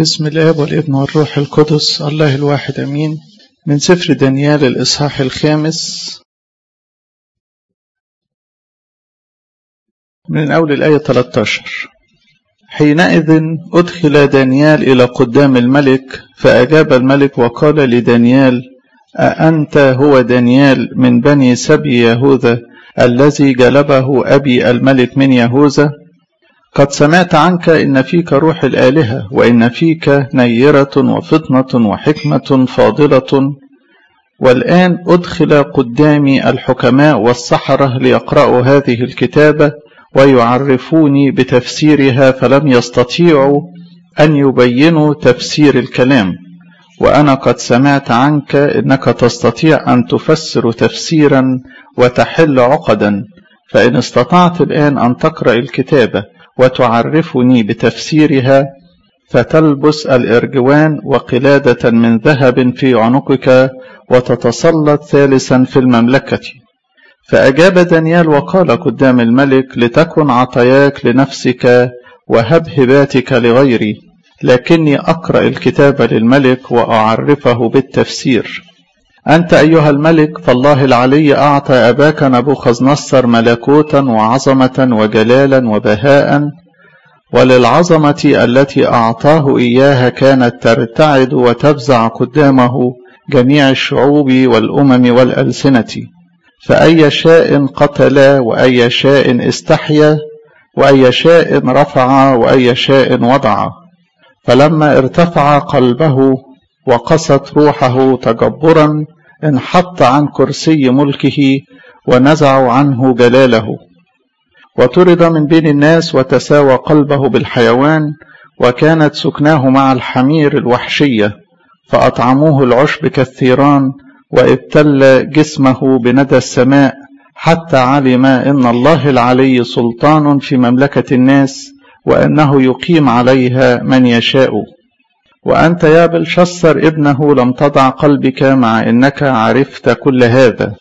بسم الآب والابن والروح القدس الله الواحد أمين من سفر دانيال الإصحاح الخامس من أول الآية 13 حينئذ أدخل دانيال إلى قدام الملك فأجاب الملك وقال لدانيال أأنت هو دانيال من بني سبي يهوذا الذي جلبه أبي الملك من يهوذا قد سمعت عنك إن فيك روح الآلهة وإن فيك نيرة وفطنة وحكمة فاضلة والآن أدخل قدامي الحكماء والسحرة ليقرأوا هذه الكتابة ويعرفوني بتفسيرها فلم يستطيعوا أن يبينوا تفسير الكلام وأنا قد سمعت عنك إنك تستطيع أن تفسر تفسيرا وتحل عقدا فإن استطعت الآن أن تقرأ الكتابة وتعرفني بتفسيرها فتلبس الإرجوان وقلادة من ذهب في عنقك وتتسلط ثالثا في المملكة فأجاب دانيال وقال قدام الملك لتكن عطاياك لنفسك وهب هباتك لغيري لكني أقرأ الكتاب للملك وأعرفه بالتفسير أنت أيها الملك فالله العلي أعطى أباك نبوخذ نصر ملكوتا وعظمة وجلالا وبهاء وللعظمة التي أعطاه إياها كانت ترتعد وتفزع قدامه جميع الشعوب والأمم والألسنة فأي شاء قتل وأي شاء استحيا وأي شاء رفع وأي شاء وضع فلما ارتفع قلبه وقست روحه تجبرا انحط عن كرسي ملكه ونزعوا عنه جلاله وطرد من بين الناس وتساوى قلبه بالحيوان وكانت سكناه مع الحمير الوحشيه فاطعموه العشب كالثيران وابتل جسمه بندى السماء حتى علم ان الله العلي سلطان في مملكه الناس وانه يقيم عليها من يشاء وأنت يا بلشصر ابنه لم تضع قلبك مع إنك عرفت كل هذا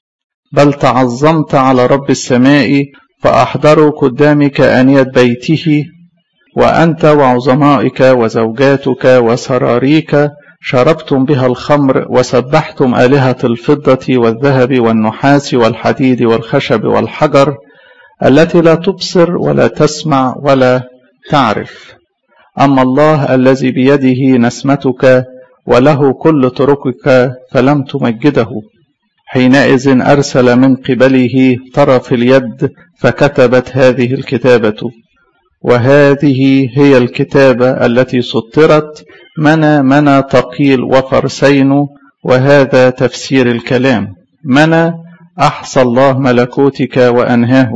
بل تعظمت على رب السماء فأحضروا قدامك أنية بيته وأنت وعظمائك وزوجاتك وسراريك شربتم بها الخمر وسبحتم آلهة الفضة والذهب والنحاس والحديد والخشب والحجر التي لا تبصر ولا تسمع ولا تعرف أما الله الذي بيده نسمتك وله كل طرقك فلم تمجده حينئذ أرسل من قبله طرف اليد فكتبت هذه الكتابة وهذه هي الكتابة التي سطرت منى منى تقيل وفرسين وهذا تفسير الكلام منى أحصى الله ملكوتك وأنهاه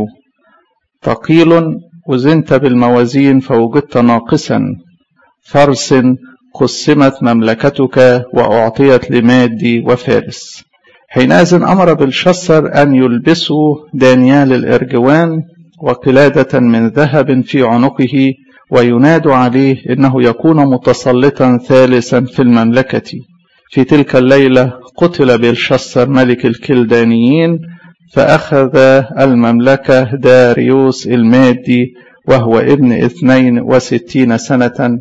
تقيل وزنت بالموازين فوجدت ناقصا فرس قسمت مملكتك وأعطيت لمادي وفارس حينئذ أمر بالشسر أن يلبسوا دانيال الإرجوان وقلادة من ذهب في عنقه ويناد عليه إنه يكون متسلطا ثالثا في المملكة في تلك الليلة قتل بلشسر ملك الكلدانيين فأخذ المملكة داريوس المادي وهو ابن اثنين وستين سنة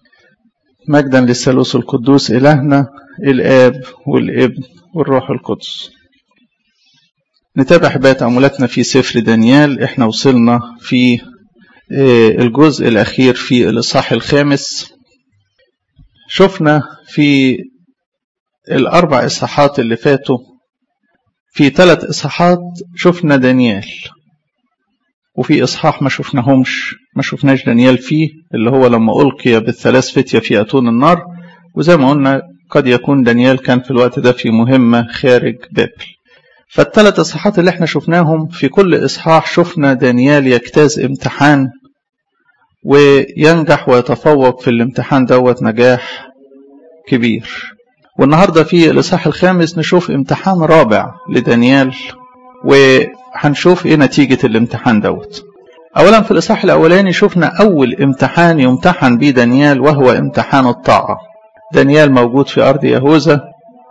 مجدا للثالوث القدوس إلهنا الآب والابن والروح القدس نتابع حباية تأملاتنا في سفر دانيال احنا وصلنا في الجزء الأخير في الإصحاح الخامس شفنا في الأربع إصحاحات اللي فاتوا في ثلاث إصحاحات شفنا دانيال وفي إصحاح ما شفناهمش ما شفناش دانيال فيه اللي هو لما ألقي بالثلاث فتية في أتون النار وزي ما قلنا قد يكون دانيال كان في الوقت ده في مهمة خارج بابل فالثلاث إصحاحات اللي احنا شفناهم في كل إصحاح شفنا دانيال يجتاز امتحان وينجح ويتفوق في الامتحان دوت نجاح كبير والنهارده في الإصحاح الخامس نشوف امتحان رابع لدانيال وهنشوف ايه نتيجة الامتحان دوت أولا في الإصحاح الأولاني شفنا أول امتحان يمتحن به دانيال وهو امتحان الطاعة دانيال موجود في أرض يهوذا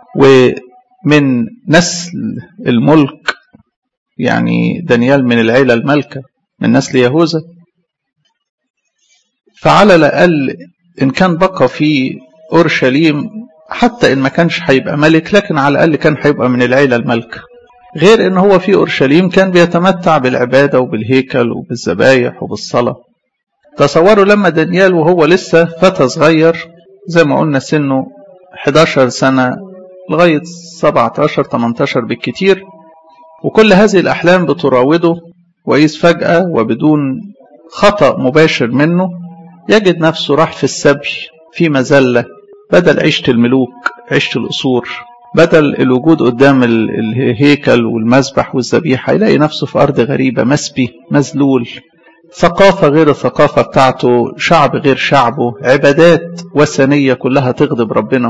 ومن نسل الملك يعني دانيال من العيلة الملكة من نسل يهوذا فعلى الأقل إن كان بقى في أورشليم حتى إن ما كانش هيبقى ملك لكن على الأقل كان هيبقى من العيلة الملكة غير إن هو في أورشليم كان بيتمتع بالعبادة وبالهيكل وبالذبايح وبالصلاة تصوروا لما دانيال وهو لسه فتى صغير زي ما قلنا سنه 11 سنة لغاية 17 18 بالكتير وكل هذه الأحلام بتراوده وإذ فجأة وبدون خطأ مباشر منه يجد نفسه راح في السبي في مزلة بدل عيشة الملوك عيشة القصور بدل الوجود قدام الهيكل والمذبح والذبيحة يلاقي نفسه في أرض غريبة مسبي مذلول ثقافة غير الثقافة بتاعته شعب غير شعبه عبادات وثنية كلها تغضب ربنا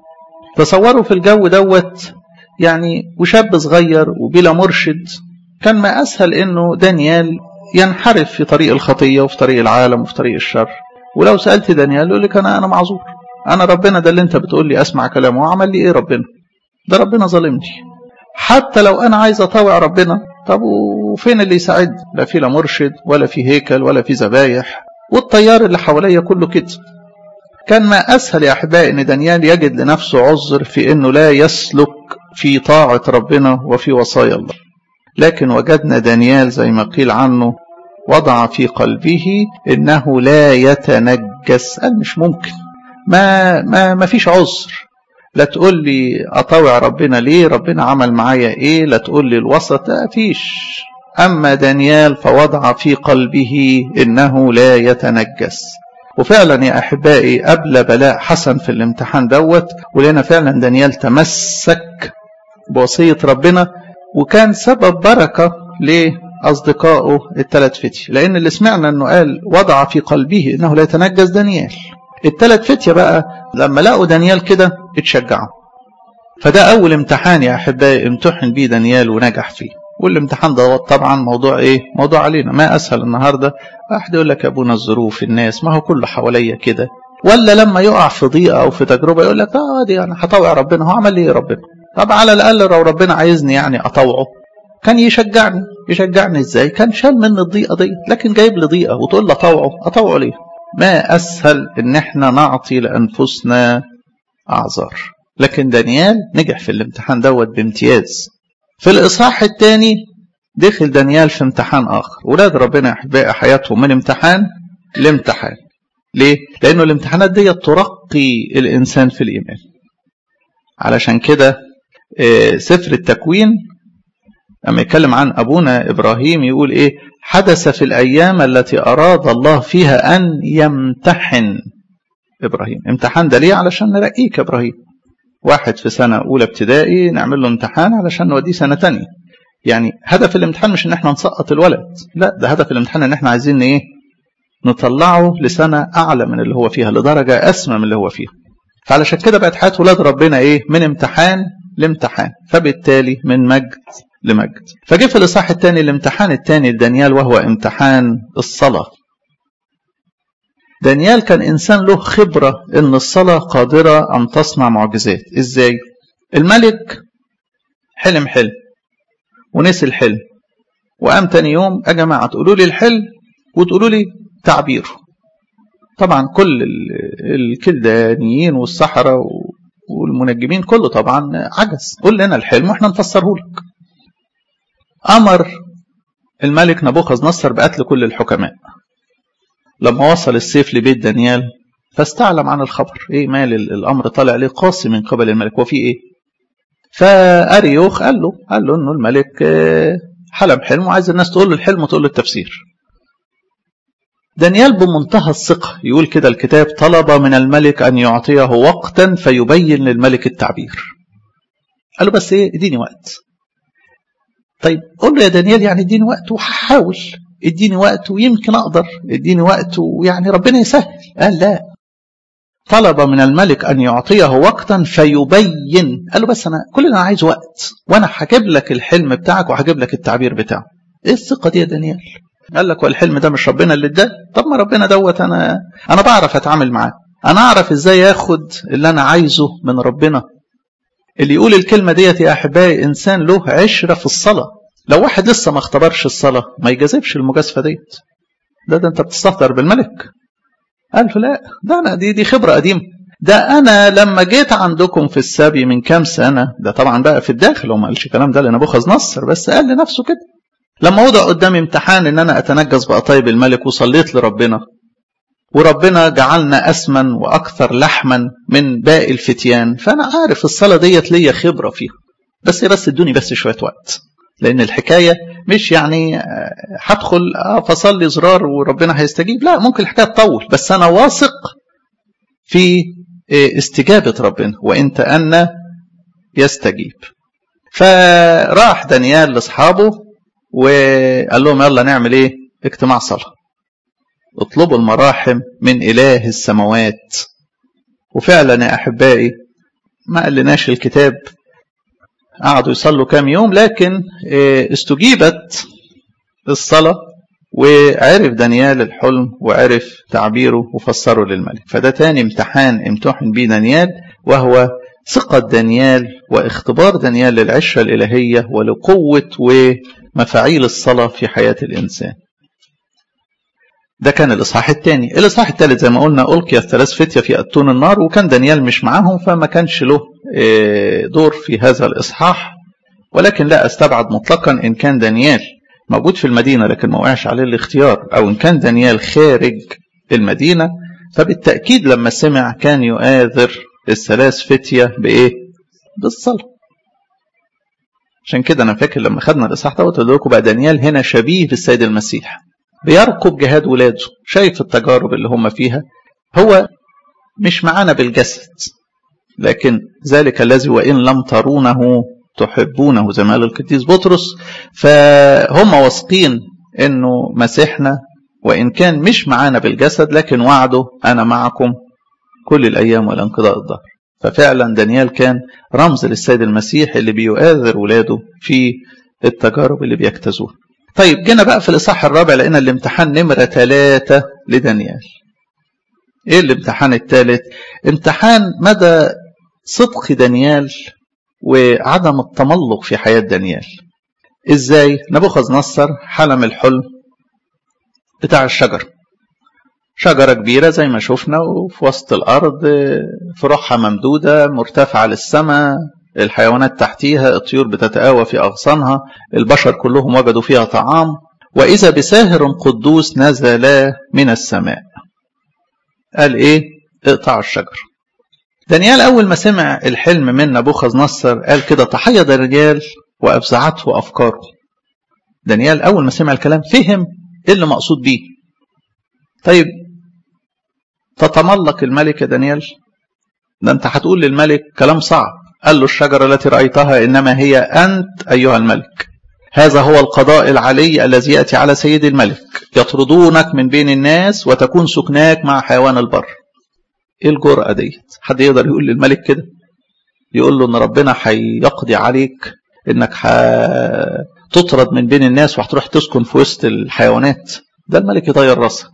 تصوروا في الجو دوت يعني وشاب صغير وبلا مرشد كان ما أسهل إنه دانيال ينحرف في طريق الخطية وفي طريق العالم وفي طريق الشر ولو سألت دانيال يقول لك أنا أنا معذور أنا ربنا ده اللي أنت بتقول لي أسمع كلامه وعمل لي إيه ربنا ده ربنا ظالمني حتى لو أنا عايز أطاوع ربنا طب وفين اللي يساعدني لا في لا مرشد ولا في هيكل ولا في ذبايح والطيار اللي حواليا كله كده كان ما أسهل يا أحبائي إن دانيال يجد لنفسه عذر في إنه لا يسلك في طاعة ربنا وفي وصايا الله لكن وجدنا دانيال زي ما قيل عنه وضع في قلبه إنه لا يتنجس قال مش ممكن ما ما ما فيش عذر لا تقول لي أطاوع ربنا ليه ربنا عمل معايا إيه لا تقول لي الوسط لا فيش أما دانيال فوضع في قلبه إنه لا يتنجس وفعلا يا أحبائي قبل بلاء حسن في الامتحان دوت ولقينا فعلا دانيال تمسك بوصية ربنا وكان سبب بركة لأصدقائه الثلاث فتي لأن اللي سمعنا أنه قال وضع في قلبه أنه لا يتنجس دانيال الثلاث فتية بقى لما لقوا دانيال كده اتشجعوا فده أول امتحان يا أحبائي امتحن بيه دانيال ونجح فيه والامتحان ده طبعا موضوع ايه موضوع علينا ما اسهل النهارده واحد يقول لك يا ابونا الظروف الناس ما هو كله حواليا كده ولا لما يقع في ضيقه او في تجربه يقول لك اه دي انا هطوع ربنا هو عمل لي ايه ربنا طب على الاقل لو ربنا عايزني يعني اطوعه كان يشجعني يشجعني ازاي كان شال مني الضيقه دي لكن جايب لي ضيقه وتقول لي اطوعه اطوعه ليه ما اسهل ان احنا نعطي لانفسنا اعذار لكن دانيال نجح في الامتحان دوت بامتياز في الإصحاح الثاني دخل دانيال في امتحان آخر ولاد ربنا أحباء حياتهم من امتحان لامتحان ليه؟ لأنه الامتحانات دي ترقي الإنسان في الإيمان علشان كده سفر التكوين لما يتكلم عن أبونا إبراهيم يقول إيه حدث في الأيام التي أراد الله فيها أن يمتحن إبراهيم امتحان ده ليه علشان نرقيك إبراهيم واحد في سنة أولى ابتدائي نعمل له امتحان علشان نوديه سنة تانية يعني هدف الامتحان مش ان احنا نسقط الولد لا ده هدف الامتحان ان احنا عايزين ايه نطلعه لسنة اعلى من اللي هو فيها لدرجة اسمى من اللي هو فيها فعلشان كده بقت حياة ولاد ربنا ايه من امتحان لامتحان فبالتالي من مجد لمجد فجه في الاصحاح الثاني الامتحان الثاني لدانيال وهو امتحان الصلاة دانيال كان إنسان له خبرة إن الصلاة قادرة أن تصنع معجزات إزاي؟ الملك حلم حلم ونسي الحلم وقام تاني يوم يا جماعة تقولوا لي الحلم وتقولوا لي تعبيره طبعا كل الكلدانيين والسحرة والمنجمين كله طبعا عجز قول لنا الحلم واحنا نفسره لك أمر الملك نبوخذ نصر بقتل كل الحكماء لما وصل السيف لبيت دانيال فاستعلم عن الخبر ايه مال الامر طالع عليه قاسي من قبل الملك وفي ايه فاريوخ قال له قال له انه الملك حلم حلم وعايز الناس تقول له الحلم وتقول له التفسير دانيال بمنتهى الثقة يقول كده الكتاب طلب من الملك أن يعطيه وقتا فيبين للملك التعبير قال له بس ايه اديني وقت طيب قول له يا دانيال يعني اديني وقت وهحاول اديني وقت ويمكن اقدر اديني وقت ويعني ربنا يسهل قال لا طلب من الملك ان يعطيه وقتا فيبين قال له بس انا كل اللي انا عايز وقت وانا هجيب لك الحلم بتاعك وهجيب لك التعبير بتاعه ايه الثقه دي يا دانيال قال لك والحلم ده مش ربنا اللي اداه طب ما ربنا دوت انا انا بعرف اتعامل معاه انا اعرف ازاي اخد اللي انا عايزه من ربنا اللي يقول الكلمه ديت يا احبائي انسان له عشره في الصلاه لو واحد لسه ما اختبرش الصلاة ما يجازفش المجازفة ديت ده ده انت بتستهتر بالملك قال له لا ده أنا دي دي خبرة قديمة ده أنا لما جيت عندكم في السبي من كام سنة ده طبعا بقى في الداخل هو ما قالش الكلام ده لنبوخذ نصر بس قال لنفسه كده لما وضع قدامي امتحان ان انا اتنجس بقطايب الملك وصليت لربنا وربنا جعلنا اسمن واكثر لحما من باقي الفتيان فانا عارف الصلاه ديت ليا خبره فيها بس بس ادوني بس شويه وقت لان الحكايه مش يعني هدخل اه فصلي زرار وربنا هيستجيب لا ممكن الحكايه تطول بس انا واثق في استجابه ربنا وان تأنى يستجيب فراح دانيال لاصحابه وقال لهم يلا نعمل ايه اجتماع صلاه اطلبوا المراحم من اله السماوات وفعلا يا احبائي ما قالناش الكتاب قعدوا يصلوا كام يوم لكن استجيبت الصلاة وعرف دانيال الحلم وعرف تعبيره وفسره للملك فده تاني امتحان امتحن بيه دانيال وهو ثقة دانيال واختبار دانيال للعشرة الإلهية ولقوة ومفاعيل الصلاة في حياة الإنسان ده كان الإصحاح الثاني الإصحاح الثالث زي ما قلنا ألقي الثلاث فتية في أتون النار وكان دانيال مش معاهم فما كانش له دور في هذا الإصحاح ولكن لا أستبعد مطلقا إن كان دانيال موجود في المدينة لكن ما وقعش عليه الاختيار أو إن كان دانيال خارج المدينة فبالتأكيد لما سمع كان يؤاذر الثلاث فتية بإيه؟ بالصلاة عشان كده أنا فاكر لما خدنا الإصحاح ده قلت لكم بقى دانيال هنا شبيه بالسيد المسيح بيرقب جهاد ولاده شايف التجارب اللي هم فيها هو مش معانا بالجسد لكن ذلك الذي وإن لم ترونه تحبونه زي ما قال القديس بطرس فهم واثقين انه مسيحنا وان كان مش معانا بالجسد لكن وعده انا معكم كل الايام والى انقضاء الظهر ففعلا دانيال كان رمز للسيد المسيح اللي بيؤاذر ولاده في التجارب اللي بيجتازوها طيب جينا بقى في الإصحاح الرابع لقينا الامتحان نمرة ثلاثة لدانيال ايه الامتحان الثالث امتحان مدى صدق دانيال وعدم التملق في حياة دانيال ازاي نبوخذ نصر حلم الحلم بتاع الشجر شجرة كبيرة زي ما شفنا وفي وسط الأرض فروعها ممدودة مرتفعة للسماء الحيوانات تحتيها الطيور بتتآوى في أغصانها البشر كلهم وجدوا فيها طعام وإذا بساهر قدوس نزل من السماء قال إيه اقطع الشجر دانيال أول ما سمع الحلم من نبوخذ نصر قال كده تحيض الرجال وأفزعته أفكاره دانيال أول ما سمع الكلام فهم إيه اللي مقصود بيه طيب تتملق الملك يا دانيال ده أنت هتقول للملك كلام صعب قال له الشجرة التي رأيتها إنما هي أنت أيها الملك هذا هو القضاء العلي الذي يأتي على سيد الملك يطردونك من بين الناس وتكون سكناك مع حيوان البر ايه الجرأة ديت حد يقدر يقول للملك كده يقول له ان ربنا هيقضي عليك انك هتطرد من بين الناس وهتروح تسكن في وسط الحيوانات ده الملك يطير راسك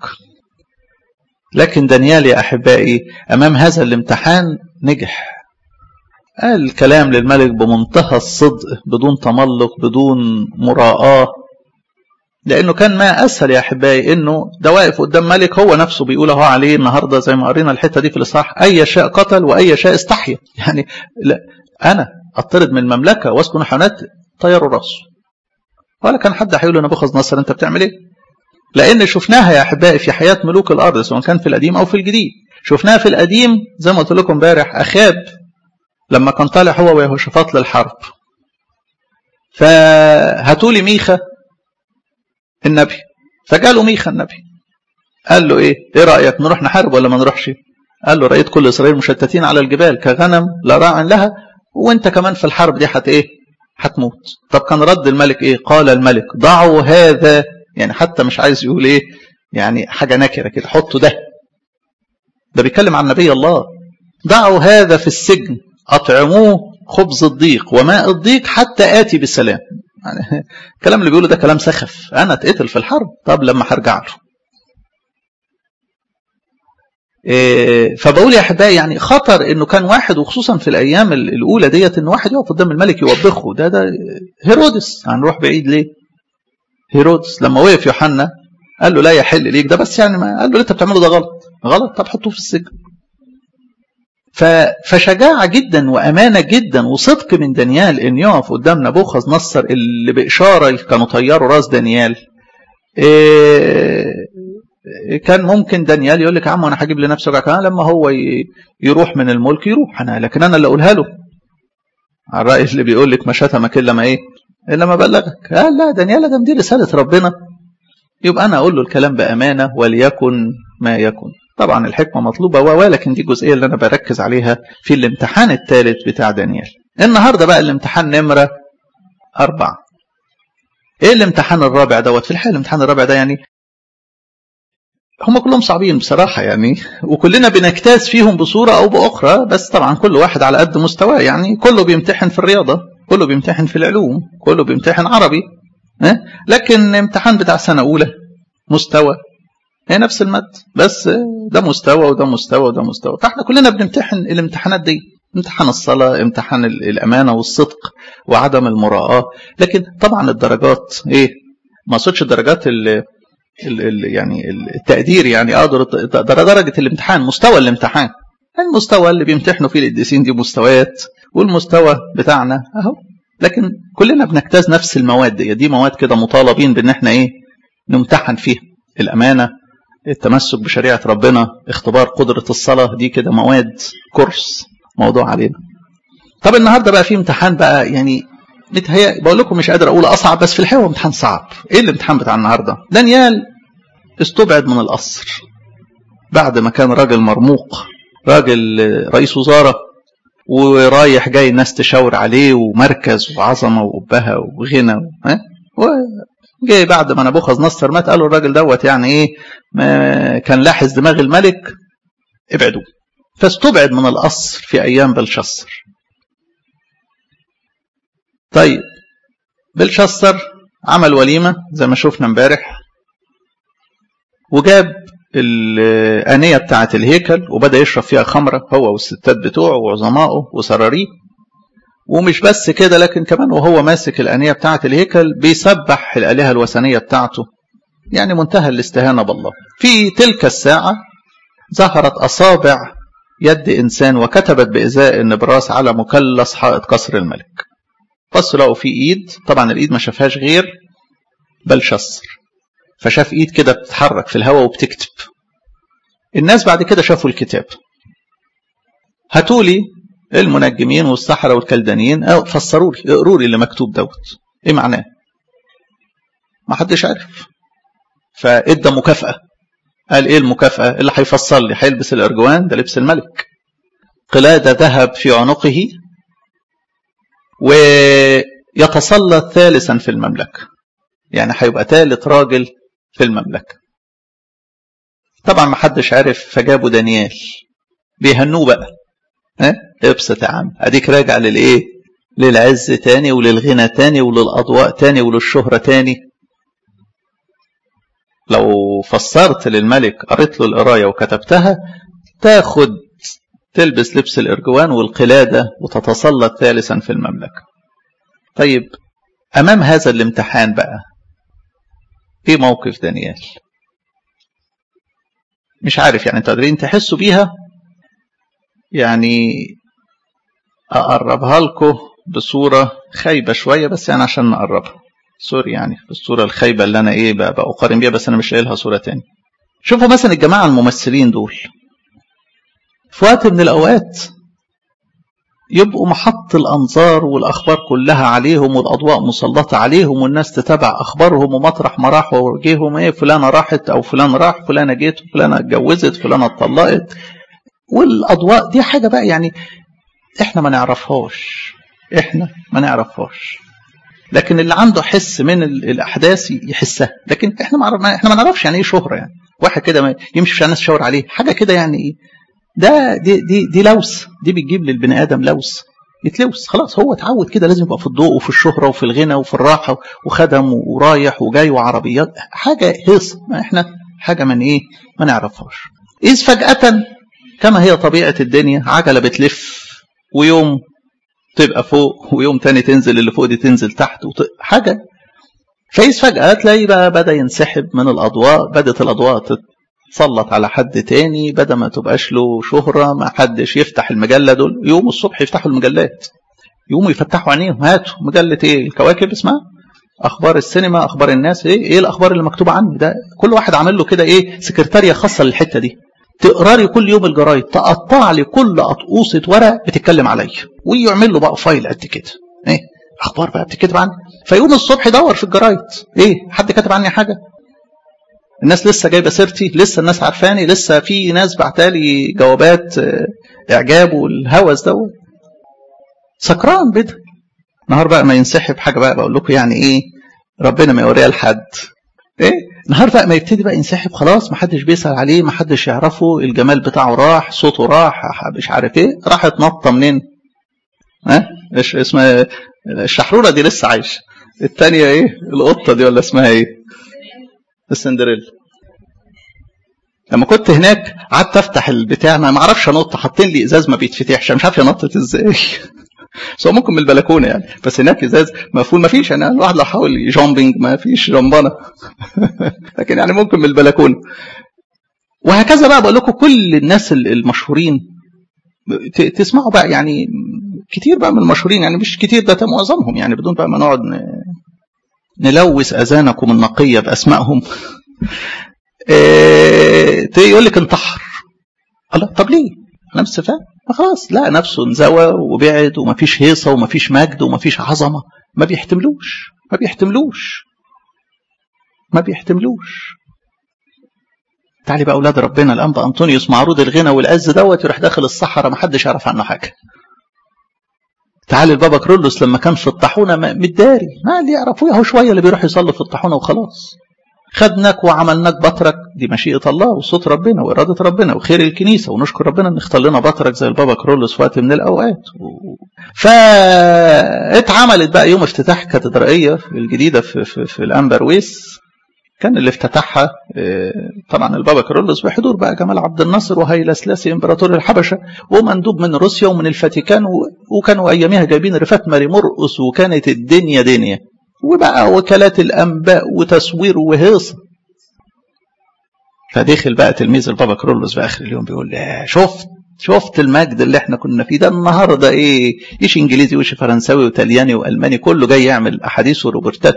لكن دانيال يا احبائي امام هذا الامتحان نجح قال الكلام للملك بمنتهى الصدق بدون تملق بدون مراءة لأنه كان ما أسهل يا أحبائي إنه ده واقف قدام ملك هو نفسه بيقول أهو عليه النهاردة زي ما قرينا الحتة دي في الإصحاح أي شاء قتل وأي شاء استحيا يعني لا أنا أطرد من المملكة وأسكن حيوانات طيروا راسه ولا كان حد هيقول لنبوخذ نصر أنت بتعمل إيه؟ لأن شفناها يا أحبائي في حياة ملوك الأرض سواء كان في القديم أو في الجديد شفناها في القديم زي ما قلت لكم امبارح أخاب لما كان طالع هو ويهوشافاط للحرب فهاتولي ميخا النبي فجاله ميخا النبي قال له ايه ايه رايك نروح نحارب ولا ما نروحش قال له رايت كل اسرائيل مشتتين على الجبال كغنم لا راع لها وانت كمان في الحرب دي هت ايه هتموت طب كان رد الملك ايه قال الملك ضعوا هذا يعني حتى مش عايز يقول ايه يعني حاجه نكره كده حطوا ده ده بيتكلم عن نبي الله ضعوا هذا في السجن أطعموه خبز الضيق وماء الضيق حتى آتي بالسلام يعني الكلام اللي بيقوله ده كلام سخف أنا اتقتل في الحرب طب لما هرجع له إيه فبقول يا أحبائي يعني خطر إنه كان واحد وخصوصا في الأيام الأولى ديت إن واحد يقف قدام الملك يوبخه ده ده هيرودس هنروح بعيد ليه؟ هيرودس لما وقف يوحنا قال له لا يحل ليك ده بس يعني ما قال له اللي انت بتعمله ده غلط غلط طب حطوه في السجن فشجاعة جدا وأمانة جدا وصدق من دانيال إن يقف قدام نبوخذ نصر اللي بإشارة كانوا طيروا راس دانيال إيه كان ممكن دانيال يقول لك يا عم انا هجيب لنفسي وجع لما هو يروح من الملك يروح انا لكن انا اللي اقولها له على الرأي اللي بيقول لك ما شتمك الا ما ايه الا ما بلغك قال لا دانيال ده دي رساله ربنا يبقى انا اقول له الكلام بامانه وليكن ما يكن طبعا الحكمه مطلوبه ولكن دي الجزئيه اللي انا بركز عليها في الامتحان الثالث بتاع دانيال النهارده بقى الامتحان نمره أربعة ايه الامتحان الرابع دوت في الحقيقه الامتحان الرابع ده يعني هم كلهم صعبين بصراحة يعني وكلنا بنجتاز فيهم بصورة أو بأخرى بس طبعا كل واحد على قد مستواه يعني كله بيمتحن في الرياضة كله بيمتحن في العلوم كله بيمتحن عربي اه؟ لكن امتحان بتاع سنة أولى مستوى هي نفس المادة بس ده مستوى وده مستوى وده مستوى فاحنا كلنا بنمتحن الامتحانات دي امتحان الصلاة امتحان الأمانة والصدق وعدم المراءة لكن طبعا الدرجات ايه ما اقصدش الدرجات اللي ال ال يعني التقدير يعني اقدر درجه الامتحان مستوى الامتحان المستوى اللي بيمتحنوا فيه القديسين دي مستويات والمستوى بتاعنا اهو لكن كلنا بنجتاز نفس المواد دي دي مواد كده مطالبين بان احنا ايه نمتحن فيها الامانه التمسك بشريعه ربنا اختبار قدره الصلاه دي كده مواد كورس موضوع علينا طب النهارده بقى في امتحان بقى يعني متهيأ بقول لكم مش قادر اقول اصعب بس في الحقيقه هو امتحان صعب ايه الامتحان بتاع النهارده دانيال استبعد من القصر بعد ما كان راجل مرموق راجل رئيس وزاره ورايح جاي الناس تشاور عليه ومركز وعظمه وابهه وغنى ها وجاي بعد ما نبوخذ نصر مات قالوا الراجل دوت يعني ايه ما كان لاحظ دماغ الملك ابعدوا فاستبعد من القصر في ايام بلشصر طيب بلشسر عمل وليمة زي ما شفنا امبارح وجاب الآنية بتاعة الهيكل وبدأ يشرب فيها خمرة هو والستات بتوعه وعظمائه وسراريه ومش بس كده لكن كمان وهو ماسك الآنية بتاعة الهيكل بيسبح الآلهة الوثنية بتاعته يعني منتهى الاستهانة بالله في تلك الساعة ظهرت أصابع يد إنسان وكتبت بإزاء النبراس على مثلث حائط قصر الملك بصوا لقوا في ايد طبعا الايد ما شافهاش غير بلشسر فشاف ايد كده بتتحرك في الهواء وبتكتب الناس بعد كده شافوا الكتاب هاتولي المنجمين والسحرة والكلدانيين أو فسروا لي اقروا لي اللي مكتوب دوت ايه معناه ما حدش عارف فادى مكافأة قال ايه المكافأة اللي هيفسر لي هيلبس الارجوان ده لبس الملك قلادة ذهب في عنقه ويتسلط ثالثا في المملكة يعني هيبقى ثالث راجل في المملكة طبعا ما حدش عارف فجابوا دانيال بيهنوه بقى ها ابسط يا عم اديك راجع للايه للعز تاني وللغنى تاني وللاضواء تاني وللشهرة تاني لو فسرت للملك قريت له القراية وكتبتها تاخد تلبس لبس الإرجوان والقلادة وتتسلط ثالثا في المملكة طيب أمام هذا الامتحان بقى إيه موقف دانيال مش عارف يعني انتوا قادرين تحسوا بيها يعني أقربها لكم بصورة خايبة شوية بس يعني عشان نقربها سوري يعني بالصورة الخايبة اللي أنا إيه بقى أقارن بيها بس أنا مش لاقي لها صورة تاني شوفوا مثلا الجماعة الممثلين دول في وقت من الأوقات يبقوا محط الأنظار والأخبار كلها عليهم والأضواء مسلطة عليهم والناس تتابع أخبارهم ومطرح ما راحوا وجيهم إيه فلانة راحت أو فلان راح فلانة جيت فلانة اتجوزت فلانة اتطلقت والأضواء دي حاجة بقى يعني إحنا ما نعرفهاش إحنا ما نعرفهاش لكن اللي عنده حس من الأحداث يحسها لكن إحنا ما إحنا ما نعرفش يعني إيه شهرة يعني واحد كده يمشي عشان الناس تشاور عليه حاجة كده يعني إيه ده دي دي دي لوث دي بتجيب للبني ادم لوث يتلوث خلاص هو اتعود كده لازم يبقى في الضوء وفي الشهره وفي الغنى وفي الراحه وخدم ورايح وجاي وعربيات حاجه هيص ما احنا حاجه من ايه ما نعرفهاش اذ فجاه كما هي طبيعه الدنيا عجله بتلف ويوم تبقى فوق ويوم تاني تنزل اللي فوق دي تنزل تحت وط... حاجه فايز فجأة تلاقي بقى بدأ ينسحب من الأضواء بدأت الأضواء تتسلط على حد تاني بدأ ما تبقاش له شهرة ما حدش يفتح المجلة دول يوم الصبح يفتحوا المجلات يقوموا يفتحوا عينيهم هاتوا مجلة ايه الكواكب اسمها اخبار السينما اخبار الناس ايه ايه الاخبار اللي مكتوبه عني ده كل واحد عامل له كده ايه سكرتاريه خاصه للحته دي تقرا لي كل يوم الجرايد تقطع لي كل قطقوسه ورق بتتكلم عليا ويعمل له بقى فايل قد كده ايه اخبار بقى بتتكتب عني فيقوم الصبح يدور في الجرايد ايه حد كتب عني حاجه الناس لسه جايبه سيرتي لسه الناس عارفاني لسه في ناس بعتالي جوابات اعجاب والهوس دوت سكران بده نهار بقى ما ينسحب حاجه بقى بقول لكم يعني ايه ربنا ما يوريها لحد ايه نهار بقى ما يبتدي بقى ينسحب خلاص ما حدش بيسال عليه ما حدش يعرفه الجمال بتاعه راح صوته راح مش عارف ايه راحت نطه منين ها ايش اسمها الشحروره دي لسه عايشه الثانيه ايه القطه دي ولا اسمها ايه السندريلا لما كنت هناك قعدت افتح البتاع ما اعرفش انط حاطين لي ازاز ما بيتفتحش مش عارف هي نطت ازاي بس هو ممكن من البلكونه يعني بس هناك ازاز مقفول ما فيش يعني الواحد لو حاول جامبنج ما فيش جمبانه لكن يعني ممكن من البلكونه وهكذا بقى بقول لكم كل الناس المشهورين تسمعوا بقى يعني كتير بقى من المشهورين يعني مش كتير ده معظمهم يعني بدون بقى ما نقعد نلوث اذانكم النقيه باسمائهم إيه يقول لك انتحر الله طب ليه؟ نفس فاهم خلاص لا نفسه انزوى وبعد ومفيش هيصه ومفيش مجد ومفيش عظمه ما بيحتملوش ما بيحتملوش ما بيحتملوش تعالي بقى اولاد ربنا الانبا انطونيوس معروض الغنى والعز دوت يروح داخل الصحراء ما حدش يعرف عنه حاجه تعالي البابا كرولوس لما كان في الطاحونه متداري ما اللي يعرفوه اهو شويه اللي بيروح يصلي في الطاحونه وخلاص خدناك وعملناك بطرك دي مشيئة الله وصوت ربنا وإرادة ربنا وخير الكنيسة ونشكر ربنا إن اختار لنا بطرك زي البابا كرولوس في وقت من الأوقات فاتعملت بقى يوم افتتاح كاتدرائية الجديدة في, في, في الأنبرويس كان اللي افتتحها طبعا البابا كرولوس بحضور بقى جمال عبد الناصر وهيلا سلاسي امبراطور الحبشه ومندوب من روسيا ومن الفاتيكان وكانوا اياميها جايبين رفات ماري مرقس وكانت الدنيا دنيا وبقى وكالات الانباء وتصوير وهيصه فدخل بقى تلميذ البابا كرولوس في اخر اليوم بيقول لي شفت شفت المجد اللي احنا كنا فيه ده النهارده ايه ايش انجليزي وش فرنساوي وطلياني والماني كله جاي يعمل احاديث وروبرتات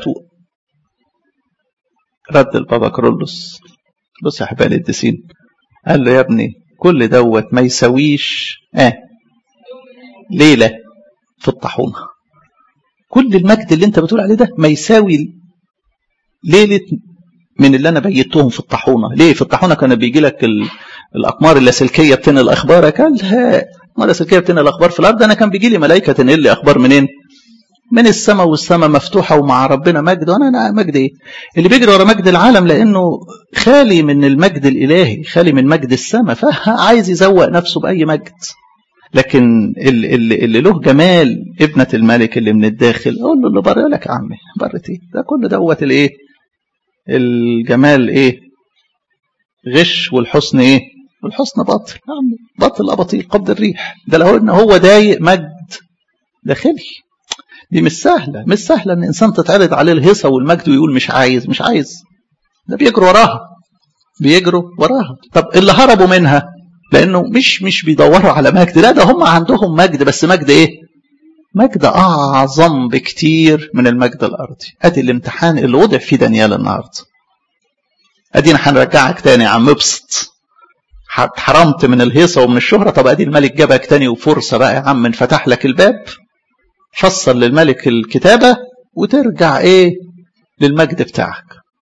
رد البابا كرولوس بص يا حبايبي الدسين قال له يا ابني كل دوت ما يساويش اه ليله في الطاحونه كل المجد اللي انت بتقول عليه ده ما يساوي ليله من اللي انا بيتهم في الطاحونه ليه في الطاحونه كان بيجي لك الاقمار اللاسلكيه بتنقل اخبارك قال ها الاقمار اللاسلكيه بتنقل اخبار في الارض انا كان بيجي لي ملائكه تنقل لي اخبار منين من السماء والسماء مفتوحه ومع ربنا مجد وانا انا مجد ايه اللي بيجري ورا مجد العالم لانه خالي من المجد الالهي خالي من مجد السماء فعايز يزوق نفسه باي مجد لكن اللي, اللي له جمال ابنة الملك اللي من الداخل اقول له اللي بره يقول لك يا عمي برت ايه ده كل دوت الايه الجمال ايه غش والحسن ايه والحسن باطل يا عمي باطل اباطيل قبض الريح ده لو ان هو ضايق مجد داخلي دي مش سهلة مش سهلة ان انسان تتعرض عليه الهيصة والمجد ويقول مش عايز مش عايز ده بيجروا وراها بيجروا وراها طب اللي هربوا منها لانه مش مش بيدوروا على مجد لا ده هم عندهم مجد بس مجد ايه مجد اعظم بكتير من المجد الارضي ادي الامتحان اللي وضع فيه دانيال النهارده ادينا هنرجعك تاني يا عم ابسط اتحرمت من الهيصه ومن الشهره طب ادي الملك جابك تاني وفرصه بقى يا عم انفتح لك الباب فصل للملك الكتابه وترجع ايه للمجد بتاعك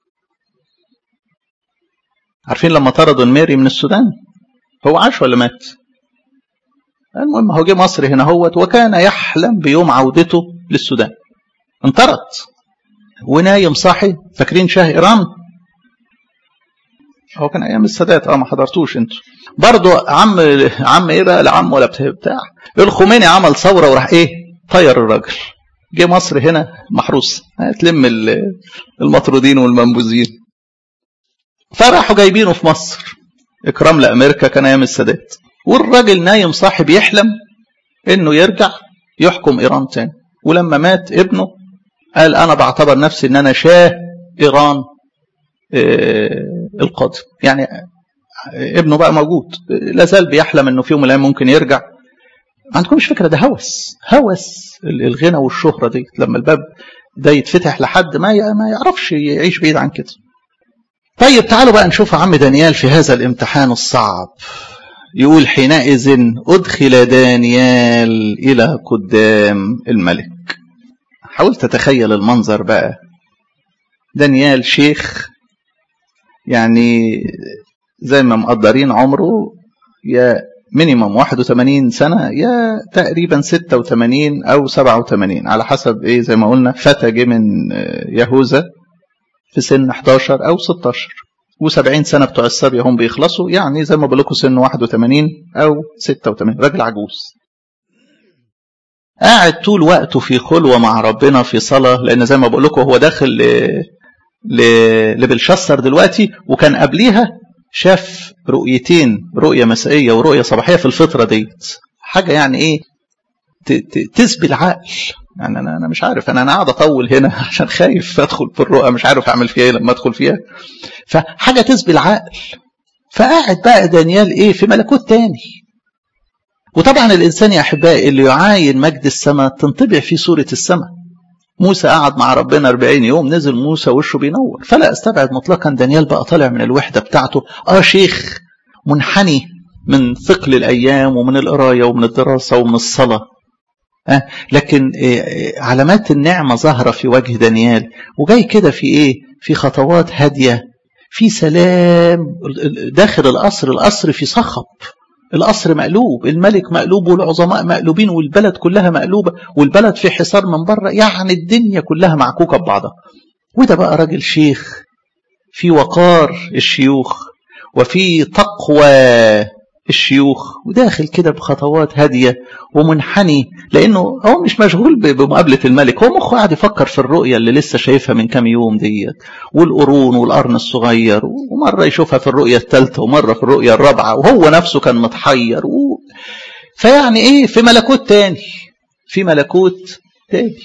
عارفين لما طردوا الميري من السودان هو عاش ولا مات المهم هو جه مصر هنا هوت وكان يحلم بيوم عودته للسودان انطرد ونايم صاحي فاكرين شاه ايران هو كان ايام السادات اه ما حضرتوش انتوا برضه عم عم ايه بقى لا عم ولا بتاع الخميني عمل ثوره وراح ايه طير الراجل جه مصر هنا محروس تلم المطرودين والمنبوذين فراحوا جايبينه في مصر اكرام لامريكا كان ايام السادات والراجل نايم صاحب يحلم انه يرجع يحكم ايران تاني ولما مات ابنه قال أنا بعتبر نفسي إن أنا شاه إيران القادم يعني ابنه بقى موجود لا زال بيحلم انه في يوم من الايام ممكن يرجع ما عندكمش فكره ده هوس هوس الغنى والشهره دي لما الباب ده يتفتح لحد ما ما يعرفش يعيش بعيد عن كده طيب تعالوا بقى نشوف عم دانيال في هذا الامتحان الصعب يقول حينئذ أدخل دانيال إلى قدام الملك حاولت أتخيل المنظر بقى دانيال شيخ يعني زي ما مقدرين عمره يا مينيمم 81 سنة يا تقريبا 86 أو 87 على حسب إيه زي ما قلنا فتى جه من يهوذا في سن 11 أو 16 و70 سنة بتوع السبي هم بيخلصوا يعني زي ما بقول لكم سن 81 أو 86 راجل عجوز قاعد طول وقته في خلوة مع ربنا في صلاة لأن زي ما بقول لكم هو داخل ل... لبلشسر دلوقتي وكان قبليها شاف رؤيتين رؤية مسائية ورؤية صباحية في الفترة ديت حاجة يعني ايه تسبي العقل يعني انا انا مش عارف انا انا قاعد اطول هنا عشان خايف ادخل في الرؤى مش عارف اعمل فيها ايه لما ادخل فيها فحاجه تسبي العقل فقاعد بقى دانيال ايه في ملكوت تاني وطبعا الانسان يا احبائي اللي يعاين مجد السماء تنطبع في صوره السماء موسى قعد مع ربنا 40 يوم نزل موسى وشه بينور فلا استبعد مطلقا دانيال بقى طالع من الوحده بتاعته اه شيخ منحني من ثقل الايام ومن القرايه ومن الدراسه ومن الصلاه أه لكن إيه علامات النعمة ظاهرة في وجه دانيال وجاي كده في إيه في خطوات هادية في سلام داخل القصر القصر في صخب القصر مقلوب الملك مقلوب والعظماء مقلوبين والبلد كلها مقلوبة والبلد في حصار من بره يعني الدنيا كلها معكوكة ببعضها وده بقى راجل شيخ في وقار الشيوخ وفي تقوى الشيوخ وداخل كده بخطوات هاديه ومنحني لانه هو مش مشغول بمقابله الملك هو مخه قاعد يفكر في الرؤيه اللي لسه شايفها من كام يوم ديت والقرون والقرن الصغير ومره يشوفها في الرؤيه الثالثه ومره في الرؤيه الرابعه وهو نفسه كان متحير و... فيعني ايه في ملكوت تاني في ملكوت تاني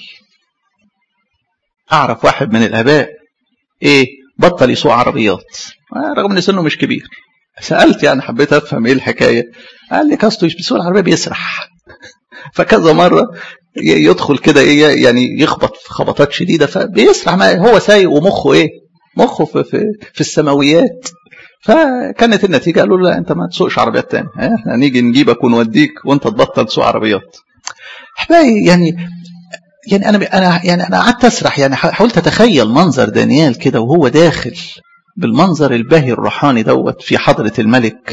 اعرف واحد من الاباء ايه بطل يسوق عربيات رغم ان سنه مش كبير سالت يعني حبيت افهم ايه الحكايه قال لي كاستو بيسوق العربيه بيسرح فكذا مره يدخل كده ايه يعني يخبط في خبطات شديده فبيسرح ما هو سايق ومخه ايه مخه في, في, في السماويات فكانت النتيجه قالوا له لا انت ما تسوقش عربيات تاني احنا هنيجي نجيبك ونوديك وانت تبطل تسوق عربيات احبائي يعني يعني انا انا يعني انا قعدت اسرح يعني حاولت اتخيل منظر دانيال كده وهو داخل بالمنظر الباهي الروحاني دوت في حضرة الملك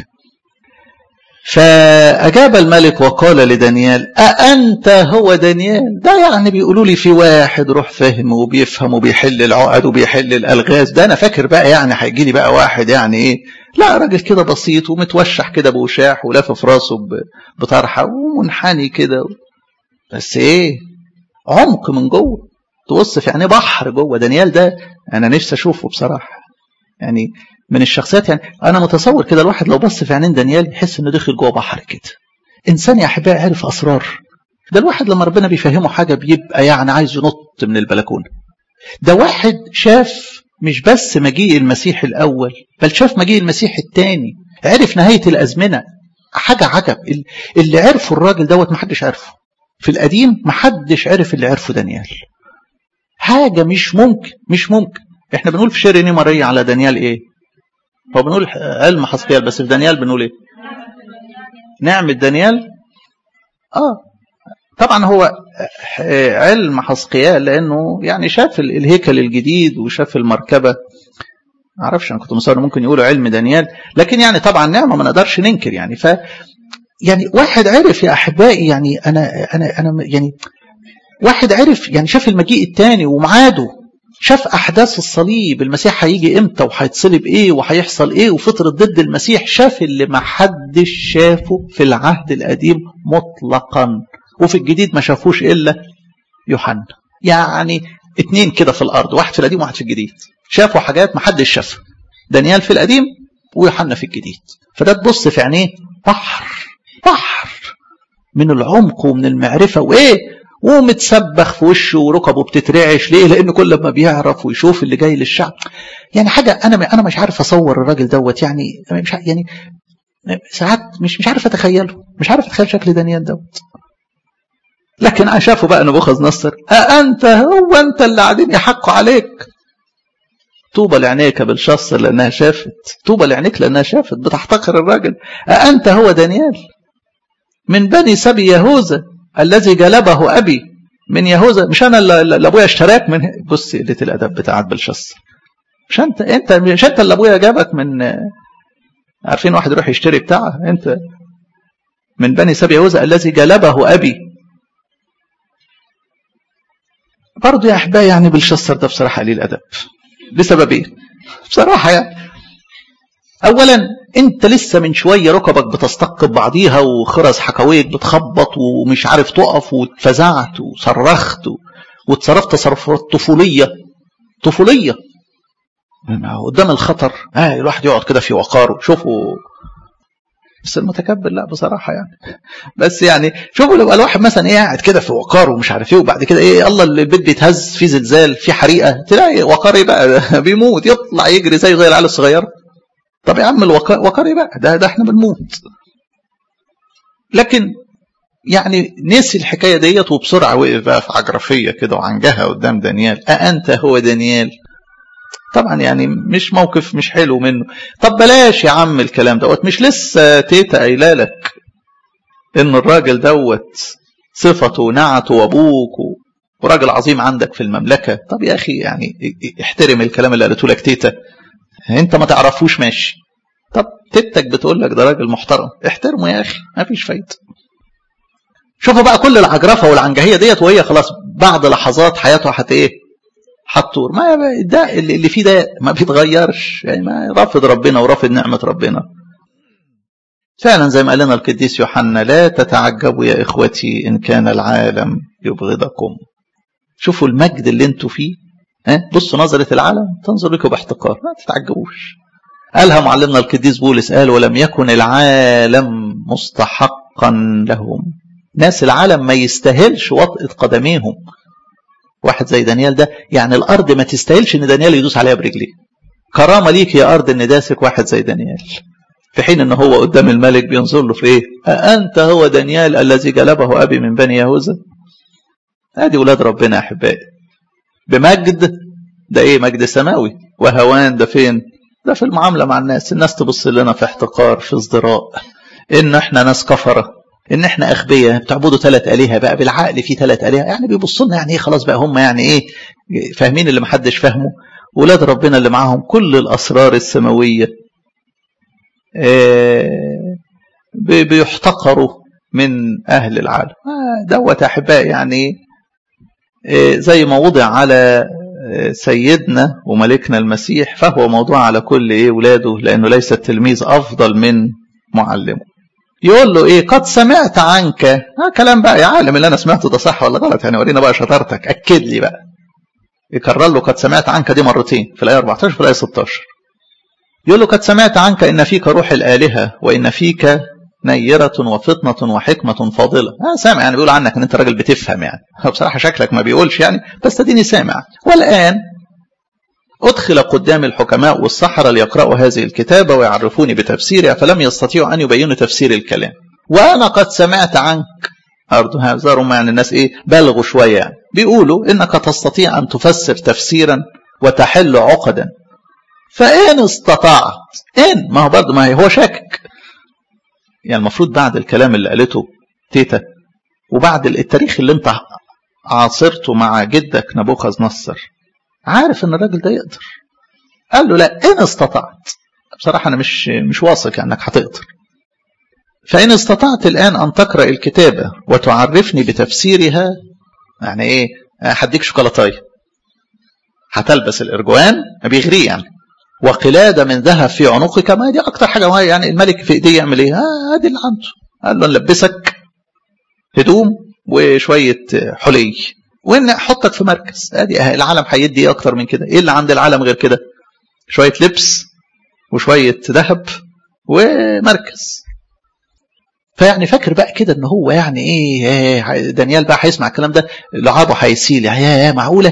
فأجاب الملك وقال لدانيال أأنت هو دانيال ده يعني بيقولوا لي في واحد روح فهم وبيفهم وبيحل العقد وبيحل الألغاز ده أنا فاكر بقى يعني هيجي لي بقى واحد يعني إيه لا راجل كده بسيط ومتوشح كده بوشاح ولافف راسه بطرحة ومنحني كده بس إيه عمق من جوه تبص في عينيه بحر جوه دانيال ده أنا نفسي أشوفه بصراحة يعني من الشخصيات يعني انا متصور كده الواحد لو بص في عينين دانيال يحس انه داخل جوه بحر كده انسان يا احبائي عارف اسرار ده الواحد لما ربنا بيفهمه حاجه بيبقى يعني عايز ينط من البلكونه ده واحد شاف مش بس مجيء المسيح الاول بل شاف مجيء المسيح الثاني عرف نهايه الازمنه حاجه عجب اللي عرفه الراجل دوت محدش عرفه في القديم محدش عرف اللي عرفه دانيال حاجه مش ممكن مش ممكن احنا بنقول في شير ماريا على دانيال ايه هو بنقول علم حسقيال بس في دانيال بنقول ايه نعمة دانيال اه طبعا هو علم حسقيال لانه يعني شاف الهيكل الجديد وشاف المركبه معرفش انا كنت مصور ممكن يقولوا علم دانيال لكن يعني طبعا نعمه ما نقدرش ننكر يعني ف يعني واحد عرف يا احبائي يعني انا انا انا يعني واحد عرف يعني شاف المجيء الثاني ومعاده شاف احداث الصليب المسيح هيجي امتى وهيتصلب ايه وهيحصل ايه وفطرة ضد المسيح شاف اللي ما حدش شافه في العهد القديم مطلقا وفي الجديد ما شافوش الا يوحنا يعني اتنين كده في الارض واحد في القديم وواحد في الجديد شافوا حاجات ما حدش شافها دانيال في القديم ويوحنا في الجديد فده تبص في عينيه بحر بحر من العمق ومن المعرفه وايه ومتسبخ في وشه وركبه بتترعش ليه لان كل ما بيعرف ويشوف اللي جاي للشعب يعني حاجه انا انا مش عارف اصور الراجل دوت يعني مش يعني ساعات مش مش عارف اتخيله مش عارف اتخيل شكل دانيال دوت لكن شافوا بقى نبوخذ نصر أأنت هو أنت اللي قاعدين يحقوا عليك طوبى لعينيك بالشصر لأنها شافت طوبى لعينيك لأنها شافت بتحتقر الراجل أأنت هو دانيال من بني سبي يهوذا الذي جلبه أبي من يهوذا مش أنا اللي أبويا اشتراك من بص قلة الأدب بتاعت بالشصر مش أنت أنت مش أنت اللي أبويا جابك من عارفين واحد يروح يشتري بتاعه أنت من بني سبي يهوذا الذي جلبه أبي برضه يا أحبائي يعني بالشصر ده بصراحة قليل أدب لسببين بصراحة يعني أولا أنت لسه من شوية ركبك بتستقب بعضيها وخرز حكاويك بتخبط ومش عارف تقف واتفزعت وصرخت وتصرفت تصرفات طفولية طفولية قدام الخطر آه الواحد يقعد كده في وقاره شوفوا بس المتكبر لا بصراحه يعني بس يعني شوفوا لو الواحد مثلا ايه قاعد كده في وقار ومش عارف ايه وبعد كده ايه الله البيت بيتهز في زلزال في حريقه تلاقي وقار ايه بقى بيموت يطلع يجري زي زي العيال الصغيره طب يا عم الوقار وقار ايه بقى ده ده احنا بنموت لكن يعني نسي الحكايه ديت وبسرعه وقف بقى في عجرفيه كده وعنجها قدام دانيال أأنت هو دانيال طبعا يعني مش موقف مش حلو منه طب بلاش يا عم الكلام دوت مش لسه تيتا قايله لك ان الراجل دوت صفته ونعته وابوك وراجل عظيم عندك في المملكه طب يا اخي يعني احترم الكلام اللي قالته لك تيتا انت ما تعرفوش ماشي طب تيتك بتقول لك ده راجل محترم احترمه يا اخي ما فيش فايده شوفوا بقى كل العجرفه والعنجهيه ديت وهي خلاص بعد لحظات حياته هت ايه حطور ما ده اللي فيه ده ما بيتغيرش يعني ما رافض ربنا ورافض نعمة ربنا فعلا زي ما قال لنا القديس يوحنا لا تتعجبوا يا إخوتي إن كان العالم يبغضكم شوفوا المجد اللي انتوا فيه ها بصوا نظرة العالم تنظر لكم باحتقار ما تتعجبوش قالها معلمنا القديس بولس قال ولم يكن العالم مستحقا لهم ناس العالم ما يستاهلش وطئة قدميهم واحد زي دانيال ده يعني الارض ما تستاهلش ان دانيال يدوس عليها برجليه كرامه ليك يا ارض ان داسك واحد زي دانيال في حين ان هو قدام الملك بينظر له في ايه أأنت هو دانيال الذي جلبه ابي من بني يهوذا ادي ولاد ربنا يا احبائي بمجد ده ايه مجد سماوي وهوان ده فين ده في المعامله مع الناس الناس تبص لنا في احتقار في ازدراء ان احنا ناس كفره ان احنا اغبياء بتعبدوا ثلاث الهه بقى بالعقل في ثلاث الهه يعني بيبصوا لنا يعني ايه خلاص بقى هم يعني ايه فاهمين اللي محدش فاهمه ولاد ربنا اللي معاهم كل الاسرار السماويه بيحتقروا من اهل العالم دوت احبائي يعني زي ما وضع على سيدنا وملكنا المسيح فهو موضوع على كل ايه ولاده لانه ليس التلميذ افضل من معلمه يقول له ايه قد سمعت عنك ها كلام بقى يا عالم اللي انا سمعته ده صح ولا غلط يعني ورينا بقى شطارتك اكد لي بقى يكرر له قد سمعت عنك دي مرتين في الايه 14 في الايه 16 يقول له قد سمعت عنك ان فيك روح الالهه وان فيك نيرة وفطنة وحكمة فاضلة أنا سامع يعني بيقول عنك أن أنت راجل بتفهم يعني بصراحة شكلك ما بيقولش يعني بس تديني سامع والآن أدخل قدام الحكماء والسحرة ليقرأوا هذه الكتابة ويعرفوني بتفسيرها فلم يستطيعوا أن يبينوا تفسير الكلام وأنا قد سمعت عنك أرض هذا يعني الناس إيه بلغوا شوية يعني. بيقولوا إنك تستطيع أن تفسر تفسيرا وتحل عقدا فإن استطعت إن ما هو برضه ما هو شاكك يعني المفروض بعد الكلام اللي قالته تيتا وبعد التاريخ اللي انت عاصرته مع جدك نبوخذ نصر عارف ان الراجل ده يقدر قال له لا ان استطعت بصراحة انا مش مش واثق انك هتقدر فان استطعت الان ان تقرأ الكتابة وتعرفني بتفسيرها يعني ايه هديك شوكولاتايه هتلبس الارجوان بيغريه يعني وقلادة من ذهب في عنقك ما دي أكتر حاجة ما يعني الملك في إيديه يعمل إيه؟ آه دي اللي عنده قال له نلبسك هدوم وشوية حلي وإن أحطك في مركز أدي العالم هيدي إيه أكتر من كده؟ إيه اللي عند العالم غير كده؟ شوية لبس وشوية ذهب ومركز فيعني فاكر بقى كده ان هو يعني ايه دانيال بقى هيسمع الكلام ده لعابه هيسيل يا يا معقوله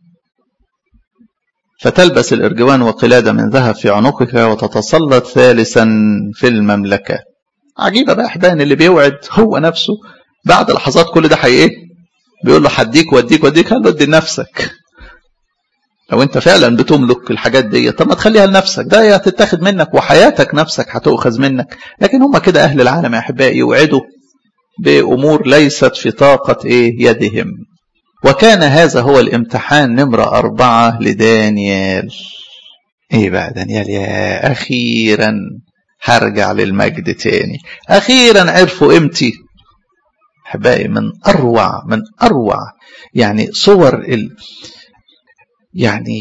فتلبس الارجوان وقلاده من ذهب في عنقك وتتسلط ثالثا في المملكه عجيبه بقى احبان اللي بيوعد هو نفسه بعد لحظات كل ده هي ايه بيقول له هديك واديك واديك قال له ادي لنفسك لو انت فعلا بتملك الحاجات دي طب ما تخليها لنفسك ده هتتاخد منك وحياتك نفسك هتؤخذ منك لكن هم كده اهل العالم يا احبائي يوعدوا بامور ليست في طاقه ايه يدهم وكان هذا هو الامتحان نمرة أربعة لدانيال ايه بقى دانيال يا اخيرا هرجع للمجد تاني اخيرا عرفوا قيمتي احبائي من اروع من اروع يعني صور ال يعني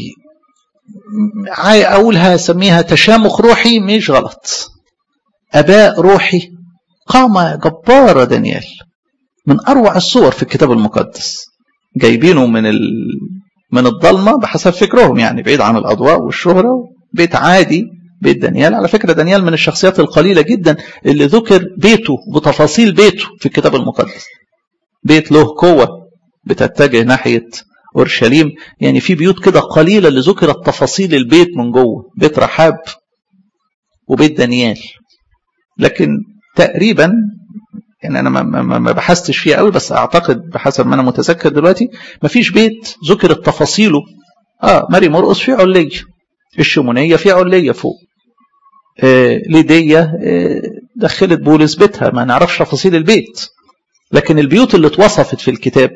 اقولها اسميها تشامخ روحي مش غلط اباء روحي قامه جباره دانيال من اروع الصور في الكتاب المقدس جايبينه من ال... من الضلمه بحسب فكرهم يعني بعيد عن الاضواء والشهره بيت عادي بيت دانيال على فكره دانيال من الشخصيات القليله جدا اللي ذكر بيته بتفاصيل بيته في الكتاب المقدس بيت له قوه بتتجه ناحيه اورشليم يعني في بيوت كده قليله اللي ذكرت تفاصيل البيت من جوه بيت رحاب وبيت دانيال لكن تقريبا يعني انا ما, ما, ما بحثتش فيها قوي بس اعتقد بحسب ما انا متذكر دلوقتي ما فيش بيت ذكرت تفاصيله اه ماري مرقص في عليه الشمونيه في عليه فوق آه ليديا آه دخلت بولس بيتها ما نعرفش تفاصيل البيت لكن البيوت اللي اتوصفت في الكتاب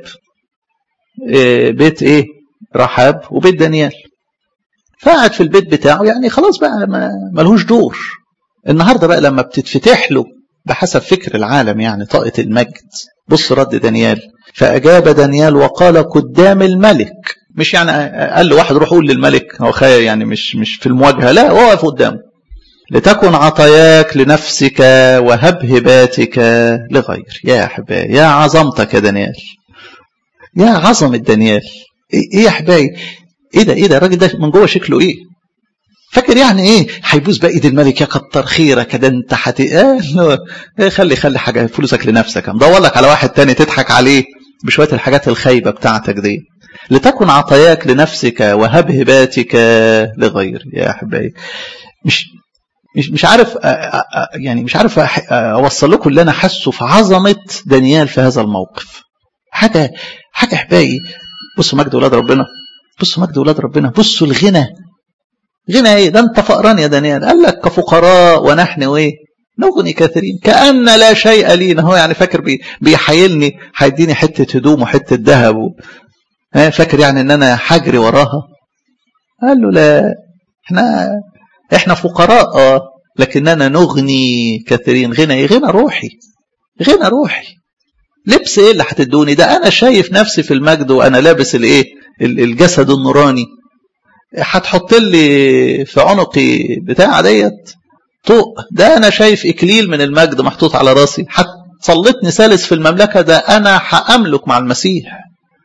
آه بيت ايه رحاب وبيت دانيال فقعد في البيت بتاعه يعني خلاص بقى ما ملهوش دور النهارده بقى لما بتتفتح له بحسب فكر العالم يعني طاقة المجد بص رد دانيال فأجاب دانيال وقال قدام الملك مش يعني قال له واحد روح قول للملك هو خير يعني مش مش في المواجهة لا واقف قدامه لتكن عطاياك لنفسك وهب هباتك لغير يا أحبائي يا عظمتك يا دانيال يا عظمة دانيال ايه يا أحبائي ايه ده ايه ده الراجل ده من جوه شكله ايه فاكر يعني ايه هيبوس بقى ايد الملك يا كتر خيرك ده انت حت ايه خلي خلي حاجه فلوسك لنفسك مدور لك على واحد تاني تضحك عليه بشويه الحاجات الخايبه بتاعتك دي لتكن عطاياك لنفسك وهب هباتك لغير يا احبائي مش مش مش عارف يعني مش عارف اوصل لكم اللي انا حاسه في عظمه دانيال في هذا الموقف حاجه حاجه احبائي بصوا مجد ولاد ربنا بصوا مجد ولاد ربنا بصوا الغنى غنى ايه ده انت فقران يا دانيال قال لك كفقراء ونحن ايه نغني كثيرين كأن لا شيء لينا هو يعني فاكر بي بيحايلني هيديني حتة هدوم وحتة ذهب و... فاكر يعني ان انا حجري وراها قال له لا احنا احنا فقراء اه لكننا نغني كثيرين غنى ايه غنى روحي غنى روحي لبس ايه اللي هتدوني ده انا شايف نفسي في المجد وانا لابس الايه الجسد النوراني هتحط لي في عنقي بتاع ديت طوق ده انا شايف اكليل من المجد محطوط على راسي هتسلطني ثالث في المملكه ده انا هاملك مع المسيح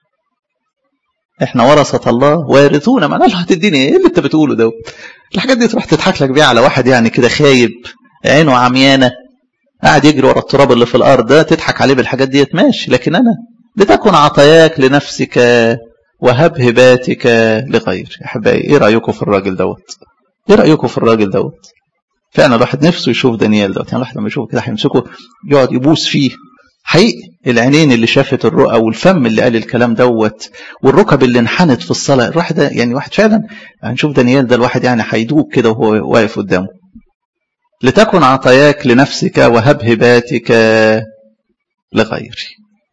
احنا ورثة الله وارثونا ما له هتديني ايه اللي انت بتقوله ده الحاجات دي تروح تضحك لك بيها على واحد يعني كده خايب عينه عميانه قاعد يجري ورا التراب اللي في الارض ده تضحك عليه بالحاجات ديت ماشي لكن انا لتكن عطاياك لنفسك وهب هباتك لغير يا احبائي ايه رايكم في الراجل دوت ايه رايكم في الراجل دوت فعلا الواحد نفسه يشوف دانيال دوت يعني الواحد لما يشوفه كده هيمسكه يقعد يبوس فيه حقيقي العينين اللي شافت الرؤى والفم اللي قال الكلام دوت والركب اللي انحنت في الصلاه الواحد ده يعني واحد فعلا هنشوف دانيال ده الواحد يعني هيدوب كده وهو واقف قدامه لتكن عطاياك لنفسك وهب هباتك لغيري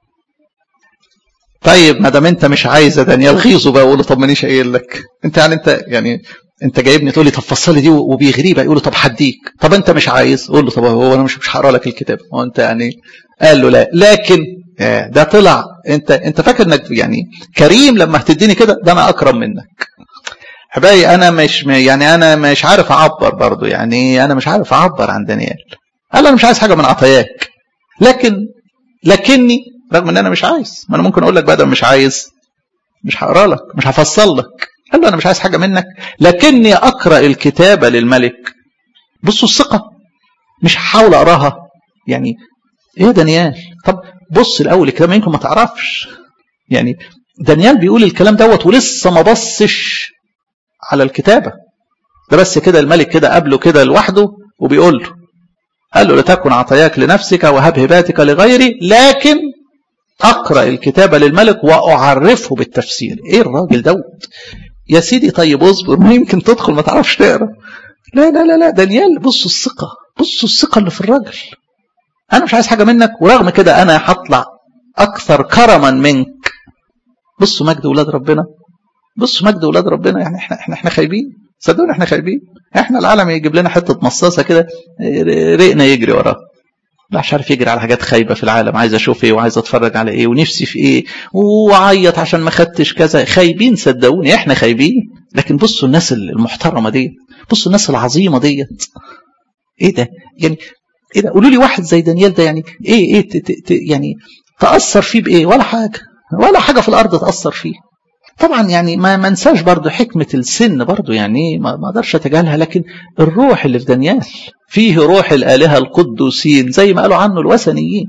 طيب ما دام انت مش عايز يا دانيال غيظه بقى وقول له طب مانيش قايل لك انت يعني انت يعني انت جايبني تقول لي طب فصلي دي وبيغريه بقى يقول له طب هديك طب انت مش عايز قول له طب هو انا مش مش هقرا لك الكتاب هو انت يعني قال له لا لكن ده طلع انت انت فاكر انك يعني كريم لما هتديني كده ده انا اكرم منك حبايبي انا مش يعني انا مش عارف اعبر برضو يعني انا مش عارف اعبر عن دانيال قال انا مش عايز حاجه من عطاياك لكن لكني رغم ان انا مش عايز ما انا ممكن اقول لك بقى ده مش عايز مش هقرا لك مش هفصل لك قال له انا مش عايز حاجه منك لكني اقرا الكتابه للملك بصوا الثقه مش هحاول اقراها يعني ايه يا دانيال طب بص الاول الكلام يمكن ما تعرفش يعني دانيال بيقول الكلام دوت ولسه ما بصش على الكتابه ده بس كده الملك كده قابله كده لوحده وبيقول له قال له لتكن عطاياك لنفسك وهب هباتك لغيري لكن اقرا الكتاب للملك واعرفه بالتفسير ايه الراجل دوت يا سيدي طيب اصبر ما يمكن تدخل ما تعرفش تقرا لا لا لا لا دانيال بصوا الثقه بصوا الثقه اللي في الراجل انا مش عايز حاجه منك ورغم كده انا هطلع اكثر كرما منك بصوا مجد ولاد ربنا بصوا مجد ولاد ربنا يعني احنا احنا احنا خايبين صدقوني احنا خايبين احنا العالم يجيب لنا حته مصاصه كده رقنا يجري وراه لا مش عارف يجري على حاجات خايبه في العالم عايز اشوف ايه وعايز اتفرج على ايه ونفسي في ايه وعيط عشان ما خدتش كذا خايبين صدقوني احنا خايبين لكن بصوا الناس المحترمه ديت بصوا الناس العظيمه ديت ايه ده يعني ايه ده قولوا لي واحد زي دانيال ده يعني ايه ايه ت ت ت يعني تاثر فيه بايه ولا حاجه ولا حاجه في الارض تاثر فيه طبعا يعني ما منساش برضو حكمة السن برضو يعني ما اقدرش اتجاهلها لكن الروح اللي في دانيال فيه روح الآلهة القدوسين زي ما قالوا عنه الوثنيين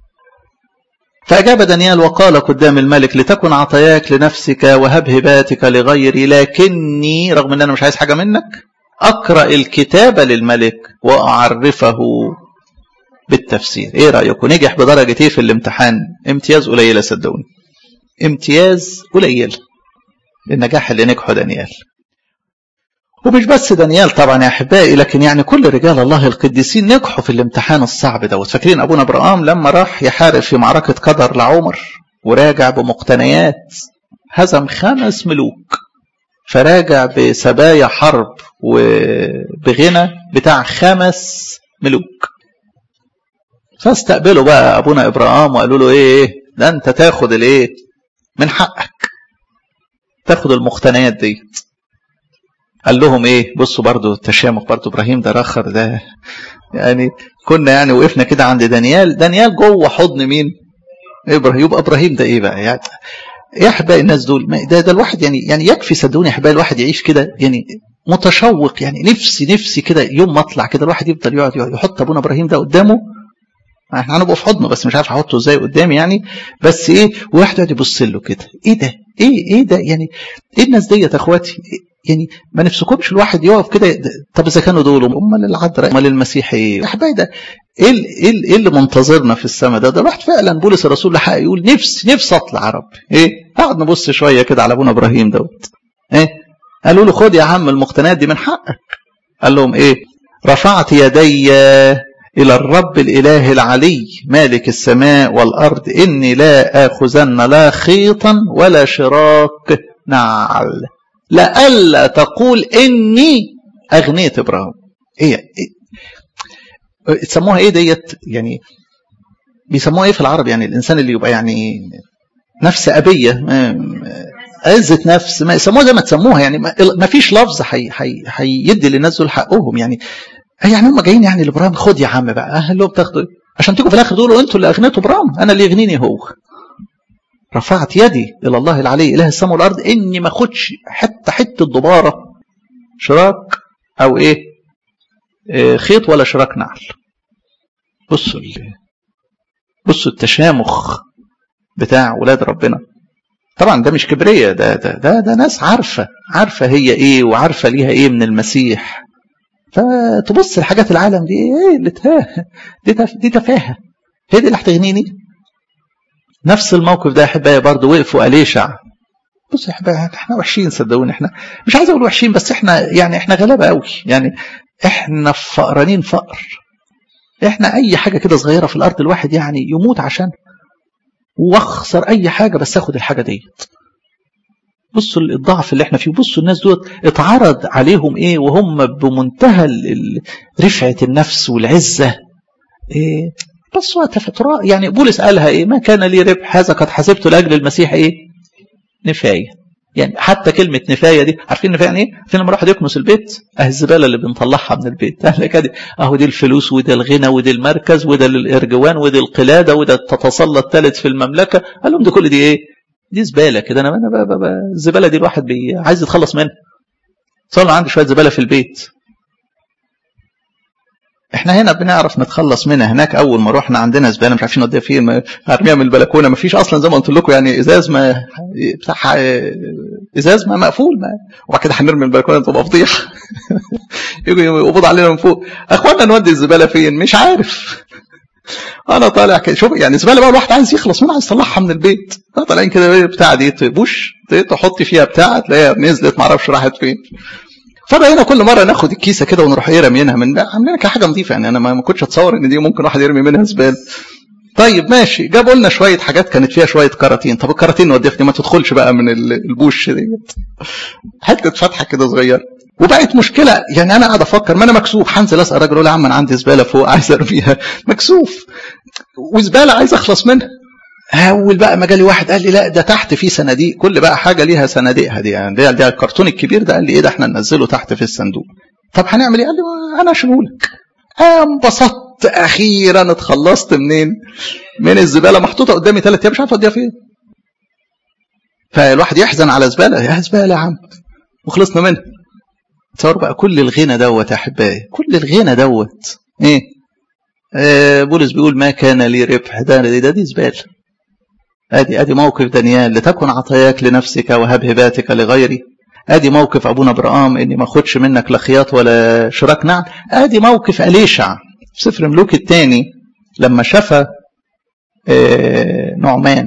فأجاب دانيال وقال قدام الملك لتكن عطاياك لنفسك وهب هباتك لغيري لكني رغم ان انا مش عايز حاجة منك اقرأ الكتاب للملك واعرفه بالتفسير ايه رأيكم نجح بدرجة ايه في الامتحان امتياز قليلة صدقوني امتياز قليل النجاح اللي نجحه دانيال ومش بس دانيال طبعا يا احبائي لكن يعني كل رجال الله القديسين نجحوا في الامتحان الصعب دوت فاكرين ابونا ابراهام لما راح يحارب في معركه قدر لعمر وراجع بمقتنيات هزم خمس ملوك فراجع بسبايا حرب وبغنى بتاع خمس ملوك فاستقبلوا بقى ابونا ابراهام وقالوا له ايه ده انت تاخد الايه من حقك تاخد المقتنيات ديت قال لهم ايه بصوا برضو التشامخ برضو ابراهيم ده رخر ده يعني كنا يعني وقفنا كده عند دانيال دانيال جوه حضن مين ابراهيم يبقى ابراهيم ده ايه بقى يعني يا احبائي الناس دول ده ده الواحد يعني يعني يكفي صدقوني يا احبائي الواحد يعيش كده يعني متشوق يعني نفسي نفسي كده يوم ما اطلع كده الواحد يفضل يقعد يحط ابونا ابراهيم ده قدامه احنا هنبقى في حضنه بس مش عارف احطه ازاي قدامي يعني بس ايه وواحد يقعد يبص له كده ايه ده ايه ايه ده يعني ايه الناس ديت يا اخواتي يعني ما نفسكمش الواحد يقف كده طب اذا كانوا دول امال العذراء امال المسيح ايه يا حبايبي ده ايه ايه ايه اللي منتظرنا في السماء ده ده الواحد فعلا بولس الرسول لحق يقول نفسي نفسي اطلع يا رب ايه قعد نبص شويه كده على ابونا ابراهيم دوت ايه قالوا له خد يا عم المقتنيات دي من حقك قال لهم ايه رفعت يدي إلى الرب الإله العلي مالك السماء والأرض إني لا آخذن لا خيطا ولا شراك نعل لألا تقول إني أغنيت إبراهيم إيه, إيه تسموها إيه ديت يعني بيسموها إيه في العرب يعني الإنسان اللي يبقى يعني نفس أبية عزة نفس ما يسموها زي ما تسموها يعني ما فيش لفظ هيدي حي حي للناس دول حقهم يعني يعني هم جايين يعني لابراهيم خد يا عم بقى قال لهم تاخدوا عشان تيجوا في الاخر تقولوا انتوا اللي اغنيتوا ابراهيم انا اللي يغنيني هو رفعت يدي الى الله العلي اله السماء والارض اني ما اخدش حتى حته دباره شراك او ايه, إيه خيط ولا شراك نعل بصوا بصوا التشامخ بتاع ولاد ربنا طبعا ده مش كبرية ده ده ده, ده ناس عارفة عارفة هي ايه وعارفة ليها ايه من المسيح فتبص لحاجات العالم دي ايه اللي تفاهه دي, تف... دي تفاهه هي دي اللي هتغنيني نفس الموقف ده يا احبائي برضه وقفوا اليشع بص يا احبائي احنا وحشين صدقوني احنا مش عايز اقول وحشين بس احنا يعني احنا غلابه قوي يعني احنا فقرانين فقر احنا اي حاجه كده صغيره في الارض الواحد يعني يموت عشان واخسر اي حاجه بس اخد الحاجه ديت بصوا الضعف اللي احنا فيه بصوا الناس دول اتعرض عليهم ايه وهم بمنتهى رفعة النفس والعزة ايه بصوا تفتراء يعني بولس قالها ايه ما كان لي ربح هذا قد حسبته لاجل المسيح ايه نفاية يعني حتى كلمة نفاية دي عارفين نفاية يعني ايه؟ عارفين لما الواحد يكنس البيت اهي الزبالة اللي بنطلعها من البيت اهلا كده اهو دي الفلوس وده الغنى وده المركز وده الارجوان وده القلادة وده التتسلط الثالث في المملكة قال لهم دي كل دي ايه دي زباله كده انا انا بقى بقى الزباله دي الواحد بي عايز يتخلص منها صار عندي شويه زباله في البيت احنا هنا بنعرف نتخلص منها هناك اول ما رحنا عندنا زباله مش عارفين نوديها فين ارميها من البلكونه ما فيش اصلا زي ما قلت لكم يعني ازاز ما بتاع ازاز ما مقفول ما وبعد كده هنرمي من البلكونه تبقى فضيحه يجوا يقبضوا علينا من فوق اخوانا نودي الزباله فين مش عارف انا طالع كده شوف يعني زباله بقى الواحد عايز يخلص منها عايز يطلعها من البيت طالعين كده بتاع دي تبوش تحط فيها بتاع تلاقيها نزلت معرفش راحت فين فبقينا كل مره ناخد الكيسه كده ونروح ايه رامينها من عاملينها كحاجه نظيفه يعني انا ما كنتش اتصور ان دي ممكن واحد يرمي منها زباله طيب ماشي جابوا لنا شويه حاجات كانت فيها شويه كراتين طب الكراتين نوديها ما تدخلش بقى من البوش ديت حته فتحه كده صغيره وبقت مشكله يعني انا قاعد افكر ما انا مكسوف هنزل اسال راجل اقول يا عم انا عندي زباله فوق عايز ارميها مكسوف وزباله عايز اخلص منها اول بقى ما جالي واحد قال لي لا ده تحت في صناديق كل بقى حاجه ليها صناديقها دي يعني ده, ده الكرتون الكبير ده قال لي ايه ده احنا ننزله تحت في الصندوق طب هنعمل ايه قال لي انا اشيله لك انبسطت اخيرا اتخلصت منين من الزباله محطوطه قدامي ثلاث ايام مش عارف اوديها فين فالواحد يحزن على زباله يا زباله يا عم وخلصنا منها تصور بقى كل الغنى دوت يا احبائي كل الغنى دوت ايه آه بولس بيقول ما كان لي ربح ده ده, ده دي زباله ادي ادي موقف دانيال لتكن عطاياك لنفسك وهب هباتك لغيري ادي موقف ابونا ابراهام اني ما اخدش منك لا خياط ولا شراك نعل ادي موقف اليشع في سفر ملوك الثاني لما شفى آه نعمان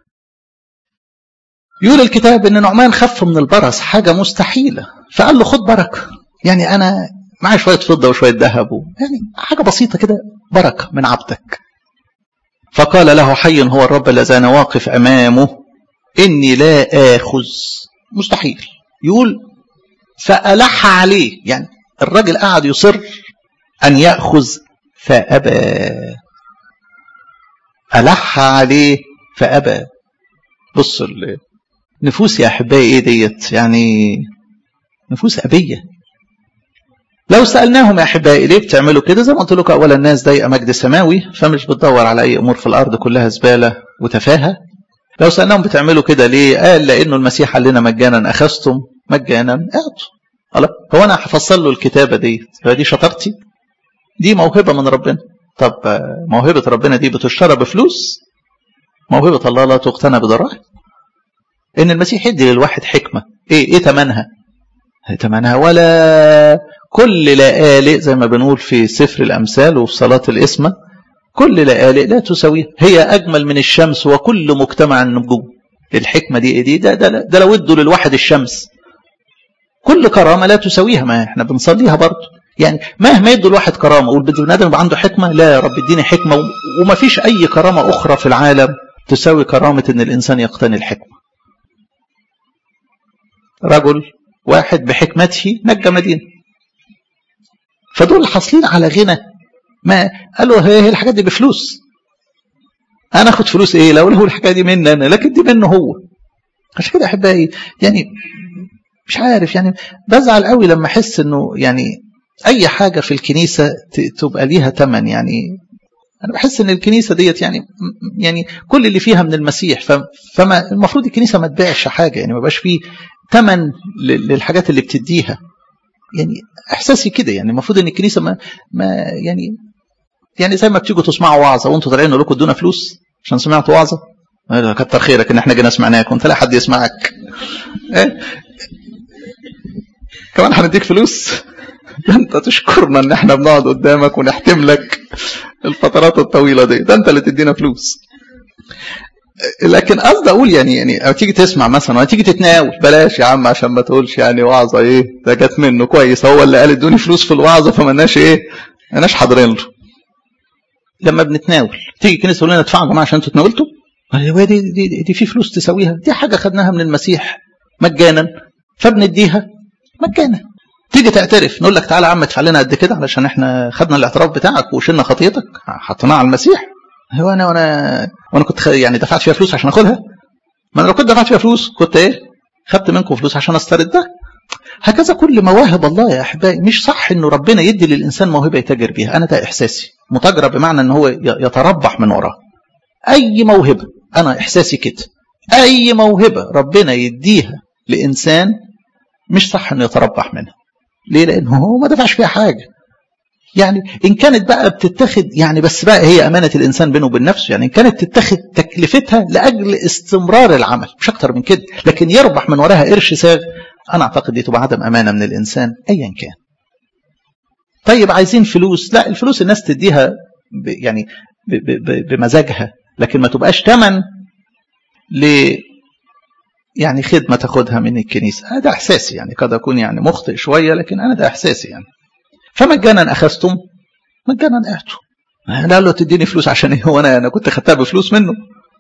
يقول الكتاب ان نعمان خف من البرص حاجه مستحيله فقال له خد بركه يعني انا معايا شويه فضه وشويه ذهب يعني حاجه بسيطه كده بركه من عبدك فقال له حي هو الرب الذي انا واقف امامه اني لا اخذ مستحيل يقول فالح عليه يعني الراجل قعد يصر ان ياخذ فابى الح عليه فابى بص نفوس يا احبائي ايه ديت يعني نفوس ابيه لو سالناهم يا احبائي ليه بتعملوا كده زي ما قلت لكم اولا الناس ضايقه مجد سماوي فمش بتدور على اي امور في الارض كلها زباله وتفاهه لو سالناهم بتعملوا كده ليه قال لانه المسيح قال لنا مجانا اخذتم مجانا اعطوا هو انا هفصل له الكتابه ديت هو دي شطارتي دي موهبه من ربنا طب موهبه ربنا دي بتشترى بفلوس موهبه الله لا تقتنى بدراهم ان المسيح يدي للواحد حكمه ايه ايه ثمنها ثمنها ولا كل لآلئ زي ما بنقول في سفر الأمثال وفي صلاة الإسمة كل لآلئ لا تساويها هي أجمل من الشمس وكل مجتمع النجوم الحكمة دي دي ده, ده, ده لو ادوا للواحد الشمس كل كرامة لا تساويها ما احنا بنصليها برضه يعني مهما يدوا الواحد كرامة والبني آدم يبقى عنده حكمة لا يا رب اديني حكمة وما فيش أي كرامة أخرى في العالم تساوي كرامة إن الإنسان يقتني الحكمة رجل واحد بحكمته نجى مدينة فدول حاصلين على غنى ما قالوا هي الحاجات دي بفلوس انا اخد فلوس ايه لو له الحكايه دي مني انا لكن دي منه هو عشان كده احبائي يعني مش عارف يعني بزعل قوي لما احس انه يعني اي حاجه في الكنيسه تبقى ليها ثمن يعني انا بحس ان الكنيسه ديت يعني يعني كل اللي فيها من المسيح فما المفروض الكنيسه ما تبيعش حاجه يعني ما يبقاش فيه ثمن للحاجات اللي بتديها يعني احساسي كده يعني المفروض ان الكنيسه ما, ما يعني يعني زي ما بتيجوا تسمعوا وعظه وانتوا طالعين نقول لكم ادونا فلوس عشان سمعتوا وعظه كتر خيرك ان احنا جينا سمعناك وانت لا حد يسمعك إيه؟ كمان هنديك فلوس ده انت تشكرنا ان احنا بنقعد قدامك ونحتم لك الفترات الطويله دي ده انت اللي تدينا فلوس لكن قصدي اقول يعني يعني او تيجي تسمع مثلا او تيجي تتناول بلاش يا عم عشان ما تقولش يعني وعظه ايه ده جت منه كويس هو اللي قال ادوني فلوس في الوعظه فمالناش ايه مالناش حاضرين له لما بنتناول تيجي الكنيسه تقول لنا ادفعوا يا جماعه عشان انتوا تناولتوا هو دي, دي, دي, دي في فلوس تساويها دي حاجه خدناها من المسيح مجانا فبنديها مجانا تيجي تعترف نقول لك تعالى يا عم ادفع لنا قد كده علشان احنا خدنا الاعتراف بتاعك وشلنا خطيتك حطيناها على المسيح هو انا وانا وانا كنت يعني دفعت فيها فلوس عشان اخدها ما انا لو كنت دفعت فيها فلوس كنت ايه خدت منكم فلوس عشان استردها هكذا كل مواهب الله يا احبائي مش صح انه ربنا يدي للانسان موهبه يتاجر بيها انا ده احساسي متاجره بمعنى ان هو يتربح من وراها اي موهبه انا احساسي كده اي موهبه ربنا يديها لانسان مش صح انه يتربح منها ليه لانه هو ما دفعش فيها حاجه يعني إن كانت بقى بتتخذ يعني بس بقى هي أمانة الإنسان بينه وبين نفسه يعني إن كانت تتخذ تكلفتها لأجل استمرار العمل مش أكتر من كده لكن يربح من وراها قرش ساغ أنا أعتقد دي تبقى عدم أمانة من الإنسان أيا كان طيب عايزين فلوس لا الفلوس الناس تديها ب يعني ب ب بمزاجها لكن ما تبقاش تمن ل يعني خدمة تاخدها من الكنيسة هذا إحساسي يعني قد أكون يعني مخطئ شوية لكن أنا ده إحساسي يعني فمجانا أخذتم مجانا أعطوا لا له تديني فلوس عشان إيه هو أنا أنا كنت خدتها بفلوس منه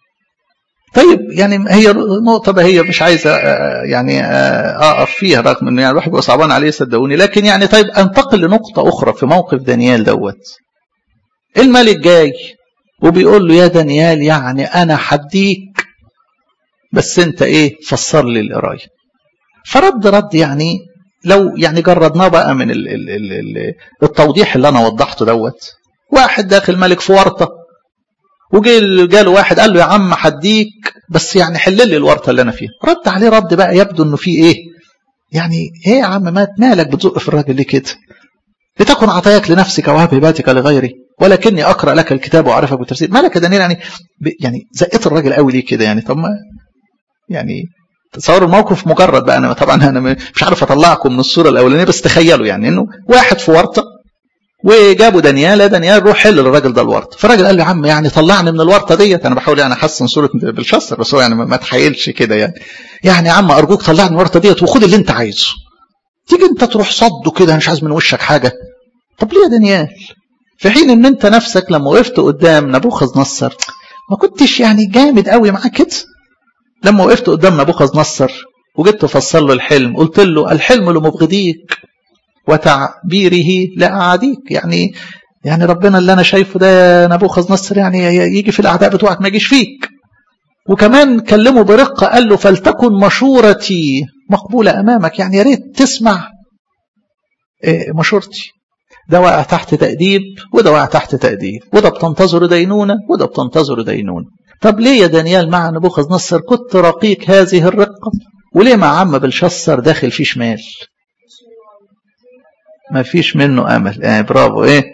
طيب يعني هي نقطة هي مش عايزة يعني أقف فيها رغم إنه يعني الواحد بيبقى صعبان عليه صدقوني لكن يعني طيب أنتقل لنقطة أخرى في موقف دانيال دوت الملك جاي وبيقول له يا دانيال يعني أنا حديك بس أنت إيه فسر لي القراية فرد رد يعني لو يعني جردناه بقى من ال ال ال ال التوضيح اللي أنا وضحته دوت واحد داخل ملك في ورطة وجي جاله واحد قال له يا عم حديك بس يعني حل لي الورطه اللي انا فيها رد عليه رد بقى يبدو انه فيه ايه يعني ايه يا عم مات مالك بتزق في الراجل ليه كده لتكن عطاياك لنفسك وهب هباتك لغيري ولكني اقرا لك الكتاب واعرفك بالتفسير مالك يا دانيال يعني يعني زقيت الراجل قوي ليه كده يعني طب ما يعني تصوروا الموقف مجرد بقى انا طبعا انا مش عارف اطلعكم من الصوره الاولانيه بس تخيلوا يعني انه واحد في ورطه وجابوا دانيال دانيال روح حل للراجل ده الورطه فالراجل قال له يا عم يعني طلعني من الورطه ديت انا بحاول يعني احسن صوره بالشصر بس هو يعني ما تحايلش كده يعني يعني يا عم ارجوك طلعني من الورطه ديت وخد اللي انت عايزه تيجي انت تروح صده كده مش عايز من وشك حاجه طب ليه يا دانيال في حين ان انت نفسك لما وقفت قدام نبوخذ نصر ما كنتش يعني جامد قوي معاه كده لما وقفت قدام نبوخذ نصر وجيت تفسر له الحلم قلت له الحلم لمبغضيك وتعبيره لأعاديك يعني يعني ربنا اللي أنا شايفه ده نبوخذ نصر يعني يجي في الأعداء بتوعك ما يجيش فيك وكمان كلمه برقة قال له فلتكن مشورتي مقبولة أمامك يعني يا ريت تسمع مشورتي ده واقع تحت تأديب وده واقع تحت تأديب وده بتنتظر دينونة وده بتنتظر دينونة طب ليه يا دانيال مع نبوخذ نصر كنت رقيق هذه الرقة وليه مع عم بلشسر داخل فيه شمال ما فيش منه امل يعني برافو ايه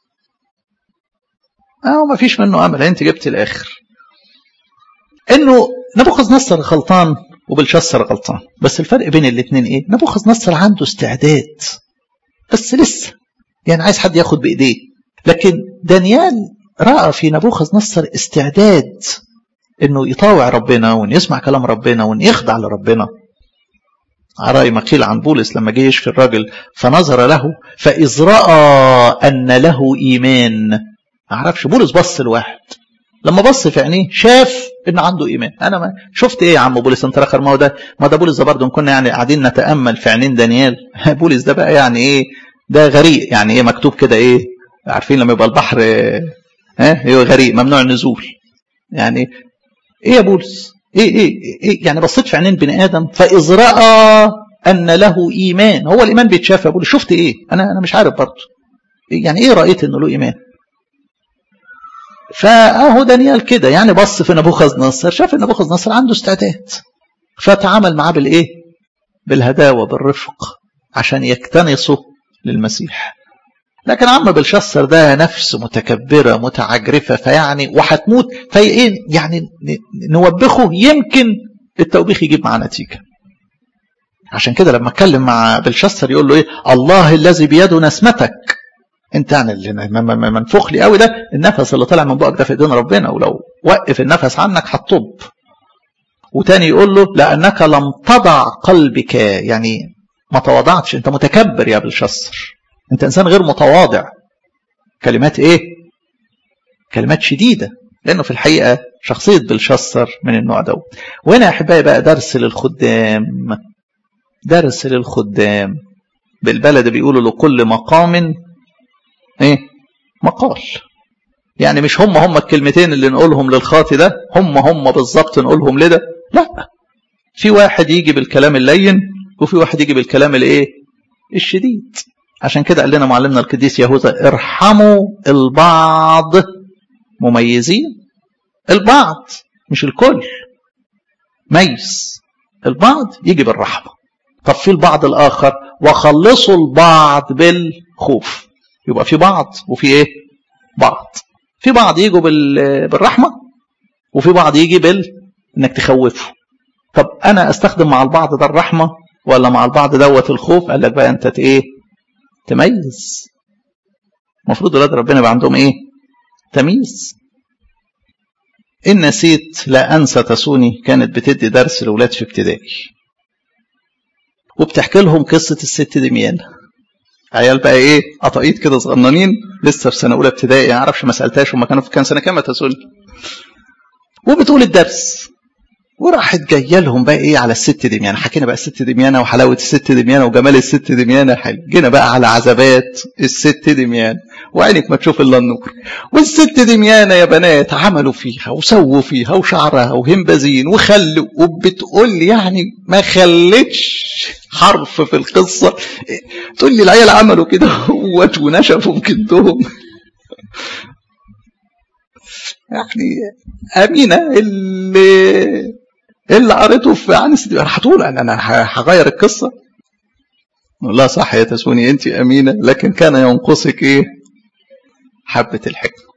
اه ما فيش منه امل انت جبت الاخر انه نبوخذ نصر غلطان وبلشسر غلطان بس الفرق بين الاثنين ايه نبوخذ نصر عنده استعداد بس لسه يعني عايز حد ياخد بايديه لكن دانيال راى في نبوخذ نصر استعداد انه يطاوع ربنا وان يسمع كلام ربنا وان يخضع لربنا رأي ما قيل عن بولس لما جه يشفي الراجل فنظر له فإذ رأى أن له إيمان ما أعرفش بولس بص لواحد لما بص في عينيه شاف ان عنده ايمان انا ما شفت ايه يا عم بولس انت اخر ما هو ده ما ده بولس ده برضه كنا يعني قاعدين نتامل في عينين دانيال بولس ده بقى يعني ايه ده غريق يعني ايه مكتوب كده ايه عارفين لما يبقى البحر ها ايه غريق ممنوع النزول يعني ايه يا بولس إيه, إيه, إيه يعني بصيت في عينين بني آدم فإذ رأى أن له إيمان هو الإيمان بيتشاف يا بولس شفت إيه أنا أنا مش عارف برضه يعني إيه رأيت إنه له إيمان فأهو دانيال كده يعني بص في نبوخذ نصر شاف ان نبوخذ نصر عنده استعداد فتعامل معاه بالإيه بالهداوة بالرفق عشان يكتنصوا للمسيح لكن عم بلشسر ده نفس متكبرة متعجرفة فيعني وهتموت في ايه يعني نوبخه يمكن التوبيخ يجيب معاه نتيجة عشان كده لما اتكلم مع بلشسر يقول له ايه الله الذي بيده نسمتك انت يعني اللي منفوخ لي قوي ده النفس اللي طالع من بقك ده في ايدين ربنا ولو وقف النفس عنك هتطب وتاني يقول له لانك لم تضع قلبك يعني ما تواضعتش انت متكبر يا بلشسر انت انسان غير متواضع كلمات ايه كلمات شديدة لانه في الحقيقة شخصية بلشسر من النوع ده وهنا يا احبائي بقى درس للخدام درس للخدام بالبلد بيقولوا لكل مقام ايه مقال يعني مش هم هم الكلمتين اللي نقولهم للخاطي ده هم هم بالظبط نقولهم لده لا في واحد يجي بالكلام اللين وفي واحد يجي بالكلام الايه الشديد عشان كده قال لنا معلمنا القديس يهوذا ارحموا البعض مميزين البعض مش الكل ميز البعض يجي بالرحمة طب في البعض الآخر وخلصوا البعض بالخوف يبقى في بعض وفي ايه بعض في بعض يجوا بالرحمة وفي بعض يجي بال انك تخوفه طب انا استخدم مع البعض ده الرحمة ولا مع البعض دوت الخوف قال لك بقى انت ايه تميز المفروض ولاد ربنا يبقى عندهم ايه تمييز إن نسيت لا أنسى تسوني كانت بتدي درس لأولاد في ابتدائي وبتحكي لهم قصة الست دميانة عيال بقى ايه قطاقيط كده صغننين لسه في سنه اولى ابتدائي ما اعرفش ما سالتهاش هم كانوا في كام سنه كام تسوني وبتقول الدرس وراحت جايه لهم بقى ايه على الست دميانه حكينا بقى الست دميانه وحلاوه الست دميانه وجمال الست دميانه حلو جينا بقى على عذابات الست دميانه وعينك ما تشوف الا النور والست دميانه يا بنات عملوا فيها وسووا فيها وشعرها وهمبازين وخلوا وبتقول لي يعني ما خلتش حرف في القصه تقول لي العيال عملوا كده هوت ونشفوا كدهم يعني امينه اللي اللي قريته في عن هتقول انا انا هغير القصه لا صح يا تسوني انت امينه لكن كان ينقصك ايه حبه الحكمه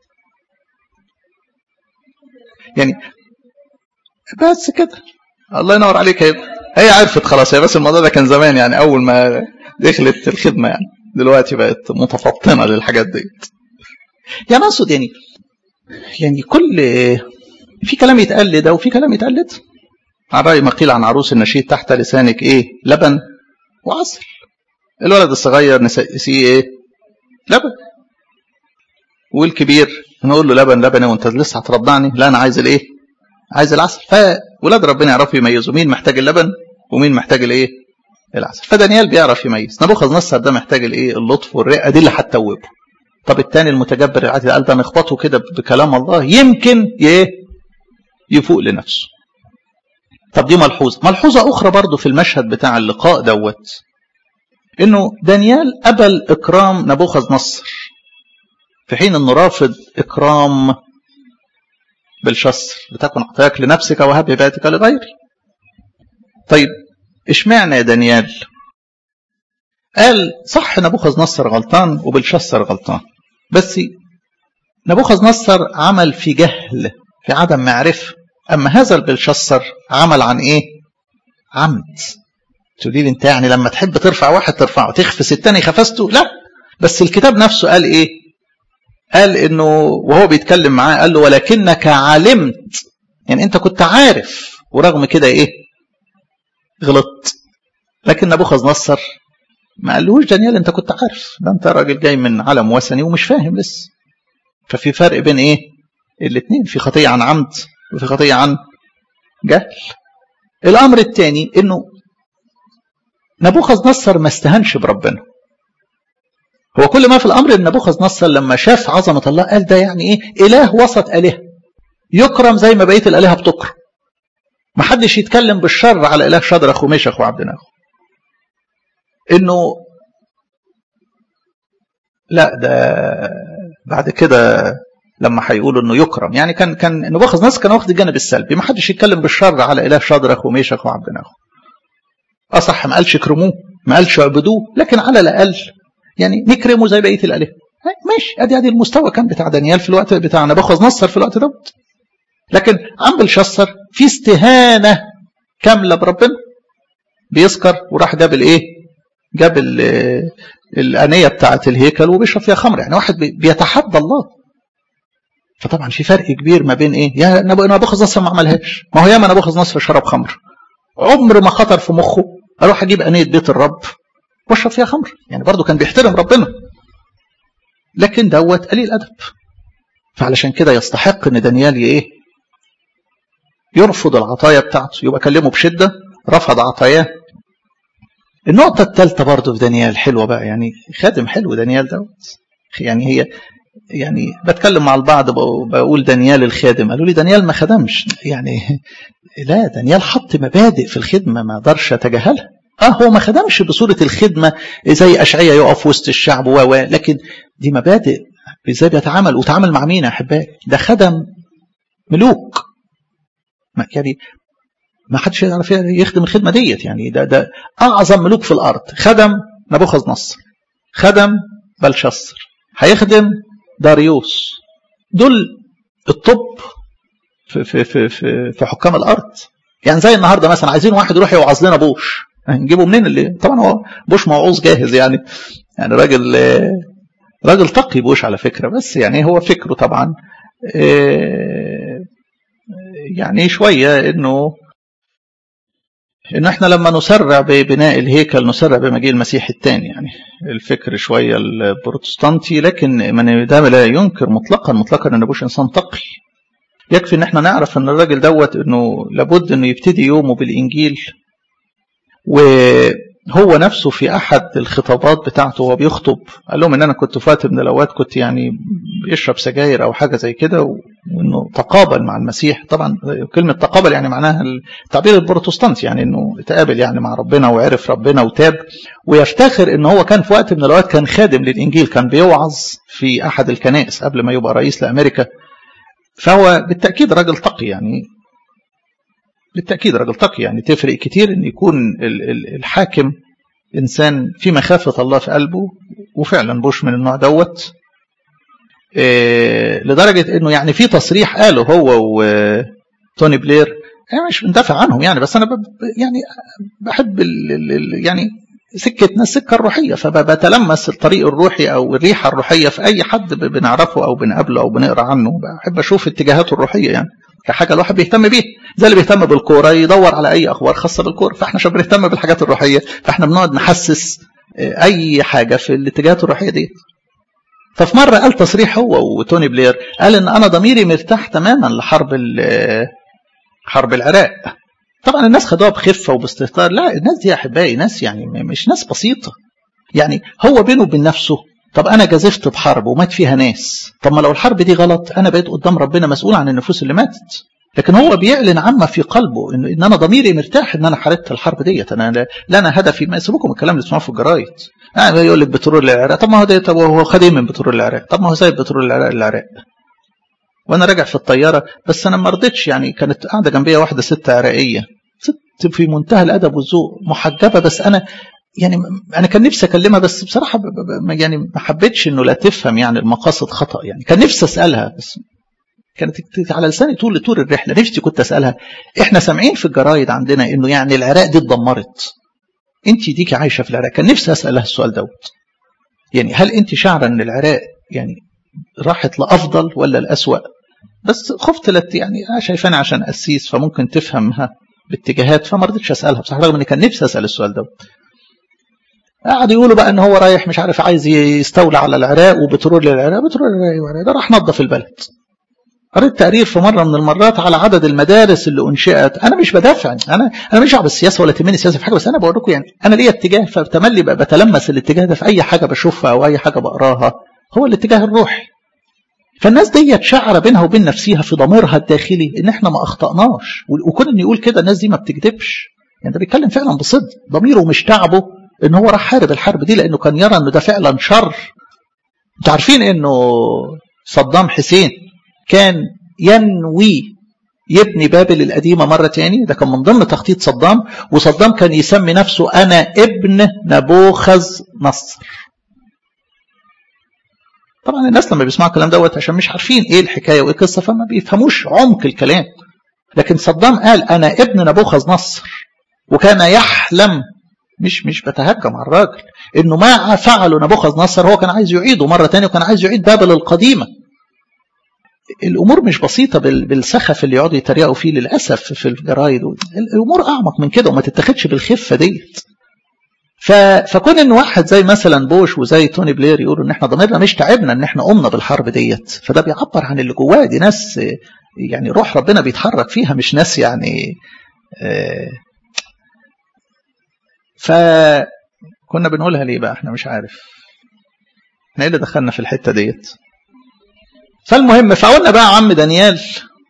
يعني بس كده الله ينور عليك هي هي عرفت خلاص هي بس الموضوع ده كان زمان يعني اول ما دخلت الخدمه يعني دلوقتي بقت متفطنه للحاجات ديت يعني اقصد يعني يعني كل في كلام يتقال لده وفي كلام يتقال لده على رأي ما قيل عن عروس النشيد تحت لسانك ايه لبن وعسل الولد الصغير نسقسيه ايه لبن والكبير نقول له لبن لبن وانت لسه هترضعني لا انا عايز الايه عايز العسل فولاد ربنا يعرفوا يميزوا مين محتاج اللبن ومين محتاج الايه العسل فدانيال بيعرف يميز نبوخذ نصر ده محتاج الايه اللطف والرقه دي اللي هتتوبه طب التاني المتجبر العادي قال ده نخبطه كده بكلام الله يمكن ايه يفوق لنفسه طب دي ملحوظة ملحوظة أخرى برضو في المشهد بتاع اللقاء دوت إنه دانيال قبل إكرام نبوخذ نصر في حين إنه رافض إكرام بالشصر بتكن عطاك لنفسك وهب هباتك لغيري طيب اشمعنى يا دانيال قال صح نبوخذ نصر غلطان وبلشسر غلطان بس نبوخذ نصر عمل في جهل في عدم معرفة أما هذا البلشسر عمل عن إيه عمد تقولي لي انت يعني لما تحب ترفع واحد ترفعه تخفس التاني خفسته لا بس الكتاب نفسه قال ايه قال انه وهو بيتكلم معاه قال له ولكنك علمت يعني انت كنت عارف ورغم كده ايه غلطت لكن نبوخذ نصر ما قالوش دانيال انت كنت عارف ده انت راجل جاي من عالم وثني ومش فاهم لسه ففي فرق بين ايه الاثنين في خطيه عن عمد وفي خطيه عن جهل الامر الثاني انه نبوخذ نصر ما استهانش بربنا هو كل ما في الامر ان نبوخذ نصر لما شاف عظمه الله قال ده يعني ايه اله وسط اله يكرم زي ما بقيه الالهه بتكرم ما حدش يتكلم بالشر على اله شدرخ وميشخ وعبد ناغو انه لا ده بعد كده لما هيقولوا انه يكرم يعني كان كان نبوخذ نصر كان واخد الجانب السلبي ما حدش يتكلم بالشر على اله شدرخ وميشخ وعبد ناغو اه صح ما قالش اكرموه ما قالش اعبدوه لكن على الاقل يعني نكرمه زي بقيه الالهه ماشي ادي ادي المستوى كان بتاع دانيال في الوقت بتاع نبوخذ نصر في الوقت دوت لكن عم بلشسر في استهانه كامله بربنا بيسكر وراح جاب الايه؟ جاب الانيه بتاعه الهيكل وبيشرب فيها خمر يعني واحد بيتحدى الله فطبعا في فرق كبير ما بين ايه؟ يا نبوخذ نصر ما عملهاش ما هو ياما نبوخذ نصر شرب خمر عمر ما خطر في مخه اروح اجيب انيه بيت الرب واشرب فيها خمر يعني برضه كان بيحترم ربنا لكن دوت قليل ادب فعلشان كده يستحق ان دانيال ايه يرفض العطايا بتاعته يبقى كلمه بشده رفض عطاياه النقطة الثالثة برضه في دانيال حلوة بقى يعني خادم حلو دانيال دوت يعني هي يعني بتكلم مع البعض بقول دانيال الخادم قالوا لي دانيال ما خدمش يعني لا دانيال حط مبادئ في الخدمة ما اقدرش اتجاهلها اه هو ما خدمش بصورة الخدمة زي أشعية يقف وسط الشعب و لكن دي مبادئ ازاي بيتعامل وتعامل مع مين يا احبائي ده خدم ملوك ما يعني ما حدش يعرف يخدم الخدمة ديت يعني ده ده أعظم ملوك في الأرض خدم نبوخذ نصر خدم بلشسر هيخدم داريوس دول الطب في في في في, في حكام الارض يعني زي النهارده مثلا عايزين واحد يروح يوعظ لنا بوش هنجيبه منين اللي طبعا هو بوش موعوظ جاهز يعني يعني راجل راجل تقي بوش على فكره بس يعني هو فكره طبعا يعني شويه انه انه احنا لما نسرع ببناء الهيكل نسرع بمجيء المسيح الثاني يعني الفكر شويه البروتستانتي لكن من ده لا ينكر مطلقا مطلقا ان بوش انسان تقي يكفي ان احنا نعرف ان الراجل دوت انه لابد انه يبتدي يومه بالانجيل وهو نفسه في احد الخطابات بتاعته وهو بيخطب قال لهم ان انا كنت في وقت من الاوقات كنت يعني بيشرب سجاير او حاجه زي كده وانه تقابل مع المسيح طبعا كلمه تقابل يعني معناها التعبير البروتستانتي يعني انه تقابل يعني مع ربنا وعرف ربنا وتاب ويفتخر ان هو كان في وقت من الاوقات كان خادم للانجيل كان بيوعظ في احد الكنائس قبل ما يبقى رئيس لامريكا فهو بالتاكيد راجل تقي يعني بالتأكيد راجل تقي يعني تفرق كتير ان يكون الحاكم انسان في مخافة الله في قلبه وفعلا بوش من النوع دوت إيه لدرجة انه يعني في تصريح قاله هو وتوني بلير انا مش بندافع عنهم يعني بس انا يعني بحب ال ال يعني سكتنا السكة الروحية فبتلمس الطريق الروحي أو الريحة الروحية في أي حد بنعرفه أو بنقابله أو بنقرأ عنه بحب أشوف اتجاهاته الروحية يعني كحاجة الواحد بيهتم بيها زي اللي بيهتم بالكورة يدور على أي أخبار خاصة بالكورة فإحنا عشان بنهتم بالحاجات الروحية فإحنا بنقعد نحسس أي حاجة في الاتجاهات الروحية دي ففي مرة قال تصريح هو وتوني بلير قال إن أنا ضميري مرتاح تماما لحرب حرب العراق طبعا الناس خدوها بخفة وباستهتار لا الناس دي يا أحبائي ناس يعني مش ناس بسيطة يعني هو بينه وبين نفسه طب أنا جازفت بحرب ومات فيها ناس طب ما لو الحرب دي غلط أنا بقيت قدام ربنا مسؤول عن النفوس اللي ماتت لكن هو بيعلن عما في قلبه إن, إن أنا ضميري مرتاح إن أنا حاربت الحرب ديت أنا لا أنا هدفي ما يسيبكم الكلام اللي تسمعوه في الجرايد يعني يقول لك بترول العراق طب ما هو ده طب هو خد ايه من بترول العراق طب ما هو سايب بترول العراق العراق وانا راجع في الطياره بس انا ما رضيتش يعني كانت قاعده جنبيا واحده ست عراقيه ست في منتهى الادب والذوق محجبه بس انا يعني انا كان نفسي اكلمها بس بصراحه يعني ما حبيتش انه لا تفهم يعني المقاصد خطا يعني كان نفسي اسالها بس كانت على لساني طول طول الرحله نفسي كنت اسالها احنا سامعين في الجرايد عندنا انه يعني العراق دي اتدمرت انت ديكي عايشه في العراق كان نفسي اسالها السؤال دوت يعني هل انت شعره ان العراق يعني راحت لافضل ولا الاسوا بس خفت لت يعني شايفاني عشان قسيس فممكن تفهمها باتجاهات فما رضيتش اسالها بصراحه رغم اني كان نفسي اسال السؤال ده قعدوا يقولوا بقى ان هو رايح مش عارف عايز يستولى على العراق وبترول العراق بترول العراق ده راح نظف البلد قريت تقرير في مره من المرات على عدد المدارس اللي انشئت انا مش بدافع انا انا مش بالسياسه ولا تهمني السياسه في حاجه بس انا بقول لكم يعني انا ليا اتجاه فتملي بقى بتلمس الاتجاه ده في اي حاجه بشوفها او اي حاجه بقراها هو الاتجاه الروحي فالناس ديت شعر بينها وبين نفسها في ضميرها الداخلي ان احنا ما اخطاناش وكون ان يقول كده الناس دي ما بتكذبش يعني ده بيتكلم فعلا بصدق ضميره مش تعبه ان هو راح حارب الحرب دي لانه كان يرى انه ده فعلا شر انتوا عارفين انه صدام حسين كان ينوي يبني بابل القديمه مره تاني ده كان من ضمن تخطيط صدام وصدام كان يسمي نفسه انا ابن نبوخذ نصر طبعا الناس لما بيسمعوا الكلام دوت عشان مش عارفين ايه الحكايه وايه القصه فما بيفهموش عمق الكلام لكن صدام قال انا ابن نبوخذ نصر وكان يحلم مش مش بتهجم على الراجل انه ما فعله نبوخذ نصر هو كان عايز يعيده مره ثانيه وكان عايز يعيد بابل القديمه الامور مش بسيطه بالسخف اللي يقعدوا يتريقوا فيه للاسف في الجرايد الامور اعمق من كده وما تتاخدش بالخفه ديت ف... فكون ان واحد زي مثلا بوش وزي توني بلير يقولوا ان احنا ضميرنا مش تعبنا ان احنا قمنا بالحرب ديت فده بيعبر عن اللي جواه دي ناس يعني روح ربنا بيتحرك فيها مش ناس يعني فكنا بنقولها ليه بقى احنا مش عارف احنا ايه اللي دخلنا في الحته ديت فالمهم فقلنا بقى عم دانيال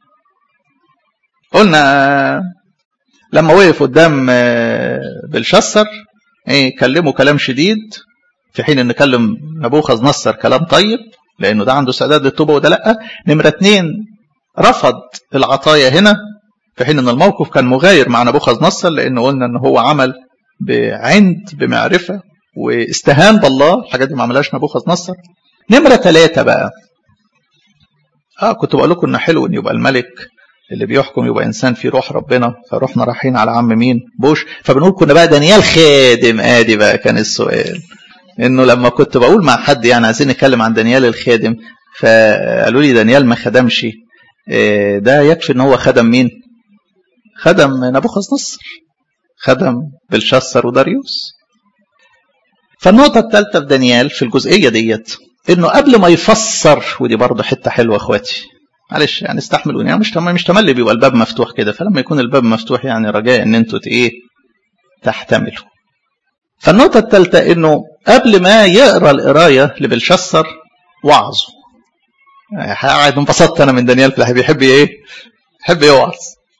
قلنا لما وقف قدام بلشسر ايه كلمه كلام شديد في حين ان كلم نبوخذ نصر كلام طيب لانه ده عنده استعداد للتوبه وده لا نمره اتنين رفض العطايا هنا في حين ان الموقف كان مغاير مع نبوخذ نصر لانه قلنا ان هو عمل بعند بمعرفه واستهان بالله الحاجات دي ما عملهاش نبوخذ نصر نمرة ثلاثة بقى اه كنت بقول لكم انه حلو ان يبقى الملك اللي بيحكم يبقى انسان في روح ربنا فروحنا رايحين على عم مين بوش فبنقول كنا بقى دانيال خادم ادي بقى كان السؤال انه لما كنت بقول مع حد يعني عايزين نتكلم عن دانيال الخادم فقالوا لي دانيال ما خدمش ده يكفي ان هو خدم مين خدم نبوخذ نصر خدم بلشسر وداريوس فالنقطة الثالثة في دانيال في الجزئية ديت انه قبل ما يفسر ودي برضه حتة حلوة اخواتي معلش يعني استحملوني انا مش مش تملي بيبقى الباب مفتوح كده فلما يكون الباب مفتوح يعني رجاء ان انتوا ايه تحتملوا فالنقطة الثالثة انه قبل ما يقرا القراية لبلشسر وعظه قاعد انبسطت انا من دانيال في بيحب ايه؟ يحب يوعظ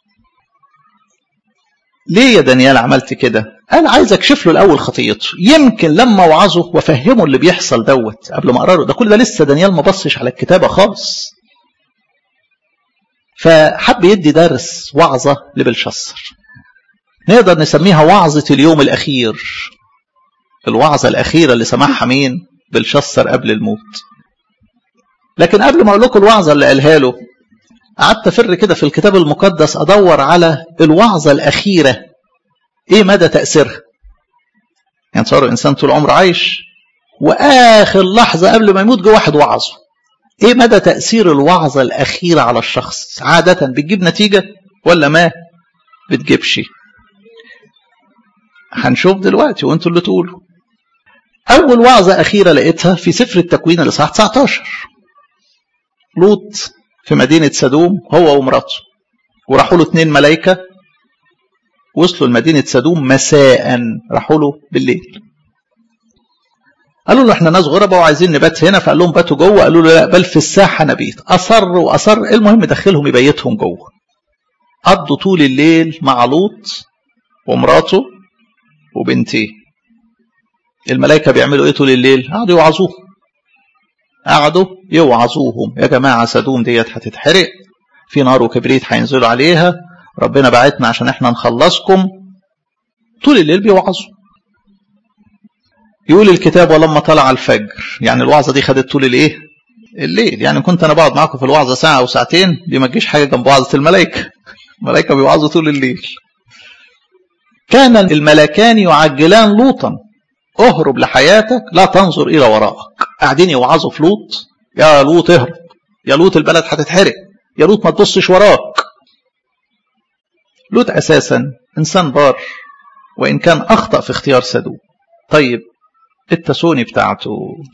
ليه يا دانيال عملت كده؟ قال عايز اكشف له الاول خطيته يمكن لما اوعظه وافهمه اللي بيحصل دوت قبل ما اقرا له ده كل ده لسه دانيال ما بصش على الكتابه خالص فحب يدي درس وعظه لبلشسر نقدر نسميها وعظه اليوم الاخير الوعظه الاخيره اللي سمعها مين بلشسر قبل الموت لكن قبل ما اقول لكم الوعظه اللي قالها له قعدت افر كده في الكتاب المقدس ادور على الوعظه الاخيره ايه مدى تاثيرها يعني تصوروا انسان طول عمره عايش واخر لحظه قبل ما يموت جه واحد وعظه ايه مدى تاثير الوعظه الاخيره على الشخص عاده بتجيب نتيجه ولا ما بتجيبش هنشوف دلوقتي وانتوا اللي تقولوا اول وعظه اخيره لقيتها في سفر التكوين الاصحاح 19 لوط في مدينة سدوم هو ومراته وراحوا له اثنين ملايكة وصلوا لمدينة سدوم مساء راحوا له بالليل قالوا له احنا ناس غرباء وعايزين نبات هنا فقال لهم باتوا جوه قالوا له لا بل في الساحة نبيت أصر وأصر المهم دخلهم يبيتهم جوه قضوا طول الليل مع لوط ومراته وبنتيه الملائكة بيعملوا ايه طول الليل قعدوا يوعظوه قعدوا يوعظوهم يا جماعة سدوم ديت هتتحرق في نار وكبريت هينزلوا عليها ربنا بعتنا عشان احنا نخلصكم طول الليل بيوعظوا يقول الكتاب ولما طلع الفجر يعني الوعظة دي خدت طول الايه الليل يعني كنت انا بقعد معاكم في الوعظة ساعة او ساعتين دي ما تجيش حاجة جنب وعظة الملائكة الملائكة بيوعظوا طول الليل كان الملكان يعجلان لوطا اهرب لحياتك لا تنظر الى وراءك قاعدين يوعظوا في لوط يا لوط اهرب يا لوط البلد هتتحرق يا لوط ما تبصش وراك لوط اساسا انسان بار وان كان اخطا في اختيار سدوم طيب التسوني بتاعته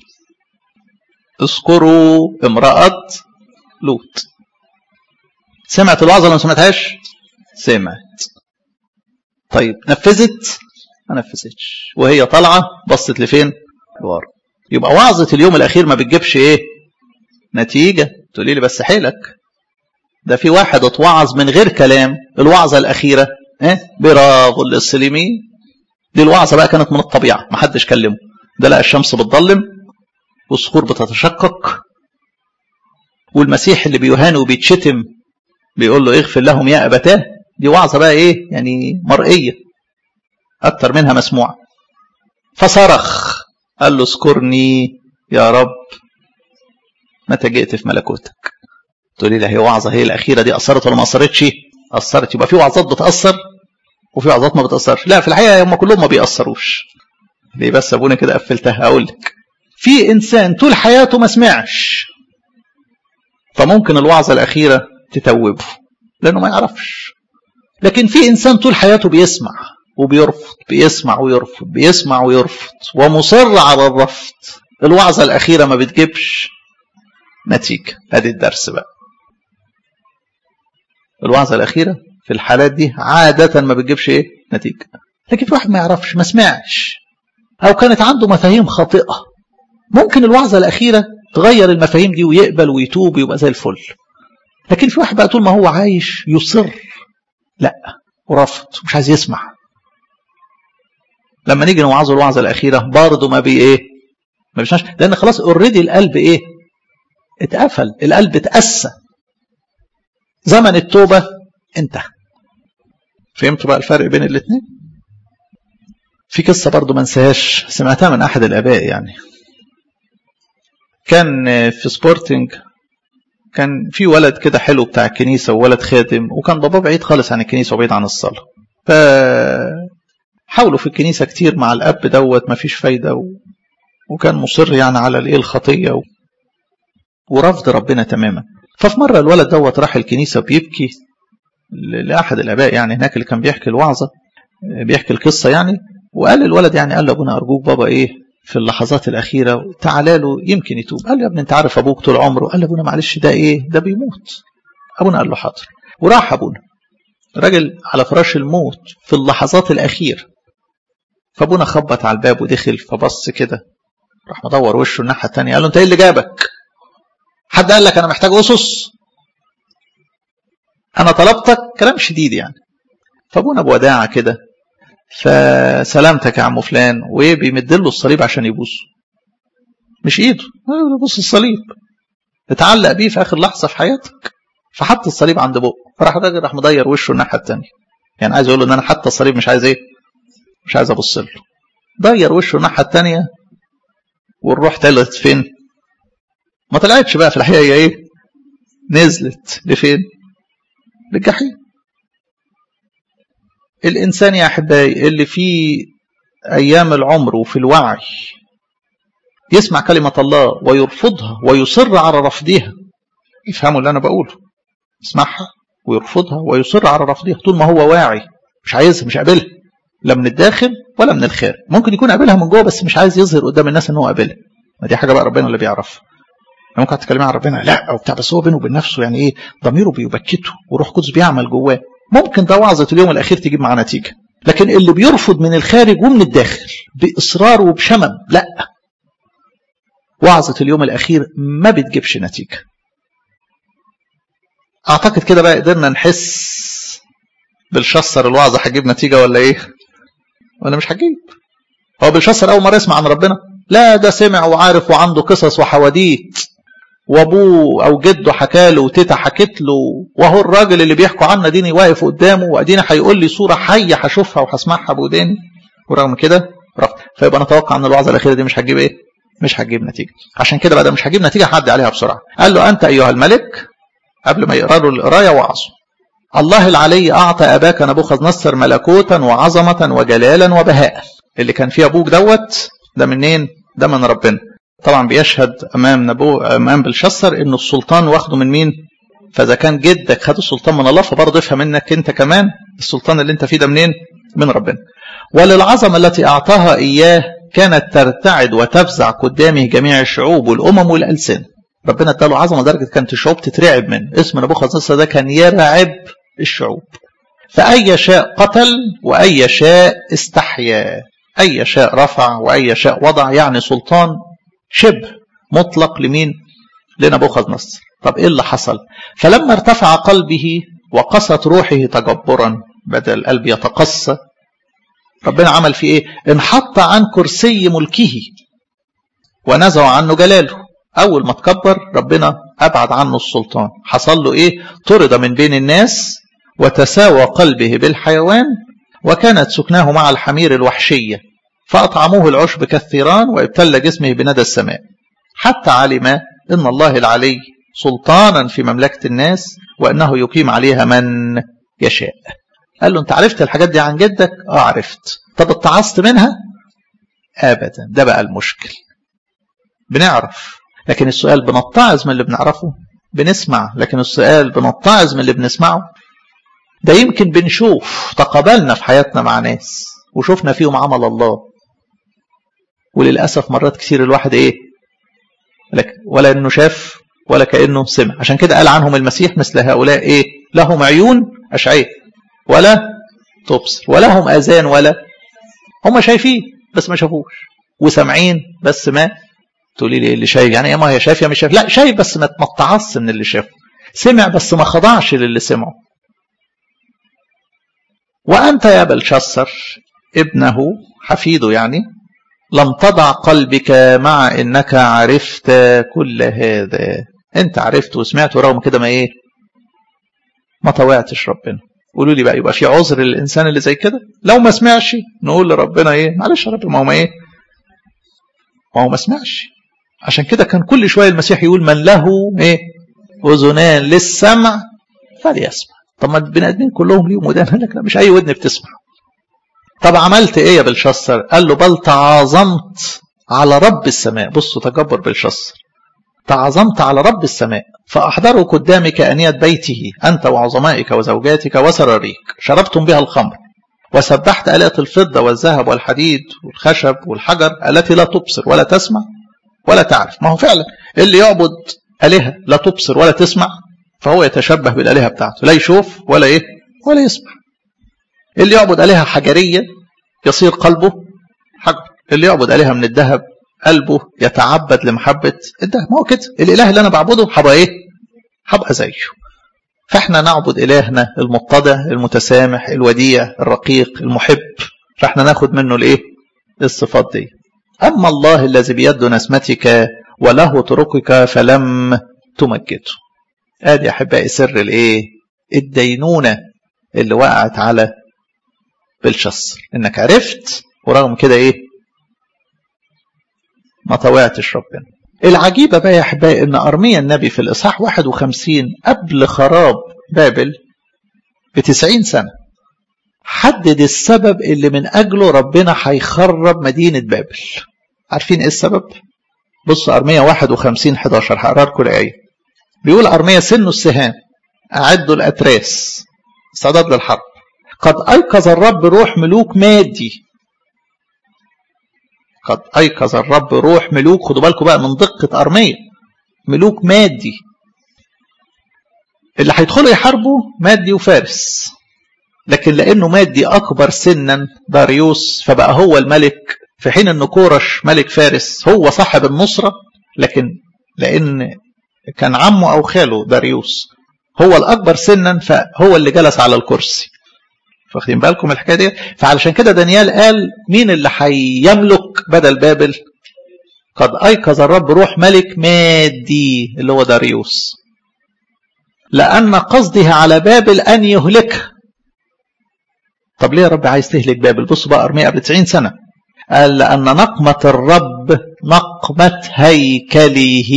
اذكروا امرأة لوط سمعت الوعظة ولا ما سمعتهاش؟ سمعت طيب نفذت؟ ما نفذتش وهي طالعة بصت لفين؟ لورا يبقى وعظة اليوم الأخير ما بتجيبش إيه؟ نتيجة تقولي لي بس حيلك ده في واحد اتوعظ من غير كلام الوعظة الأخيرة إيه؟ برافو للسليمين دي الوعظة بقى كانت من الطبيعة ما حدش كلمه ده لقى الشمس بتضلم والصخور بتتشقق والمسيح اللي بيهان وبيتشتم بيقول له اغفر لهم يا أبتاه دي وعظة بقى إيه يعني مرئية أكتر منها مسموعة فصرخ قال له اذكرني يا رب متى جئت في ملكوتك تقولي لي هي وعظة هي الأخيرة دي أثرت ولا ما أثرتش أثرت يبقى في وعظات بتأثر وفي وعظات ما بتأثرش لا في الحقيقة هم كلهم ما بيأثروش ليه بس أبونا كده قفلتها أقول لك في إنسان طول حياته ما سمعش فممكن الوعظة الأخيرة تتوبه لأنه ما يعرفش لكن في إنسان طول حياته بيسمع وبيرفض بيسمع ويرفض بيسمع ويرفض ومصر على الرفض الوعظة الأخيرة ما بتجيبش نتيجة ادي الدرس بقى الوعظة الأخيرة في الحالات دي عادة ما بتجيبش ايه نتيجة لكن في واحد ما يعرفش ما سمعش أو كانت عنده مفاهيم خاطئة ممكن الوعظة الأخيرة تغير المفاهيم دي ويقبل ويتوب ويبقى زي الفل لكن في واحد بقى طول ما هو عايش يصر لا ورفض مش عايز يسمع لما نيجي نوعظه الوعظه الاخيره برضه ما بي ايه ما بيسمعش لان خلاص اوريدي القلب ايه اتقفل القلب اتأسى زمن التوبة انتهى فهمتوا بقى الفرق بين الاثنين في قصة برضو ما انساهاش سمعتها من أحد الآباء يعني كان في سبورتنج كان في ولد كده حلو بتاع الكنيسة وولد خادم وكان باباه بعيد خالص عن الكنيسة وبعيد عن الصلاة ف حاولوا في الكنيسة كتير مع الأب دوت مفيش فايدة و... وكان مصر يعني على الايه الخطية و... ورفض ربنا تماما ففي مرة الولد دوت راح الكنيسة بيبكي لأحد الآباء يعني هناك اللي كان بيحكي الوعظة بيحكي القصة يعني وقال الولد يعني قال له أبونا أرجوك بابا إيه في اللحظات الأخيرة تعالى له يمكن يتوب قال له يا ابني أنت عارف أبوك طول عمره قال له أبونا معلش ده إيه ده بيموت أبونا قال له حاضر وراح أبونا راجل على فراش الموت في اللحظات الأخيرة فأبونا خبط على الباب ودخل فبص كده راح مدور وشه الناحية التانية قال له أنت إيه اللي جابك حد قال لك أنا محتاج أسس أنا طلبتك كلام شديد يعني فأبونا بوداعة كده فسلامتك يا عم فلان وايه بيمد له الصليب عشان يبوسه مش ايده بص الصليب اتعلق بيه في اخر لحظه في حياتك فحط الصليب عند بقه فراح الراجل راح مدير وشه الناحيه الثانيه يعني عايز يقول له ان انا حتى الصليب مش عايز ايه مش عايز ابص له دير وشه الناحيه الثانيه والروح طلعت فين ما طلعتش بقى في الحقيقه هي ايه نزلت لفين للجحيم الإنسان يا أحبائي اللي في أيام العمر وفي الوعي يسمع كلمة الله ويرفضها ويصر على رفضها يفهموا اللي أنا بقوله يسمعها ويرفضها ويصر على رفضها طول ما هو واعي مش عايزها مش قابلها لا من الداخل ولا من الخارج ممكن يكون قابلها من جوه بس مش عايز يظهر قدام الناس ان هو قابلها ما دي حاجه بقى ربنا اللي بيعرفها ممكن تتكلمي عن ربنا لا او بتاع بس هو بينه وبين نفسه يعني ايه ضميره بيبكته وروح قدس بيعمل جواه ممكن ده وعظة اليوم الأخير تجيب معاه نتيجة لكن اللي بيرفض من الخارج ومن الداخل بإصرار وبشمم لا وعظة اليوم الأخير ما بتجيبش نتيجة أعتقد كده بقى قدرنا نحس بالشصر الوعظة هتجيب نتيجة ولا إيه ولا مش هتجيب هو بالشصر أول مرة يسمع عن ربنا لا ده سمع وعارف وعنده قصص وحواديت وابوه او جده حكى له وتيتا حكت له وهو الراجل اللي بيحكوا عنه ديني واقف قدامه واديني هيقول لي صوره حيه هشوفها وهسمعها بوداني ورغم كده رفض فيبقى نتوقع ان الوعظه الاخيره دي مش هتجيب ايه؟ مش هتجيب نتيجه عشان كده بعد مش هتجيب نتيجه حد عليها بسرعه قال له انت ايها الملك قبل ما يقرا له القرايه وعظه الله العلي اعطى اباك نبوخذ نصر ملكوتا وعظمه وجلالا وبهاء اللي كان فيه ابوك دوت ده منين؟ ده من ربنا طبعا بيشهد امام نبو امام بلشسر ان السلطان واخده من مين فاذا كان جدك خد السلطان من الله فبرضه افهم منك انت كمان السلطان اللي انت فيه ده منين من ربنا وللعظمه التي اعطاها اياه كانت ترتعد وتفزع قدامه جميع الشعوب والامم والالسن ربنا اداله عظمه لدرجه كانت الشعوب تترعب منه اسم نبوخذ نصر ده كان يرعب الشعوب فاي شاء قتل واي شاء استحيا اي شاء رفع واي شاء وضع يعني سلطان شبه مطلق لمين لنبوخذ نصر طب ايه اللي حصل فلما ارتفع قلبه وقست روحه تجبرا بدل القلب يتقصى ربنا عمل فيه ايه انحط عن كرسي ملكه ونزع عنه جلاله اول ما تكبر ربنا ابعد عنه السلطان حصل له ايه طرد من بين الناس وتساوى قلبه بالحيوان وكانت سكناه مع الحمير الوحشيه فأطعموه العشب كالثيران وابتل جسمه بندى السماء حتى علم إن الله العلي سلطانا في مملكة الناس وأنه يقيم عليها من يشاء قال له أنت عرفت الحاجات دي عن جدك؟ آه عرفت طب اتعظت منها؟ أبدا ده بقى المشكل بنعرف لكن السؤال بنتعظ من اللي بنعرفه بنسمع لكن السؤال بنتعظ من اللي بنسمعه ده يمكن بنشوف تقابلنا في حياتنا مع ناس وشفنا فيهم عمل الله وللأسف مرات كثير الواحد إيه لك ولا إنه شاف ولا كأنه سمع عشان كده قال عنهم المسيح مثل هؤلاء إيه لهم عيون أشعية ولا تبصر ولهم أذان ولا هم شايفين بس ما شافوش وسامعين بس ما تقولي لي اللي شايف يعني ما هي شايف يا مش شايف لا شايف بس ما تمطعص من اللي شافه سمع بس ما خضعش للي سمعه وأنت يا بلشسر ابنه حفيده يعني لم تضع قلبك مع انك عرفت كل هذا انت عرفت وسمعت ورغم كده ما ايه ما طوعتش ربنا قولوا لي بقى يبقى في عذر للانسان اللي زي كده لو ما سمعش نقول لربنا ايه معلش يا رب ما هو ما ايه ما هو ما سمعش عشان كده كان كل شويه المسيح يقول من له ايه اذنان للسمع فليسمع طب ما البني ادمين كلهم ليهم ودان لك لا مش اي ودن بتسمع طب عملت ايه يا بلشسر قال له بل تعاظمت على رب السماء بصوا تجبر بلشسر تعظمت على رب السماء فأحضروا قدامك أنية بيته أنت وعظمائك وزوجاتك وسراريك شربتم بها الخمر وسبحت آلات الفضة والذهب والحديد والخشب والحجر التي لا تبصر ولا تسمع ولا تعرف ما هو فعلا اللي يعبد آلهة لا تبصر ولا تسمع فهو يتشبه بالآلهة بتاعته لا يشوف ولا إيه ولا يسمع اللي يعبد آلهة حجرية يصير قلبه حجر اللي يعبد آلهة من الذهب قلبه يتعبد لمحبة الذهب ما هو كده الإله اللي أنا بعبده هبقى إيه هبقى زيه فاحنا نعبد إلهنا المتضع المتسامح الوديع الرقيق المحب فاحنا ناخد منه الإيه الصفات دي أما الله الذي بيد نسمتك وله طرقك فلم تمجده ادي احبائي سر الايه الدينونه اللي وقعت على بلشسر انك عرفت ورغم كده ايه ما طوعتش ربنا العجيبة بقى يا أحبائي إن أرميا النبي في الإصحاح 51 قبل خراب بابل بتسعين سنة حدد السبب اللي من أجله ربنا هيخرب مدينة بابل عارفين إيه السبب؟ بصوا أرميا 51 11 هقرا لكم الآية بيقول أرميا سن السهام أعدوا الأتراس استعداد للحرب قد أيقظ الرب روح ملوك مادي قد أيقظ الرب روح ملوك خدوا بالكم بقى من دقة أرمية ملوك مادي اللي هيدخلوا يحاربوا مادي وفارس لكن لأنه مادي أكبر سنا داريوس فبقى هو الملك في حين أن كورش ملك فارس هو صاحب النصرة لكن لأن كان عمه أو خاله داريوس هو الأكبر سنا فهو اللي جلس على الكرسي واخدين بالكم الحكايه دي فعلشان كده دانيال قال مين اللي هيملك بدل بابل قد ايقظ الرب روح ملك مادي اللي هو داريوس لان قصده على بابل ان يهلكها طب ليه يا رب عايز تهلك بابل بصوا بقى ارميه قبل 90 سنه قال لان نقمه الرب نقمه هيكله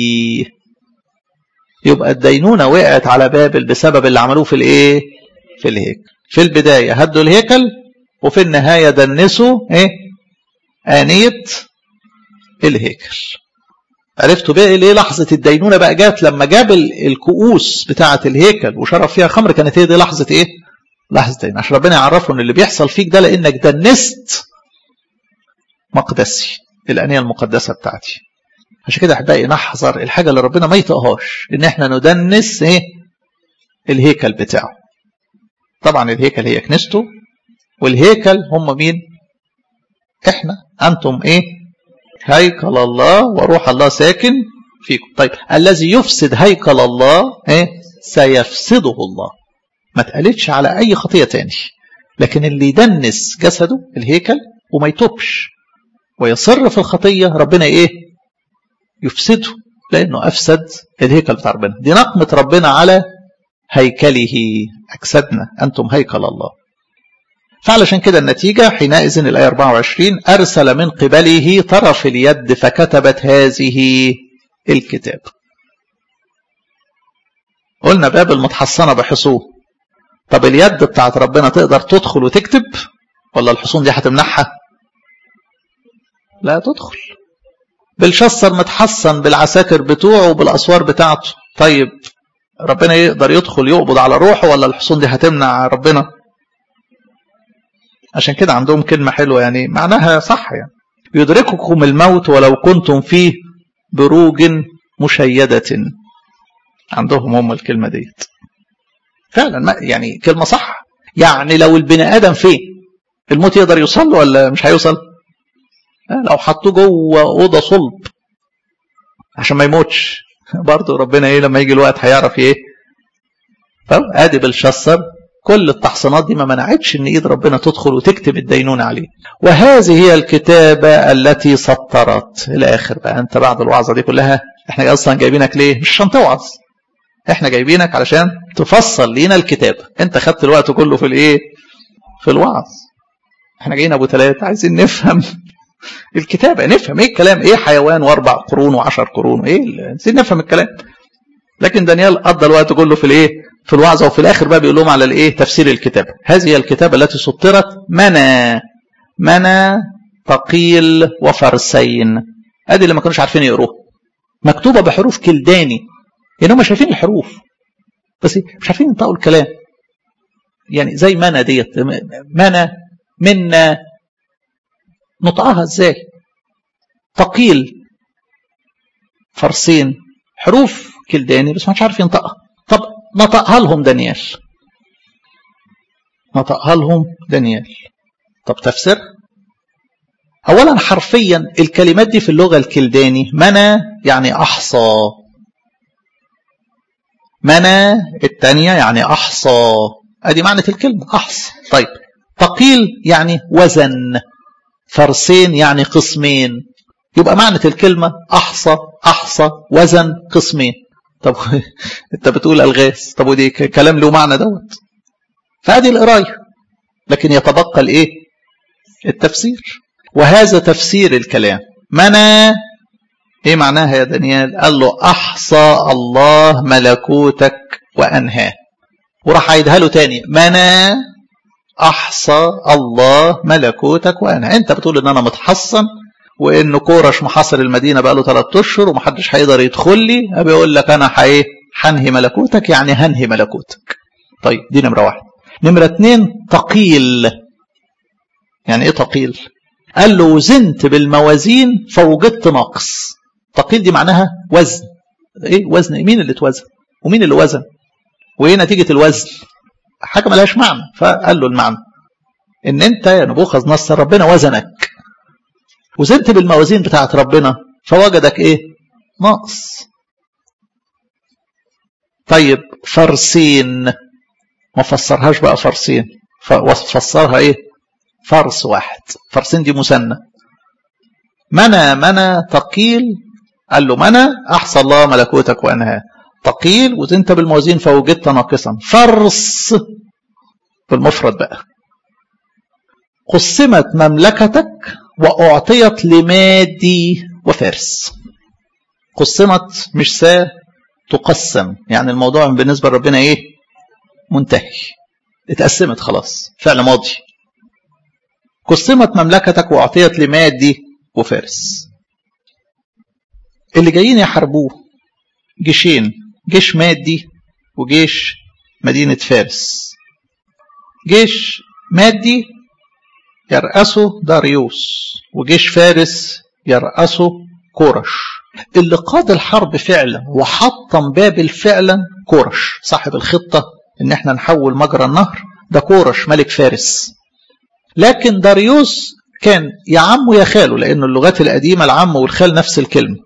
يبقى الدينونه وقعت على بابل بسبب اللي عملوه في الايه في الهيكل في البداية هدوا الهيكل وفي النهاية دنسوا ايه آنية الهيكل عرفتوا بقى ليه لحظة الدينونة بقى جات لما جاب الكؤوس بتاعة الهيكل وشرب فيها خمر كانت هي دي لحظة ايه لحظة دين عشان ربنا يعرفه ان اللي بيحصل فيك ده لانك دنست مقدسي الآنية المقدسة بتاعتي عشان كده احبائي نحذر الحاجة اللي ربنا ما يطقهاش ان احنا ندنس ايه الهيكل بتاعه طبعا الهيكل هي كنيسته والهيكل هم مين احنا انتم ايه هيكل الله وروح الله ساكن فيكم طيب الذي يفسد هيكل الله ايه سيفسده الله ما تقلتش على اي خطيه تاني لكن اللي يدنس جسده الهيكل وما يتوبش ويصر في الخطيه ربنا ايه يفسده لانه افسد الهيكل بتاع ربنا دي نقمه ربنا على هيكله أجسادنا أنتم هيكل الله فعلشان كده النتيجة حينئذ الآية 24 أرسل من قبله طرف اليد فكتبت هذه الكتاب قلنا باب المتحصنة بحصون طب اليد بتاعت ربنا تقدر تدخل وتكتب ولا الحصون دي هتمنعها لا تدخل بالشصر متحصن بالعساكر بتوعه وبالأسوار بتاعته طيب ربنا يقدر يدخل يقبض على روحه ولا الحصون دي هتمنع ربنا عشان كده عندهم كلمة حلوة يعني معناها صح يعني يدرككم الموت ولو كنتم فيه بروج مشيدة عندهم هم الكلمة ديت فعلا ما يعني كلمة صح يعني لو البني آدم فيه الموت يقدر يوصل له ولا مش هيوصل لو حطوه جوه أوضة صلب عشان ما يموتش برضه ربنا ايه لما يجي الوقت هيعرف ايه ادي بالشصر كل التحصينات دي ما منعتش ان ايد ربنا تدخل وتكتب الدينونة عليه وهذه هي الكتابة التي سطرت الاخر بقى انت بعد الوعظة دي كلها احنا اصلا جايبينك ليه مش عشان توعظ احنا جايبينك علشان تفصل لينا الكتابة انت خدت الوقت كله في الايه في الوعظ احنا جايين ابو ثلاثة عايزين نفهم الكتابة نفهم ايه الكلام ايه حيوان واربع قرون وعشر قرون ايه نسيت نفهم الكلام لكن دانيال قضى الوقت كله في الايه في الوعظة وفي الاخر بقى بيقول لهم على الايه تفسير الكتابة هذه الكتابة التي سطرت منى منى ثقيل وفرسين ادي اللي ما كانوش عارفين يقروها مكتوبة بحروف كلداني يعني هم شايفين الحروف بس مش عارفين ينطقوا الكلام يعني زي منى ديت منى منا نطقها ازاي ثقيل فرسين حروف كلداني بس ما عارف ينطقها طب نطقها لهم دانيال نطقها لهم دانيال طب تفسير اولا حرفيا الكلمات دي في اللغه الكلداني منى يعني احصى منى الثانيه يعني احصى ادي معنى الكلمه احصى طيب ثقيل يعني وزن فرسين يعني قسمين يبقى معنى الكلمة أحصى أحصى وزن قسمين طب انت بتقول الغاز طب ودي كلام له معنى دوت فهذه القرايه لكن يتبقى الايه التفسير وهذا تفسير الكلام منى ايه معناها يا دانيال قال له احصى الله ملكوتك وانهاه وراح عيدها له تاني منى احصى الله ملكوتك وانهاه انت بتقول ان انا متحصن وان كورش محاصر المدينه بقى له ثلاث اشهر ومحدش هيقدر يدخل لي ابي اقول لك انا حي هنهي ملكوتك يعني هنهي ملكوتك طيب دي نمره واحد نمره اتنين تقيل يعني ايه تقيل قال له وزنت بالموازين فوجدت ناقص تقيل دي معناها وزن ايه وزن مين اللي اتوزن ومين اللي وزن وايه نتيجه الوزن حاجه ملهاش معنى فقال له المعنى ان انت يا نبوخذ نصر ربنا وزنك وزنت بالموازين بتاعت ربنا فوجدك ايه ناقص طيب فرسين ما فسرهاش بقى فرسين فسرها ايه فرس واحد فرسين دي مثنى منى منى تقيل قال له منى احصى الله ملكوتك وانهاه تقيل وزنت بالموازين فوجدت ناقصا فرس بالمفرد بقى قسمت مملكتك وأعطيت لمادي وفارس قسمت مش سا تقسم يعني الموضوع بالنسبة لربنا ايه منتهي اتقسمت خلاص فعل ماضي قسمت مملكتك وأعطيت لمادي وفارس اللي جايين يحاربوه جيشين جيش مادي وجيش مدينة فارس جيش مادي يرأسه داريوس وجيش فارس يرأسه كورش اللي قاد الحرب فعلا وحطم بابل فعلا كورش صاحب الخطة ان احنا نحول مجرى النهر ده كورش ملك فارس لكن داريوس كان يا عمه يا خاله لأن اللغات القديمة العم والخال نفس الكلمة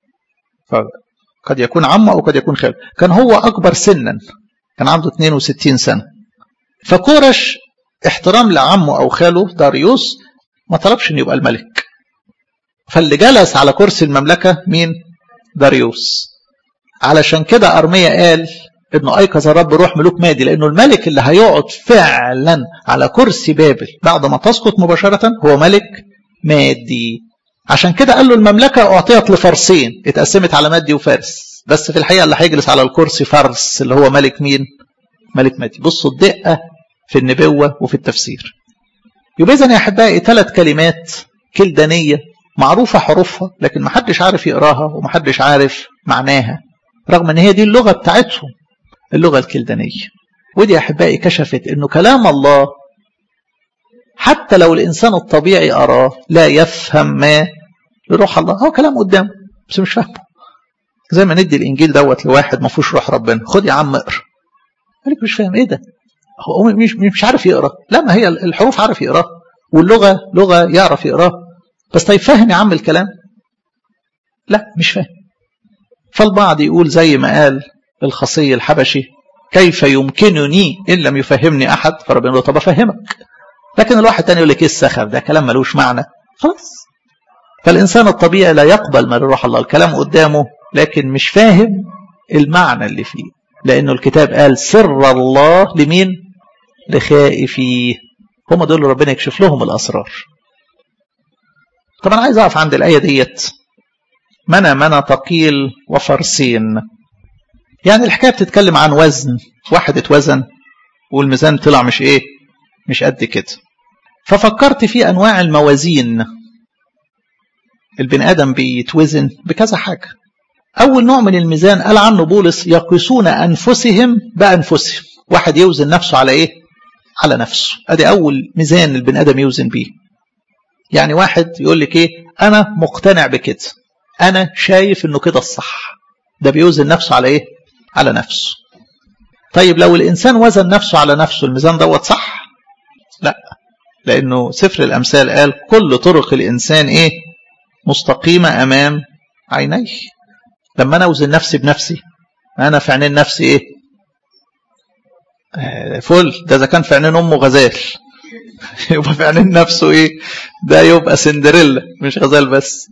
قد يكون عمه أو قد يكون خاله كان هو أكبر سنا كان عنده 62 سنة فكورش احترام لعمه أو خاله داريوس ما طلبش أن يبقى الملك فاللي جلس على كرسي المملكة مين داريوس علشان كده أرمية قال انه ايقظ الرب روح ملوك مادي لانه الملك اللي هيقعد فعلا على كرسي بابل بعد ما تسقط مباشره هو ملك مادي عشان كده قال له المملكه اعطيت لفرسين اتقسمت على مادي وفارس بس في الحقيقه اللي هيجلس على الكرسي فرس اللي هو ملك مين ملك مادي بصوا الدقه في النبوه وفي التفسير يبقى اذا يا احبائي ثلاث كلمات كلدانيه معروفه حروفها لكن محدش عارف يقراها ومحدش عارف معناها رغم ان هي دي اللغه بتاعتهم اللغة الكلدانية ودي أحبائي كشفت أنه كلام الله حتى لو الإنسان الطبيعي أراه لا يفهم ما لروح الله هو كلام قدامه بس مش فاهمه زي ما ندي الإنجيل دوت لواحد ما فيهوش روح ربنا خد يا عم اقرا قال مش فاهم إيه ده هو مش مش عارف يقرا لا ما هي الحروف عارف يقرا واللغة لغة يعرف يقرا بس طيب فاهم يا عم الكلام لا مش فاهم فالبعض يقول زي ما قال الخصي الحبشي كيف يمكنني إن لم يفهمني أحد فربنا يقول طب أفهمك لكن الواحد تاني يقول لك إيه السخف ده كلام ملوش معنى خلاص فالإنسان الطبيعي لا يقبل ما لروح الله الكلام قدامه لكن مش فاهم المعنى اللي فيه لأنه الكتاب قال سر الله لمين لخائفيه هم دول ربنا يكشف لهم الأسرار طب انا عايز اقف عند الايه ديت منى منى ثقيل وفرسين يعني الحكايه بتتكلم عن وزن واحد اتوزن والميزان طلع مش ايه مش قد كده ففكرت في انواع الموازين البني ادم بيتوزن بكذا حاجه اول نوع من الميزان قال عنه بولس يقيسون انفسهم بانفسهم واحد يوزن نفسه على ايه على نفسه ادي اول ميزان البني ادم يوزن بيه يعني واحد يقول لك ايه انا مقتنع بكده انا شايف انه كده الصح ده بيوزن نفسه على ايه على نفسه طيب لو الانسان وزن نفسه على نفسه الميزان دوت صح لا لانه سفر الامثال قال كل طرق الانسان ايه مستقيمه امام عينيه لما انا اوزن نفسي بنفسي انا في عينين نفسي ايه آه فل ده اذا كان في عينين امه غزال يبقى في عينين نفسه ايه ده يبقى سندريلا مش غزال بس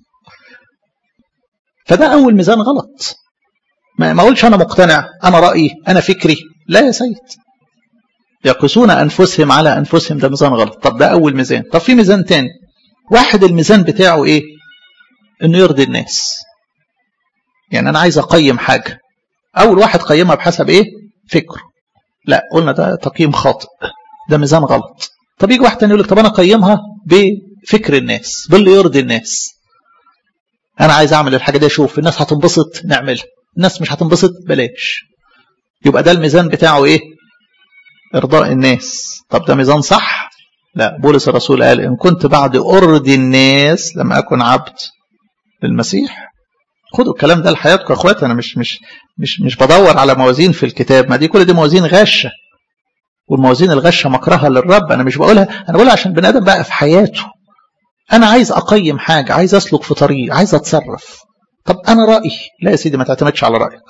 فده اول ميزان غلط ما اقولش انا مقتنع انا رايي انا فكري لا يا سيد يقيسون انفسهم على انفسهم ده ميزان غلط طب ده اول ميزان طب في ميزان تاني واحد الميزان بتاعه ايه انه يرضي الناس يعني انا عايز اقيم حاجه اول واحد قيمها بحسب ايه فكره لا قلنا ده تقييم خاطئ ده ميزان غلط طب يجي واحد تاني يقول لك طب انا اقيمها بفكر الناس باللي يرضي الناس انا عايز اعمل الحاجه دي اشوف الناس هتنبسط نعملها الناس مش هتنبسط بلاش يبقى ده الميزان بتاعه ايه ارضاء الناس طب ده ميزان صح لا بولس الرسول قال ان كنت بعد ارضي الناس لم اكن عبد للمسيح خدوا الكلام ده لحياتكم يا اخواتي انا مش مش مش مش بدور على موازين في الكتاب ما دي كل دي موازين غشه والموازين الغشه مكرهه للرب انا مش بقولها انا بقولها عشان البني ادم بقى في حياته انا عايز اقيم حاجه عايز اسلك في طريق عايز اتصرف طب انا رايي لا يا سيدي ما تعتمدش على رايك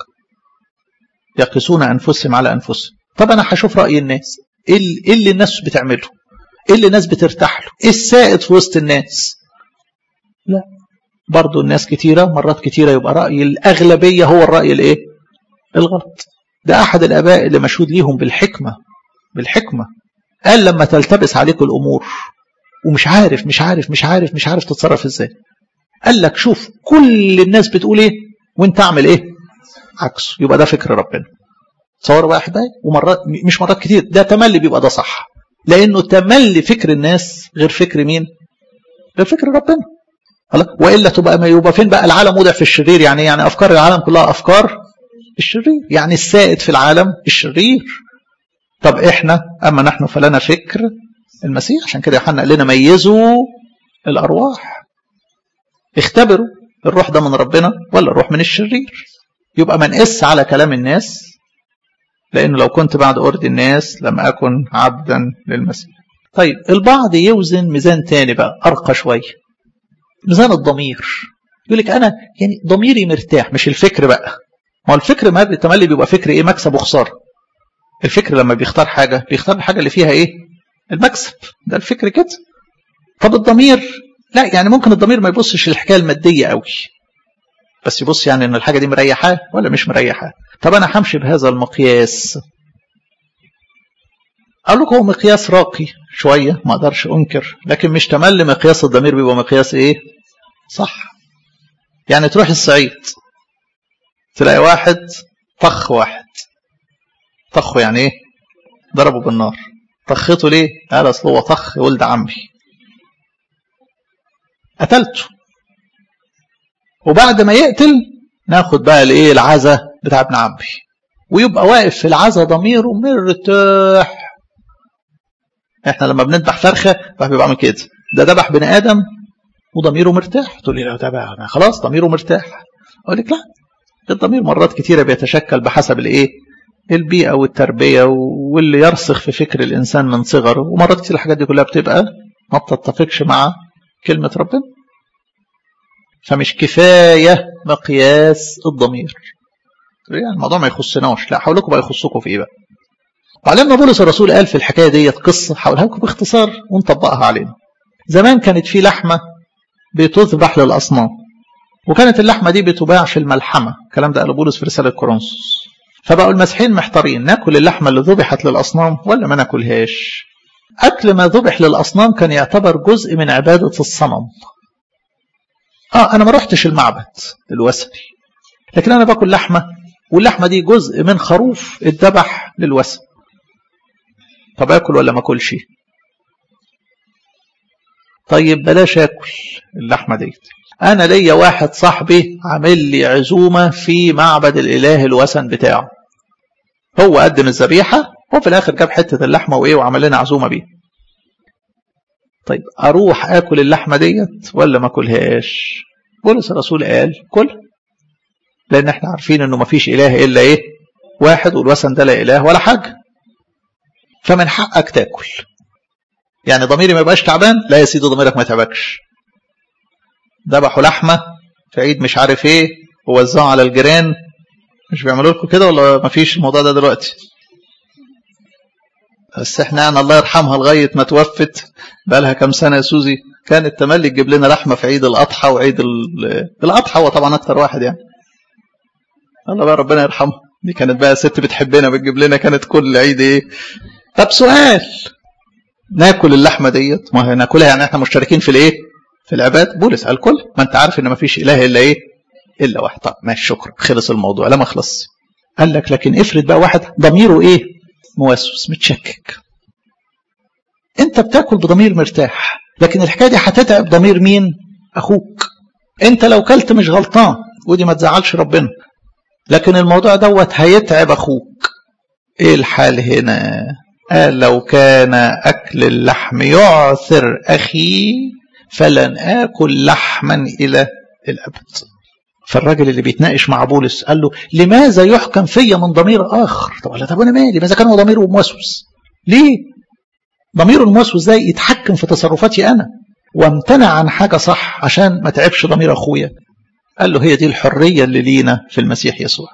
يقيسون انفسهم على انفسهم طب انا هشوف راي الناس ايه اللي الناس بتعمله ايه اللي الناس بترتاح له ايه السائد في وسط الناس لا برضو الناس كتيرة مرات كتيرة يبقى رأي الأغلبية هو الرأي الإيه؟ الغلط ده أحد الآباء اللي مشهود ليهم بالحكمة بالحكمة قال لما تلتبس عليك الأمور ومش عارف مش عارف مش عارف مش عارف تتصرف إزاي قال لك شوف كل الناس بتقول إيه وأنت أعمل إيه عكسه يبقى ده فكر ربنا تصوروا بقى أحبائي ومرات مش مرات كتير ده تملي بيبقى ده صح لأنه تملي فكر الناس غير فكر مين؟ غير فكر ربنا والا تبقى ما يبقى فين بقى العالم وضع في الشرير يعني يعني افكار العالم كلها افكار الشرير يعني السائد في العالم الشرير طب احنا اما نحن فلنا فكر المسيح عشان كده يوحنا قال لنا ميزوا الارواح اختبروا الروح ده من ربنا ولا الروح من الشرير يبقى ما نقس على كلام الناس لانه لو كنت بعد ارض الناس لم اكن عبدا للمسيح طيب البعض يوزن ميزان تاني بقى ارقى شويه ميزان الضمير يقول لك انا يعني ضميري مرتاح مش الفكر بقى ما هو الفكر ما تملي بيبقى فكر ايه مكسب وخساره الفكر لما بيختار حاجه بيختار الحاجه اللي فيها ايه المكسب ده الفكر كده طب الضمير لا يعني ممكن الضمير ما يبصش للحكايه الماديه قوي بس يبص يعني ان الحاجه دي مريحاه ولا مش مريحاه طب انا همشي بهذا المقياس اقول لكم هو مقياس راقي شويه ما اقدرش انكر لكن مش تملي مقياس الضمير بيبقى مقياس ايه صح يعني تروح الصعيد تلاقي واحد طخ واحد طخه يعني ايه ضربه بالنار طخته ليه قال اصل هو طخ ولد عمي قتلته وبعد ما يقتل ناخد بقى الايه العزا بتاع ابن عمي ويبقى واقف في العزا ضميره مرتاح احنا لما بنذبح فرخه بيبقى عامل كده ده ذبح بني ادم وضميره مرتاح تقول لي لا ده بقى خلاص ضميره مرتاح اقول لك لا الضمير مرات كتيرة بيتشكل بحسب الايه البيئة والتربية واللي يرسخ في فكر الإنسان من صغره ومرات كتير الحاجات دي كلها بتبقى ما بتتفقش مع كلمة ربنا فمش كفاية مقياس الضمير يعني الموضوع ما يخصناش لا حولكم بقى يخصكم في ايه بقى وعلمنا بولس الرسول قال في الحكايه ديت قصه هقولها لكم باختصار ونطبقها علينا زمان كانت في لحمه بتذبح للاصنام وكانت اللحمه دي بتباع في الملحمه الكلام ده قاله بولس في رساله كورنثوس فبقوا المسيحيين محتارين ناكل اللحمه اللي ذبحت للاصنام ولا ما ناكلهاش اكل ما ذبح للاصنام كان يعتبر جزء من عباده الصنم اه انا ما رحتش المعبد الوثني لكن انا باكل لحمه واللحمه دي جزء من خروف اتذبح للوثن طب اكل ولا ما اكلش طيب بلاش اكل اللحمه دي انا ليا واحد صاحبي عامل لي عزومه في معبد الاله الوثن بتاعه هو قدم الذبيحه وفي الاخر جاب حته اللحمه وايه وعمل لنا عزومه بيه طيب اروح اكل اللحمه ديت ولا ما اكلهاش بولس الرسول قال كل لان احنا عارفين انه ما فيش اله الا ايه واحد والوثن ده لا اله ولا حاجه فمن حقك تاكل يعني ضميري ما يبقاش تعبان لا يا سيدي ضميرك ما يتعبكش ذبحوا لحمه في عيد مش عارف ايه ووزعوا على الجيران مش بيعملوا لكم كده ولا ما فيش الموضوع ده دلوقتي بس احنا يعني الله يرحمها لغايه ما توفت بقى لها كام سنه يا سوزي كانت تملي تجيب لنا لحمه في عيد الاضحى وعيد الاضحى هو طبعا اكتر واحد يعني الله بقى ربنا يرحمها دي كانت بقى ست بتحبنا بتجيب لنا كانت كل عيد ايه طب سؤال ناكل اللحمه ديت ما ناكلها يعني احنا مشتركين في الايه في العباد بولس قال كل ما انت عارف ان ما فيش اله الا ايه الا واحد طب ماشي شكرا خلص الموضوع لا ما خلص قال لك لكن افرض بقى واحد ضميره ايه موسوس متشكك انت بتاكل بضمير مرتاح لكن الحكايه دي هتتعب ضمير مين اخوك انت لو كلت مش غلطان ودي ما تزعلش ربنا لكن الموضوع دوت هيتعب اخوك ايه الحال هنا قال لو كان اكل اللحم يعثر اخي فلن اكل لحما الى الابد فالراجل اللي بيتناقش مع بولس قال له لماذا يحكم فيا من ضمير اخر طب طب انا مالي ماذا كان هو ضميره موسوس ليه ضميره الموسوس ده يتحكم في تصرفاتي انا وامتنع عن حاجه صح عشان ما تعبش ضمير اخويا قال له هي دي الحريه اللي لينا في المسيح يسوع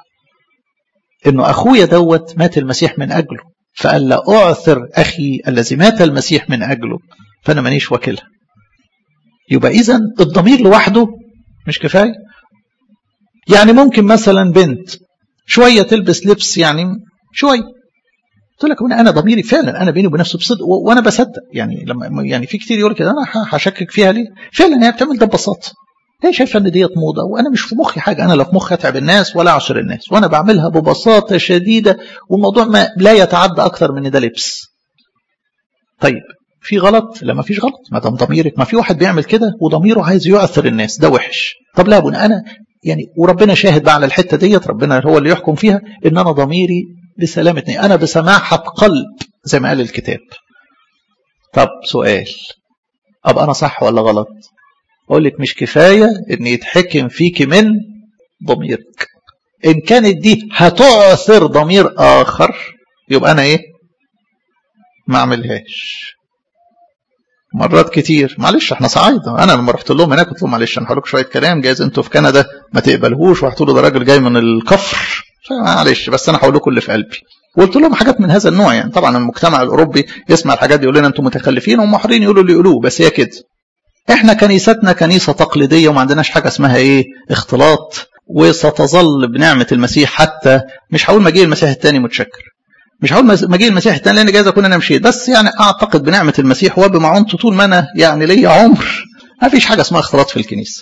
انه اخويا دوت مات المسيح من اجله فقال لا اعثر اخي الذي مات المسيح من اجله فانا مانيش وكيلها يبقى اذا الضمير لوحده مش كفايه يعني ممكن مثلا بنت شويه تلبس لبس يعني شويه قلت لك انا ضميري فعلا انا بيني وبين نفسي بصدق وانا بصدق يعني لما يعني في كتير يقول كده انا هشكك فيها ليه؟ فعلا هي بتعمل ده ببساطه هي شايفه ان ديت موضه وانا مش في مخي حاجه انا لا في مخي اتعب الناس ولا اعشر الناس وانا بعملها ببساطه شديده والموضوع ما لا يتعدى اكثر من ده لبس. طيب في غلط؟ لا ما فيش غلط ما دام ضميرك ما في واحد بيعمل كده وضميره عايز يعثر الناس ده وحش. طب لا ابونا انا يعني وربنا شاهد بقى على الحته ديت ربنا هو اللي يحكم فيها ان انا ضميري بسلامة انا بسماحه قلب زي ما قال الكتاب. طب سؤال ابقى انا صح ولا غلط؟ اقول لك مش كفايه ان يتحكم فيك من ضميرك ان كانت دي هتعثر ضمير اخر يبقى انا ايه ما اعملهاش مرات كتير معلش احنا صعايده انا لما رحت لهم هناك قلت لهم معلش انا هقول لكم شويه كلام جايز انتوا في كندا ما تقبلهوش وهتقولوا له ده راجل جاي من الكفر معلش بس انا هقول لكم اللي في قلبي وقلت لهم حاجات من هذا النوع يعني طبعا المجتمع الاوروبي يسمع الحاجات دي يقول لنا انتم متخلفين وهم حرين يقولوا اللي يقولوه بس هي كده احنا كنيستنا كنيسة تقليدية وما عندناش حاجة اسمها ايه اختلاط وستظل بنعمة المسيح حتى مش هقول مجيء المسيح الثاني متشكر مش هقول مجيء المسيح الثاني لان جايز اكون انا مشيت بس يعني اعتقد بنعمة المسيح وبمعونته طول ما انا يعني ليا عمر ما فيش حاجة اسمها اختلاط في الكنيسة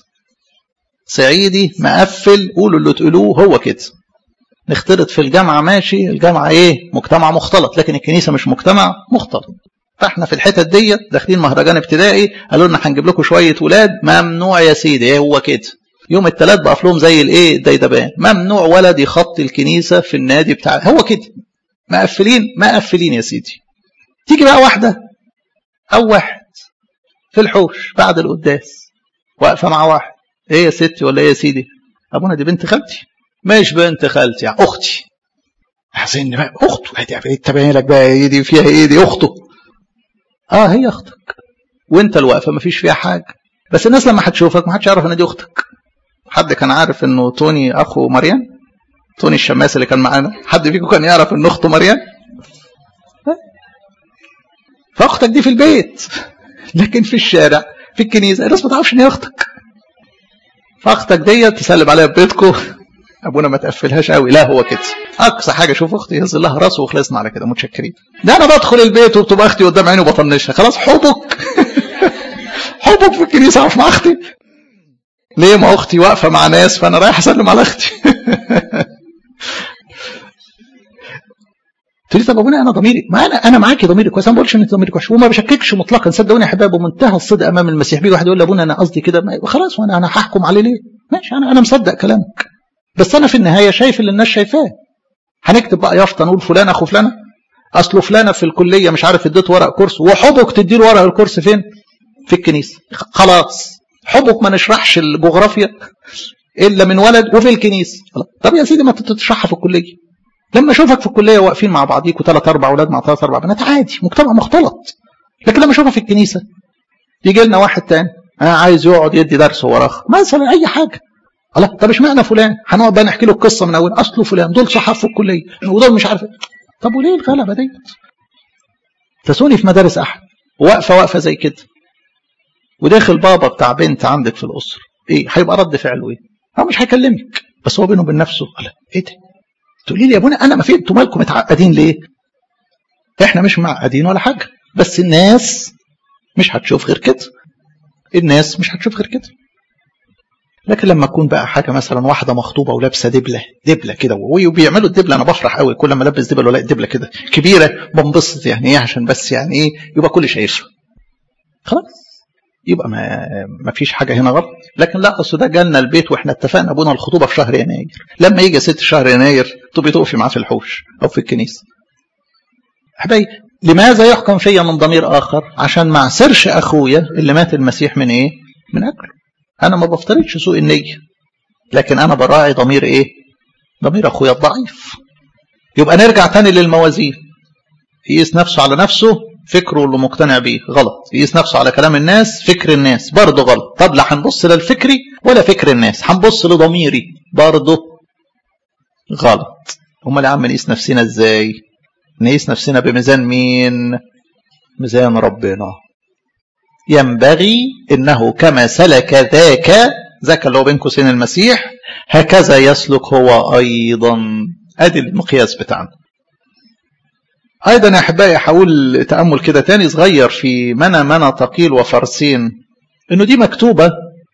صعيدي مقفل قولوا اللي تقولوه هو كده نختلط في الجامعة ماشي الجامعة ايه مجتمع مختلط لكن الكنيسة مش مجتمع مختلط فاحنا في الحتت ديت داخلين مهرجان ابتدائي قالوا لنا هنجيب لكم شويه ولاد ممنوع يا سيدي ايه هو كده يوم الثلاث بقى لهم زي الايه الديدبان ممنوع ولد يخطي الكنيسه في النادي بتاع هو كده مقفلين مقفلين يا سيدي تيجي بقى واحده او واحد في الحوش بعد القداس واقفه مع واحد ايه يا ستي ولا ايه يا سيدي ابونا دي بنت خالتي مش بنت خالتي يعني اختي حسين بقى اخته هدي تبين لك بقى ايه دي فيها ايه دي اخته اه هي اختك وانت الواقفه ما فيش فيها حاجه بس الناس لما هتشوفك ما حدش يعرف ان دي اختك حد كان عارف انه توني اخو مريم توني الشماس اللي كان معانا حد فيكم كان يعرف ان اخته مريم فاختك دي في البيت لكن في الشارع في الكنيسه الناس ما تعرفش ان هي اختك فاختك ديت تسلم عليها في بيتكم ابونا ما تقفلهاش قوي لا هو كده اقصى حاجه شوف اختي يهز لها راسه وخلصنا على كده متشكرين ده انا بدخل البيت وبتبقى اختي قدام عيني وبطنشها خلاص حبك حبك في الكنيسه اقف مع اختي ليه ما اختي واقفه مع ناس فانا رايح اسلم على اختي تقول لي طب ابونا انا ضميري ما انا انا معاكي ضميري كويس انا ما بقولش ان ضميري وحش وما بشككش مطلقا صدقوني يا حبايب بمنتهى الصدق امام المسيح بيجي واحد يقول لي ابونا انا قصدي كده خلاص وانا انا هحكم عليه ليه؟ ماشي انا انا مصدق كلامك بس انا في النهايه شايف اللي الناس شايفاه هنكتب بقى يافطه نقول فلان اخو فلانه اصله فلانه في الكليه مش عارف اديت ورق كورس وحبك تدي له ورق الكورس فين؟ في الكنيسه خلاص حبك ما نشرحش الجغرافيا الا من ولد وفي الكنيسه طب يا سيدي ما تشرحها في الكليه لما اشوفك في الكليه واقفين مع بعضيكوا ثلاث اربع اولاد مع ثلاث اربع بنات عادي مجتمع مختلط لكن لما اشوفها في الكنيسه يجي لنا واحد تاني انا عايز يقعد يدي درس وراخ مثلا اي حاجه الله طب اشمعنى فلان هنقعد بقى نحكي له القصه من اول اصله فلان دول صحاب في الكليه ودول مش عارف طب وليه الغلبه ديت تسوني في مدارس احد واقفه واقفه زي كده وداخل بابا بتاع بنت عندك في الاسره ايه هيبقى رد فعله ايه هو مش هيكلمك بس هو بينه وبين نفسه قال ايه ده تقولي لي يا ابونا انا ما في انتوا مالكم متعقدين ليه احنا مش معقدين ولا حاجه بس الناس مش هتشوف غير كده الناس مش هتشوف غير كده لكن لما تكون بقى حاجه مثلا واحده مخطوبه ولابسه دبله دبله كده وبيعملوا الدبله انا بفرح قوي كل ما البس دبله ولا دبله كده كبيره بنبسط يعني ايه عشان بس يعني ايه يبقى كل شايفها خلاص يبقى ما, ما فيش حاجه هنا غلط لكن لا اصل ده جالنا البيت واحنا اتفقنا ابونا الخطوبه في شهر يناير لما يجي ست شهر يناير تبقي تقفي معاه في الحوش او في الكنيسه احبائي لماذا يحكم فيا من ضمير اخر عشان ما اعسرش اخويا اللي مات المسيح من ايه من اجله انا ما بفترضش سوء النيه لكن انا براعي ضمير ايه ضمير اخويا الضعيف يبقى نرجع تاني للموازين يقيس نفسه على نفسه فكره اللي مقتنع بيه غلط يقيس نفسه على كلام الناس فكر الناس برضه غلط طب لا هنبص للفكري ولا فكر الناس هنبص لضميري برضه غلط امال يا عم نقيس نفسنا ازاي نقيس نفسنا بميزان مين ميزان ربنا ينبغي انه كما سلك ذاك ذاك اللي هو بين قوسين المسيح هكذا يسلك هو ايضا ادي المقياس بتاعنا ايضا يا احبائي هقول تامل كده تاني صغير في منى منى ثقيل وفرسين انه دي مكتوبه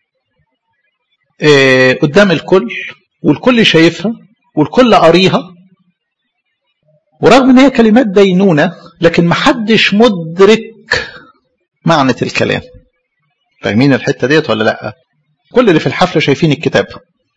إيه قدام الكل والكل شايفها والكل قاريها ورغم ان هي كلمات دينونه لكن محدش مدرك معنى الكلام فاهمين الحته ديت ولا لا كل اللي في الحفله شايفين الكتاب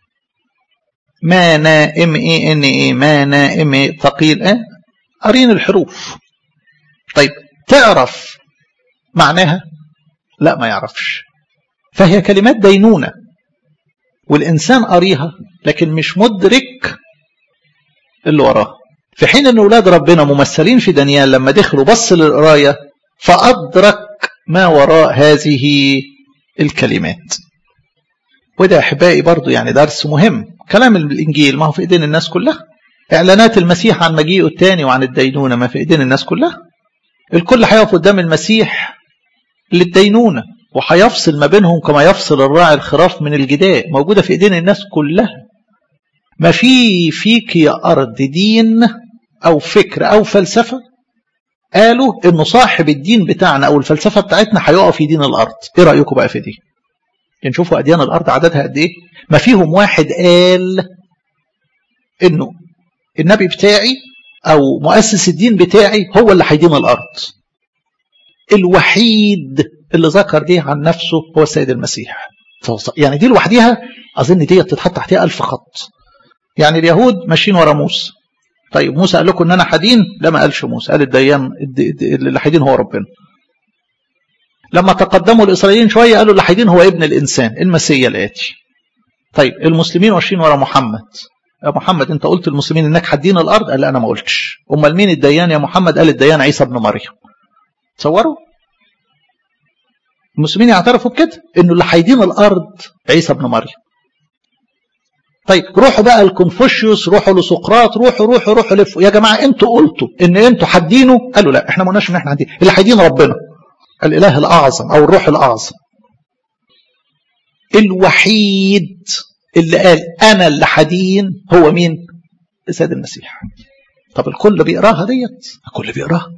ما نا ام اي ان اي ما نا ام اي ثقيل اه قارين الحروف طيب تعرف معناها لا ما يعرفش فهي كلمات دينونة والإنسان قاريها لكن مش مدرك اللي وراه في حين أن أولاد ربنا ممثلين في دانيال لما دخلوا بص للقراية فأدرك ما وراء هذه الكلمات وده أحبائي برضو يعني درس مهم كلام الإنجيل ما هو في إيدين الناس كلها إعلانات المسيح عن مجيئه الثاني وعن الدينونة ما في إيدين الناس كلها الكل هيقف قدام المسيح للدينونة وهيفصل ما بينهم كما يفصل الراعي الخراف من الجداء موجودة في إيدين الناس كلها ما في فيك يا أرض دين أو فكر أو فلسفة قالوا إنه صاحب الدين بتاعنا أو الفلسفة بتاعتنا هيقف في دين الأرض إيه رأيكم بقى في دي نشوفوا أديان الأرض عددها قد إيه ما فيهم واحد قال إنه النبي بتاعي او مؤسس الدين بتاعي هو اللي هيدين الارض الوحيد اللي ذكر دي عن نفسه هو السيد المسيح يعني دي لوحديها اظن دي تتحط تحتها ألف خط يعني اليهود ماشيين ورا موسى طيب موسى قال لكم ان انا حدين لا ما قالش موسى قال الديان اللي حدين هو ربنا لما تقدموا الاسرائيليين شويه قالوا اللي حدين هو ابن الانسان المسيا الاتي طيب المسلمين ماشيين ورا محمد يا محمد انت قلت المسلمين انك حدين الارض قال انا ما قلتش امال مين الديان يا محمد قال الديان عيسى ابن مريم تصوروا المسلمين يعترفوا بكده انه اللي هيدين الارض عيسى ابن مريم طيب روحوا بقى لكونفوشيوس روحوا لسقراط روحوا روحوا روحوا لفوا يا جماعه انتوا قلتوا ان انتوا حدينه قالوا لا احنا ما قلناش ان احنا حدين اللي هيدين ربنا الاله الاعظم او الروح الاعظم الوحيد اللي قال انا اللي حدين هو مين السيد المسيح طب الكل بيقراها ديت الكل بيقراها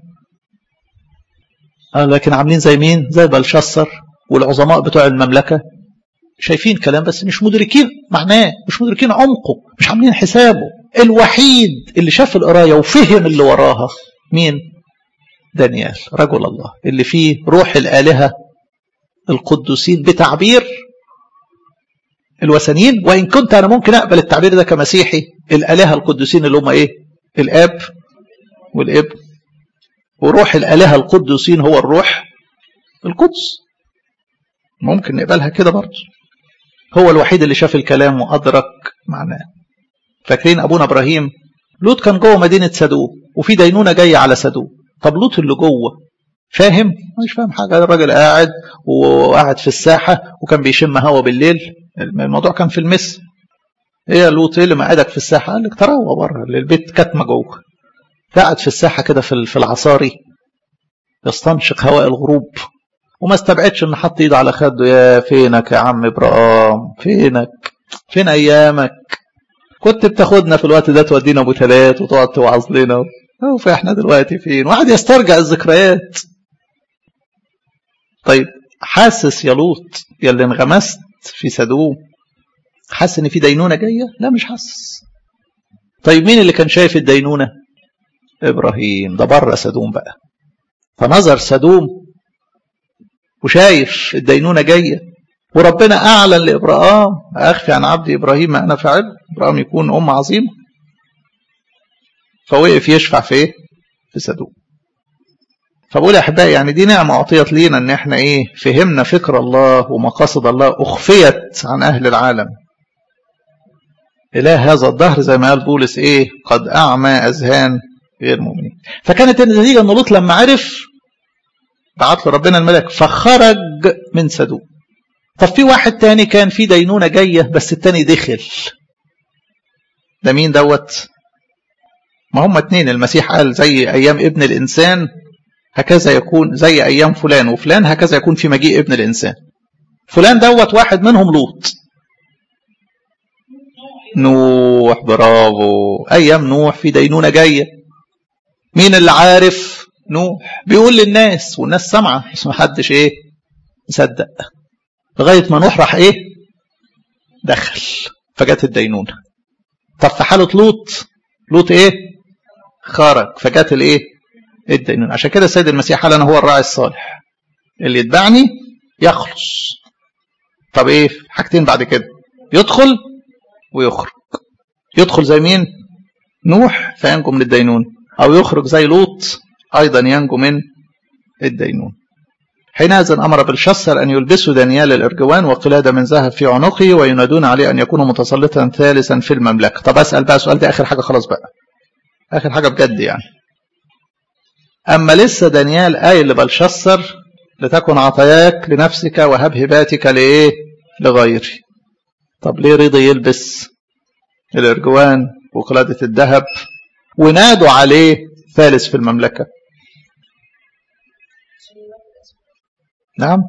آه لكن عاملين زي مين زي بلشسر والعظماء بتوع المملكه شايفين كلام بس مش مدركين معناه مش مدركين عمقه مش عاملين حسابه الوحيد اللي شاف القرايه وفهم اللي وراها مين دانيال رجل الله اللي فيه روح الآلهة القدوسين بتعبير الوثنيين وإن كنت أنا ممكن أقبل التعبير ده كمسيحي الآلهة القدوسين اللي هم إيه الآب والابن وروح الآلهة القدوسين هو الروح القدس ممكن نقبلها كده برضه هو الوحيد اللي شاف الكلام وأدرك معناه فاكرين أبونا إبراهيم لوط كان جوه مدينة سدوم وفي دينونة جاية على سدوم طب لوط اللي جوه فاهم مش فاهم حاجة الراجل قاعد وقاعد في الساحة وكان بيشم هوا بالليل الموضوع كان في المس ايه يا لوط ايه اللي مقعدك في الساحة قال لك تروى بره البيت كاتمة جوه قاعد في الساحة كده في العصاري يستنشق هواء الغروب وما استبعدش ان حط ايده على خده يا فينك يا عم ابراهيم فينك فين ايامك كنت بتاخدنا في الوقت ده تودينا ابو ثلاث وتقعد توعظ لنا وفي احنا دلوقتي فين واحد يسترجع الذكريات طيب حاسس يا لوط يا اللي انغمست في سدوم حاسس ان في دينونه جايه لا مش حاسس طيب مين اللي كان شايف الدينونه ابراهيم ده بره سدوم بقى فنظر سدوم وشايف الدينونه جايه وربنا اعلن لابراهيم اخفي عن عبدي ابراهيم ما انا فاعل ابراهيم يكون ام عظيمه فوقف يشفع في ايه في سدوم فبقول يا احبائي يعني دي نعمه اعطيت لينا ان احنا ايه فهمنا فكر الله ومقاصد الله اخفيت عن اهل العالم اله هذا الدهر زي ما قال بولس ايه قد اعمى اذهان غير مؤمنين فكانت النتيجه ان لوط لما عرف بعت له ربنا الملك فخرج من سدوم طب في واحد تاني كان في دينونه جايه بس التاني دخل ده مين دوت ما هم اتنين المسيح قال زي ايام ابن الانسان هكذا يكون زي ايام فلان وفلان هكذا يكون في مجيء ابن الانسان فلان دوت واحد منهم لوط نوح برافو ايام نوح في دينونه جايه مين اللي عارف نوح بيقول للناس والناس سامعه بس ما حدش ايه مصدق لغايه ما نوح راح ايه دخل فجت الدينونه طب في حاله لوط لوط ايه خرج فجت الايه الدينونه عشان كده السيد المسيح قال انا هو الراعي الصالح اللي يتبعني يخلص طب ايه حاجتين بعد كده يدخل ويخرج يدخل زي مين نوح فينجو من الدينون او يخرج زي لوط ايضا ينجو من الدينون حينئذ امر بالشسر ان يلبسوا دانيال الارجوان وقلاده من ذهب في عنقه وينادون عليه ان يكون متسلطا ثالثا في المملكه طب اسال بقى سؤال ده اخر حاجه خلاص بقى اخر حاجه بجد يعني اما لسه دانيال قايل لبلشسر لتكن عطاياك لنفسك وهب هباتك لايه لغيري طب ليه رضي يلبس الارجوان وقلاده الذهب ونادوا عليه ثالث في المملكه نعم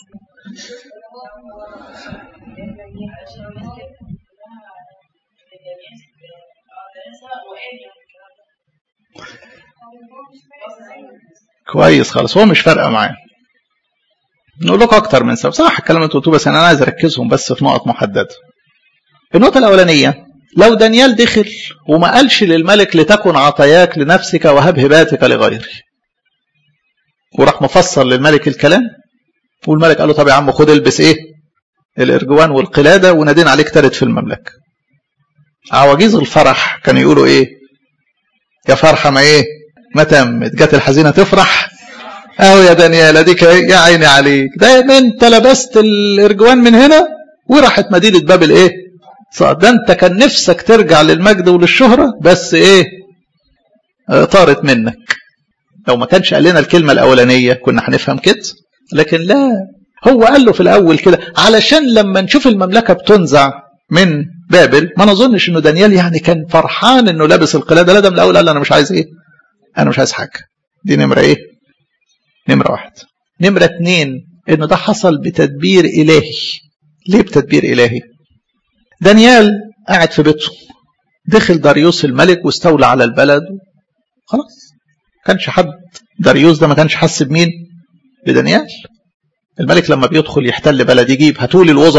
كويس خالص هو مش فارقه معاه نقول لكم اكتر من سبب صح الكلام اللي قلتوه بس انا عايز اركزهم بس في نقط محدده النقطه الاولانيه لو دانيال دخل وما قالش للملك لتكن عطاياك لنفسك وهب هباتك لغيري وراح مفصل للملك الكلام والملك قال له طب يا عم خد البس ايه الارجوان والقلاده ونادين عليك تالت في المملكه عواجيز الفرح كانوا يقولوا ايه يا فرحه ما ايه ما تمت جت الحزينه تفرح اهو يا دانيال اديك يا عيني عليك ده انت لبست الارجوان من هنا وراحت مدينه بابل ايه ده انت كان نفسك ترجع للمجد وللشهره بس ايه طارت منك لو ما كانش قال لنا الكلمه الاولانيه كنا هنفهم كده لكن لا هو قال له في الاول كده علشان لما نشوف المملكه بتنزع من بابل ما نظنش انه دانيال يعني كان فرحان انه لابس القلاده لا ده من الاول قال انا مش عايز ايه انا مش عايز حاجه دي نمره ايه نمره واحد نمره اتنين انه ده حصل بتدبير الهي ليه بتدبير الهي دانيال قاعد في بيته دخل داريوس الملك واستولى على البلد خلاص كانش حد داريوس ده ما كانش حس بمين بدانيال الملك لما بيدخل يحتل بلد يجيب هاتولي الوزراء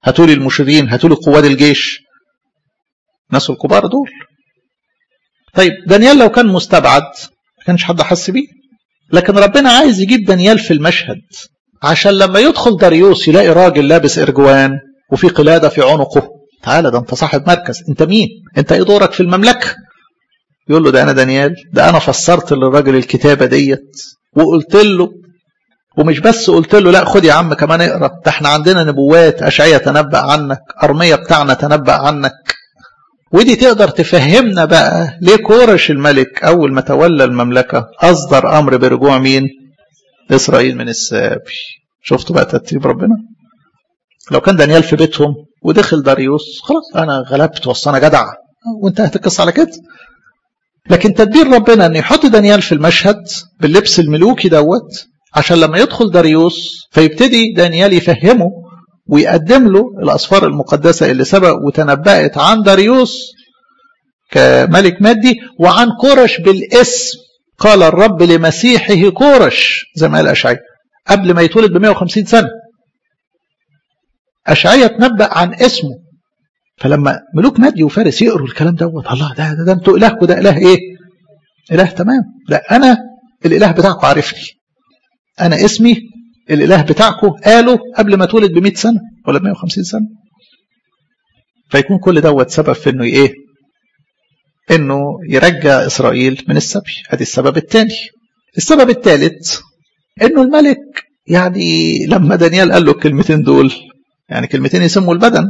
هاتوا لي المشيرين هاتوا لي قواد الجيش الناس الكبار دول طيب دانيال لو كان مستبعد ما كانش حد حس بيه لكن ربنا عايز يجيب دانيال في المشهد عشان لما يدخل داريوس يلاقي راجل لابس ارجوان وفي قلاده في عنقه تعالى ده انت صاحب مركز انت مين انت ايه دورك في المملكه يقول له ده انا دانيال ده انا فسرت للراجل الكتابه ديت وقلت له ومش بس قلت له لا خد يا عم كمان اقرا ده احنا عندنا نبوات اشعيا تنبأ عنك ارميه بتاعنا تنبأ عنك ودي تقدر تفهمنا بقى ليه كورش الملك اول ما تولى المملكه اصدر امر برجوع مين اسرائيل من السابي شفتوا بقى ترتيب ربنا لو كان دانيال في بيتهم ودخل داريوس خلاص انا غلبت وصل انا جدع وانتهت القصه على كده لكن تدبير ربنا ان يحط دانيال في المشهد باللبس الملوكي دوت عشان لما يدخل داريوس فيبتدي دانيال يفهمه ويقدم له الاسفار المقدسه اللي سبق وتنبأت عن داريوس كملك مادي وعن كورش بالاسم قال الرب لمسيحه كورش زي ما قال اشعياء قبل ما يتولد ب 150 سنه اشعياء تنبأ عن اسمه فلما ملوك مادي وفارس يقروا الكلام دوت الله ده ده, ده انتوا الهكم ده اله ايه؟ اله تمام لا انا الاله بتاعكم عارفني انا اسمي الاله بتاعكم قاله قبل ما اتولد ب 100 سنه ولا ب 150 سنه فيكون كل دوت سبب في انه ايه؟ انه يرجع اسرائيل من السبي ادي السبب الثاني السبب الثالث انه الملك يعني لما دانيال قال له الكلمتين دول يعني كلمتين يسموا البدن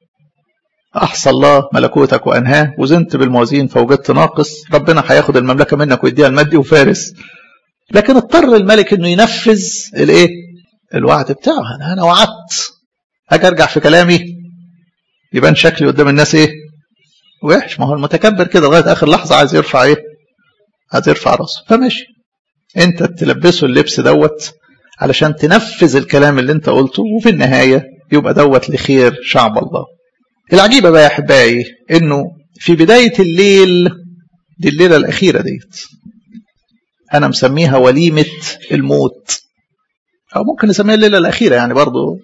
أحصى الله ملكوتك وأنهاه وزنت بالموازين فوجدت ناقص ربنا هياخد المملكة منك ويديها المادي وفارس لكن اضطر الملك انه ينفذ الايه الوعد بتاعه انا انا وعدت اجي ارجع في كلامي يبان شكلي قدام الناس ايه وحش ما هو المتكبر كده لغايه اخر لحظه عايز يرفع ايه عايز يرفع راسه فماشي انت تلبسه اللبس دوت علشان تنفذ الكلام اللي انت قلته وفي النهايه يبقى دوت لخير شعب الله العجيبة بقى يا أحبائي إنه في بداية الليل دي الليلة الأخيرة ديت أنا مسميها وليمة الموت أو ممكن نسميها الليلة الأخيرة يعني برضو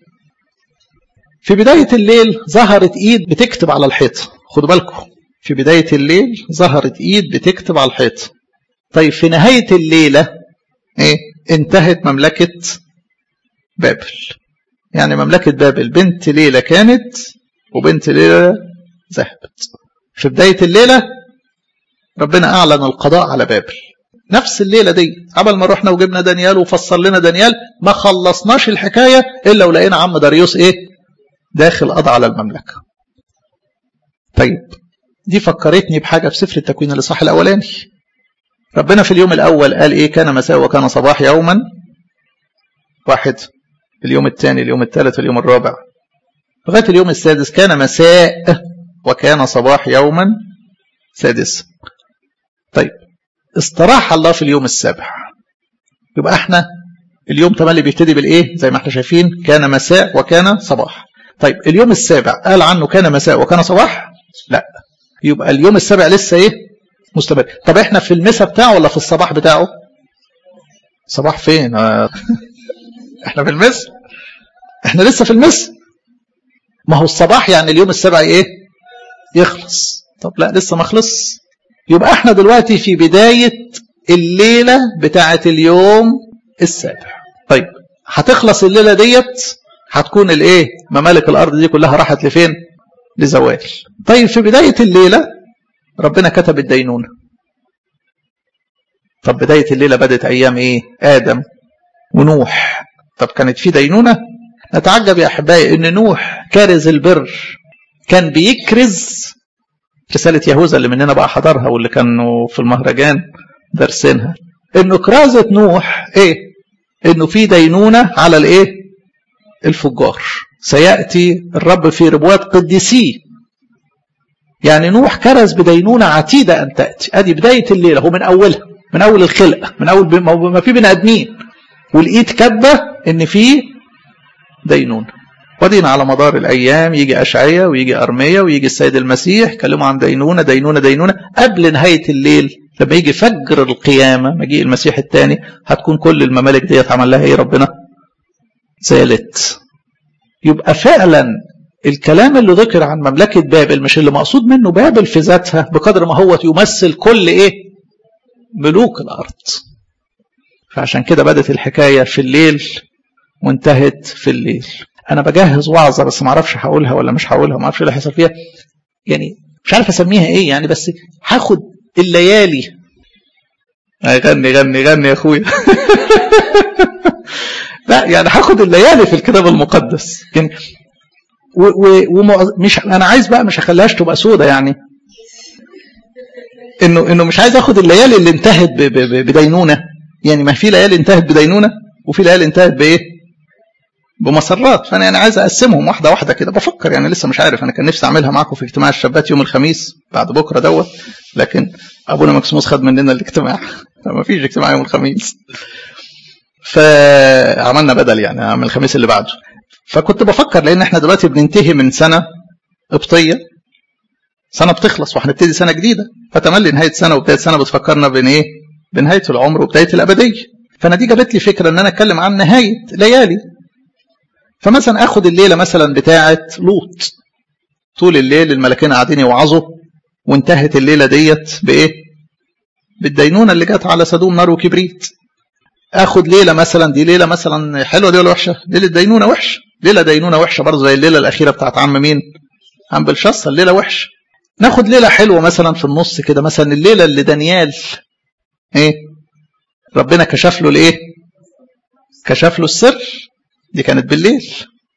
في بداية الليل ظهرت إيد بتكتب على الحيط خدوا بالكم في بداية الليل ظهرت إيد بتكتب على الحيط طيب في نهاية الليلة إيه انتهت مملكة بابل يعني مملكة بابل بنت ليلة كانت وبنت ليلة ذهبت في بداية الليلة ربنا أعلن القضاء على بابل نفس الليلة دي قبل ما رحنا وجبنا دانيال وفسر لنا دانيال ما خلصناش الحكاية إلا ولقينا عم داريوس إيه داخل قضى على المملكة طيب دي فكرتني بحاجة في سفر التكوين الإصحاح الأولاني ربنا في اليوم الأول قال إيه كان مساء وكان صباح يوما واحد اليوم الثاني اليوم الثالث اليوم الرابع لغاية اليوم السادس كان مساء وكان صباح يوما سادس طيب استراح الله في اليوم السابع يبقى احنا اليوم تملي بيبتدي بالايه زي ما احنا شايفين كان مساء وكان صباح طيب اليوم السابع قال عنه كان مساء وكان صباح لا يبقى اليوم السابع لسه ايه مستمر طب احنا في المساء بتاعه ولا في الصباح بتاعه صباح فين احنا في المساء احنا لسه في المساء ما هو الصباح يعني اليوم السابع ايه يخلص طب لا لسه ما خلص يبقى احنا دلوقتي في بداية الليلة بتاعة اليوم السابع طيب هتخلص الليلة ديت هتكون الايه ممالك الارض دي كلها راحت لفين لزوال طيب في بداية الليلة ربنا كتب الدينونة طب بداية الليلة بدت ايام ايه ادم ونوح طب كانت في دينونة نتعجب يا احبائي ان نوح كارز البر كان بيكرز رسالة يهوذا اللي مننا بقى حضرها واللي كانوا في المهرجان دارسينها انه كرازة نوح ايه انه في دينونة على الايه الفجار سيأتي الرب في ربوات قديسيه يعني نوح كرز بدينونة عتيدة أن تأتي أدي بداية الليلة هو من أولها من أول الخلقة من أول ما في بني آدمين والإيد كاتبة إن في دينونة ودينا على مدار الأيام يجي أشعية ويجي أرمية ويجي السيد المسيح يكلموا عن دينونة دينونة دينونة قبل نهاية الليل لما يجي فجر القيامة مجيء المسيح الثاني هتكون كل الممالك ديت عمل لها إيه ربنا زالت يبقى فعلا الكلام اللي ذكر عن مملكة بابل مش اللي مقصود منه بابل في ذاتها بقدر ما هو يمثل كل ايه ملوك الارض فعشان كده بدت الحكاية في الليل وانتهت في الليل انا بجهز وعظة بس ما اعرفش هقولها ولا مش هقولها ما اعرفش اللي هيحصل فيها يعني مش عارف اسميها ايه يعني بس هاخد الليالي غني غني غني يا اخويا لا يعني هاخد الليالي في الكتاب المقدس يعني ومش انا عايز بقى مش هخليهاش تبقى سودة يعني انه انه مش عايز اخد الليالي اللي انتهت بدينونه يعني ما في ليالي انتهت بدينونه وفي ليالي انتهت بايه؟ بمسرات فانا يعني عايز اقسمهم واحده واحده كده بفكر يعني لسه مش عارف انا كان نفسي اعملها معاكم في اجتماع الشابات يوم الخميس بعد بكره دوت لكن ابونا مكسوموس خد مننا الاجتماع فما فيش اجتماع يوم الخميس فعملنا بدل يعني من الخميس اللي بعده فكنت بفكر لان احنا دلوقتي بننتهي من سنه قبطيه سنه بتخلص وهنبتدي سنه جديده فتملي نهايه سنه وبدايه سنه بتفكرنا بين ايه؟ بنهايه العمر وبدايه الابديه فانا دي جابت لي فكره ان انا اتكلم عن نهايه ليالي فمثلا اخد الليله مثلا بتاعه لوط طول الليل الملكين قاعدين يوعظوا وانتهت الليله ديت بايه؟ بالدينونه اللي جت على سدوم نار وكبريت اخد ليله مثلا دي ليله مثلا حلوه دي ولا وحشه؟ ليله دينونه وحشه ليله دينونه وحشه برضه زي الليله الاخيره بتاعت عم مين؟ عم بلشصه الليله وحشه ناخد ليله حلوه مثلا في النص كده مثلا الليله اللي دانيال ايه؟ ربنا كشف له الايه؟ كشف له السر دي كانت بالليل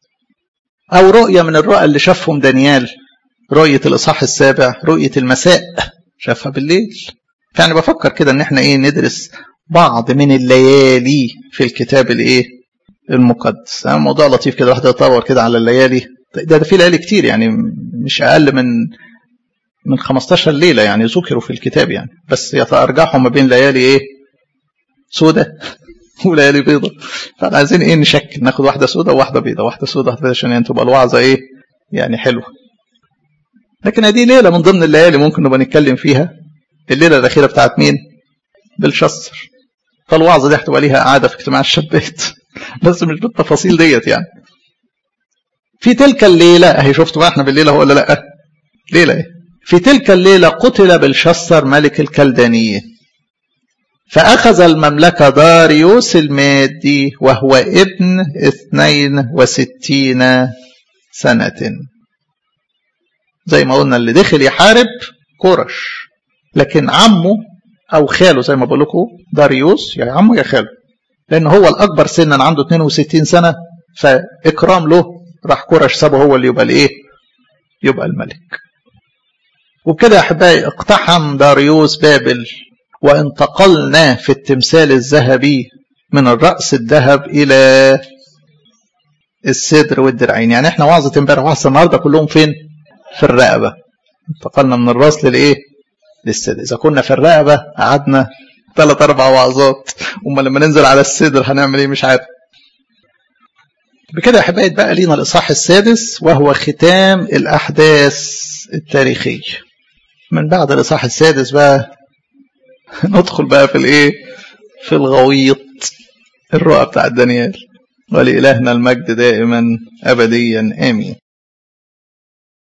او رؤيه من الرؤى اللي شافهم دانيال رؤيه الاصحاح السابع رؤيه المساء شافها بالليل يعني بفكر كده ان احنا ايه ندرس بعض من الليالي في الكتاب الايه المقدس يعني موضوع لطيف كده الواحد يتطور كده على الليالي ده, ده في ليالي كتير يعني مش اقل من من 15 ليله يعني ذكروا في الكتاب يعني بس يتارجحوا ما بين ليالي ايه سودة وليالي بيضة فاحنا عايزين ايه نشكل ناخد واحده سودة وواحده بيضة واحده سودة واحده بيضة عشان يعني تبقى الوعظه ايه يعني حلوه لكن دي ليله من ضمن الليالي ممكن نبقى نتكلم فيها الليله الاخيره بتاعت مين بالشصر فالوعظه دي هتبقى ليها قاعده في اجتماع الشابات بس مش بالتفاصيل ديت يعني في تلك الليله اهي شفتوا بقى احنا بالليله هو ولا لا ليله ايه في تلك الليله قتل بلشصر ملك الكلدانيين فأخذ المملكة داريوس المادي وهو ابن اثنين وستين سنة زي ما قلنا اللي دخل يحارب كورش لكن عمه أو خاله زي ما بقول لكم داريوس يا عمه يا خاله لأن هو الأكبر سنا عنده 62 سنة فإكرام له راح كورش سابه هو اللي يبقى الإيه؟ يبقى الملك وبكده يا أحبائي اقتحم داريوس بابل وانتقلنا في التمثال الذهبي من الرأس الذهب إلى الصدر والدرعين يعني احنا وعظة امبارح وعظة النهاردة كلهم فين في الرقبة انتقلنا من الراس للايه للصدر اذا كنا في الرقبة قعدنا ثلاث اربع وعظات اما لما ننزل على الصدر هنعمل ايه مش عارف بكده يا حبايب بقى لينا الاصحاح السادس وهو ختام الاحداث التاريخيه من بعد الاصحاح السادس بقى ندخل بقى في الايه في الغويط الرؤى بتاع دانيال ولإلهنا المجد دائما أبديا آمين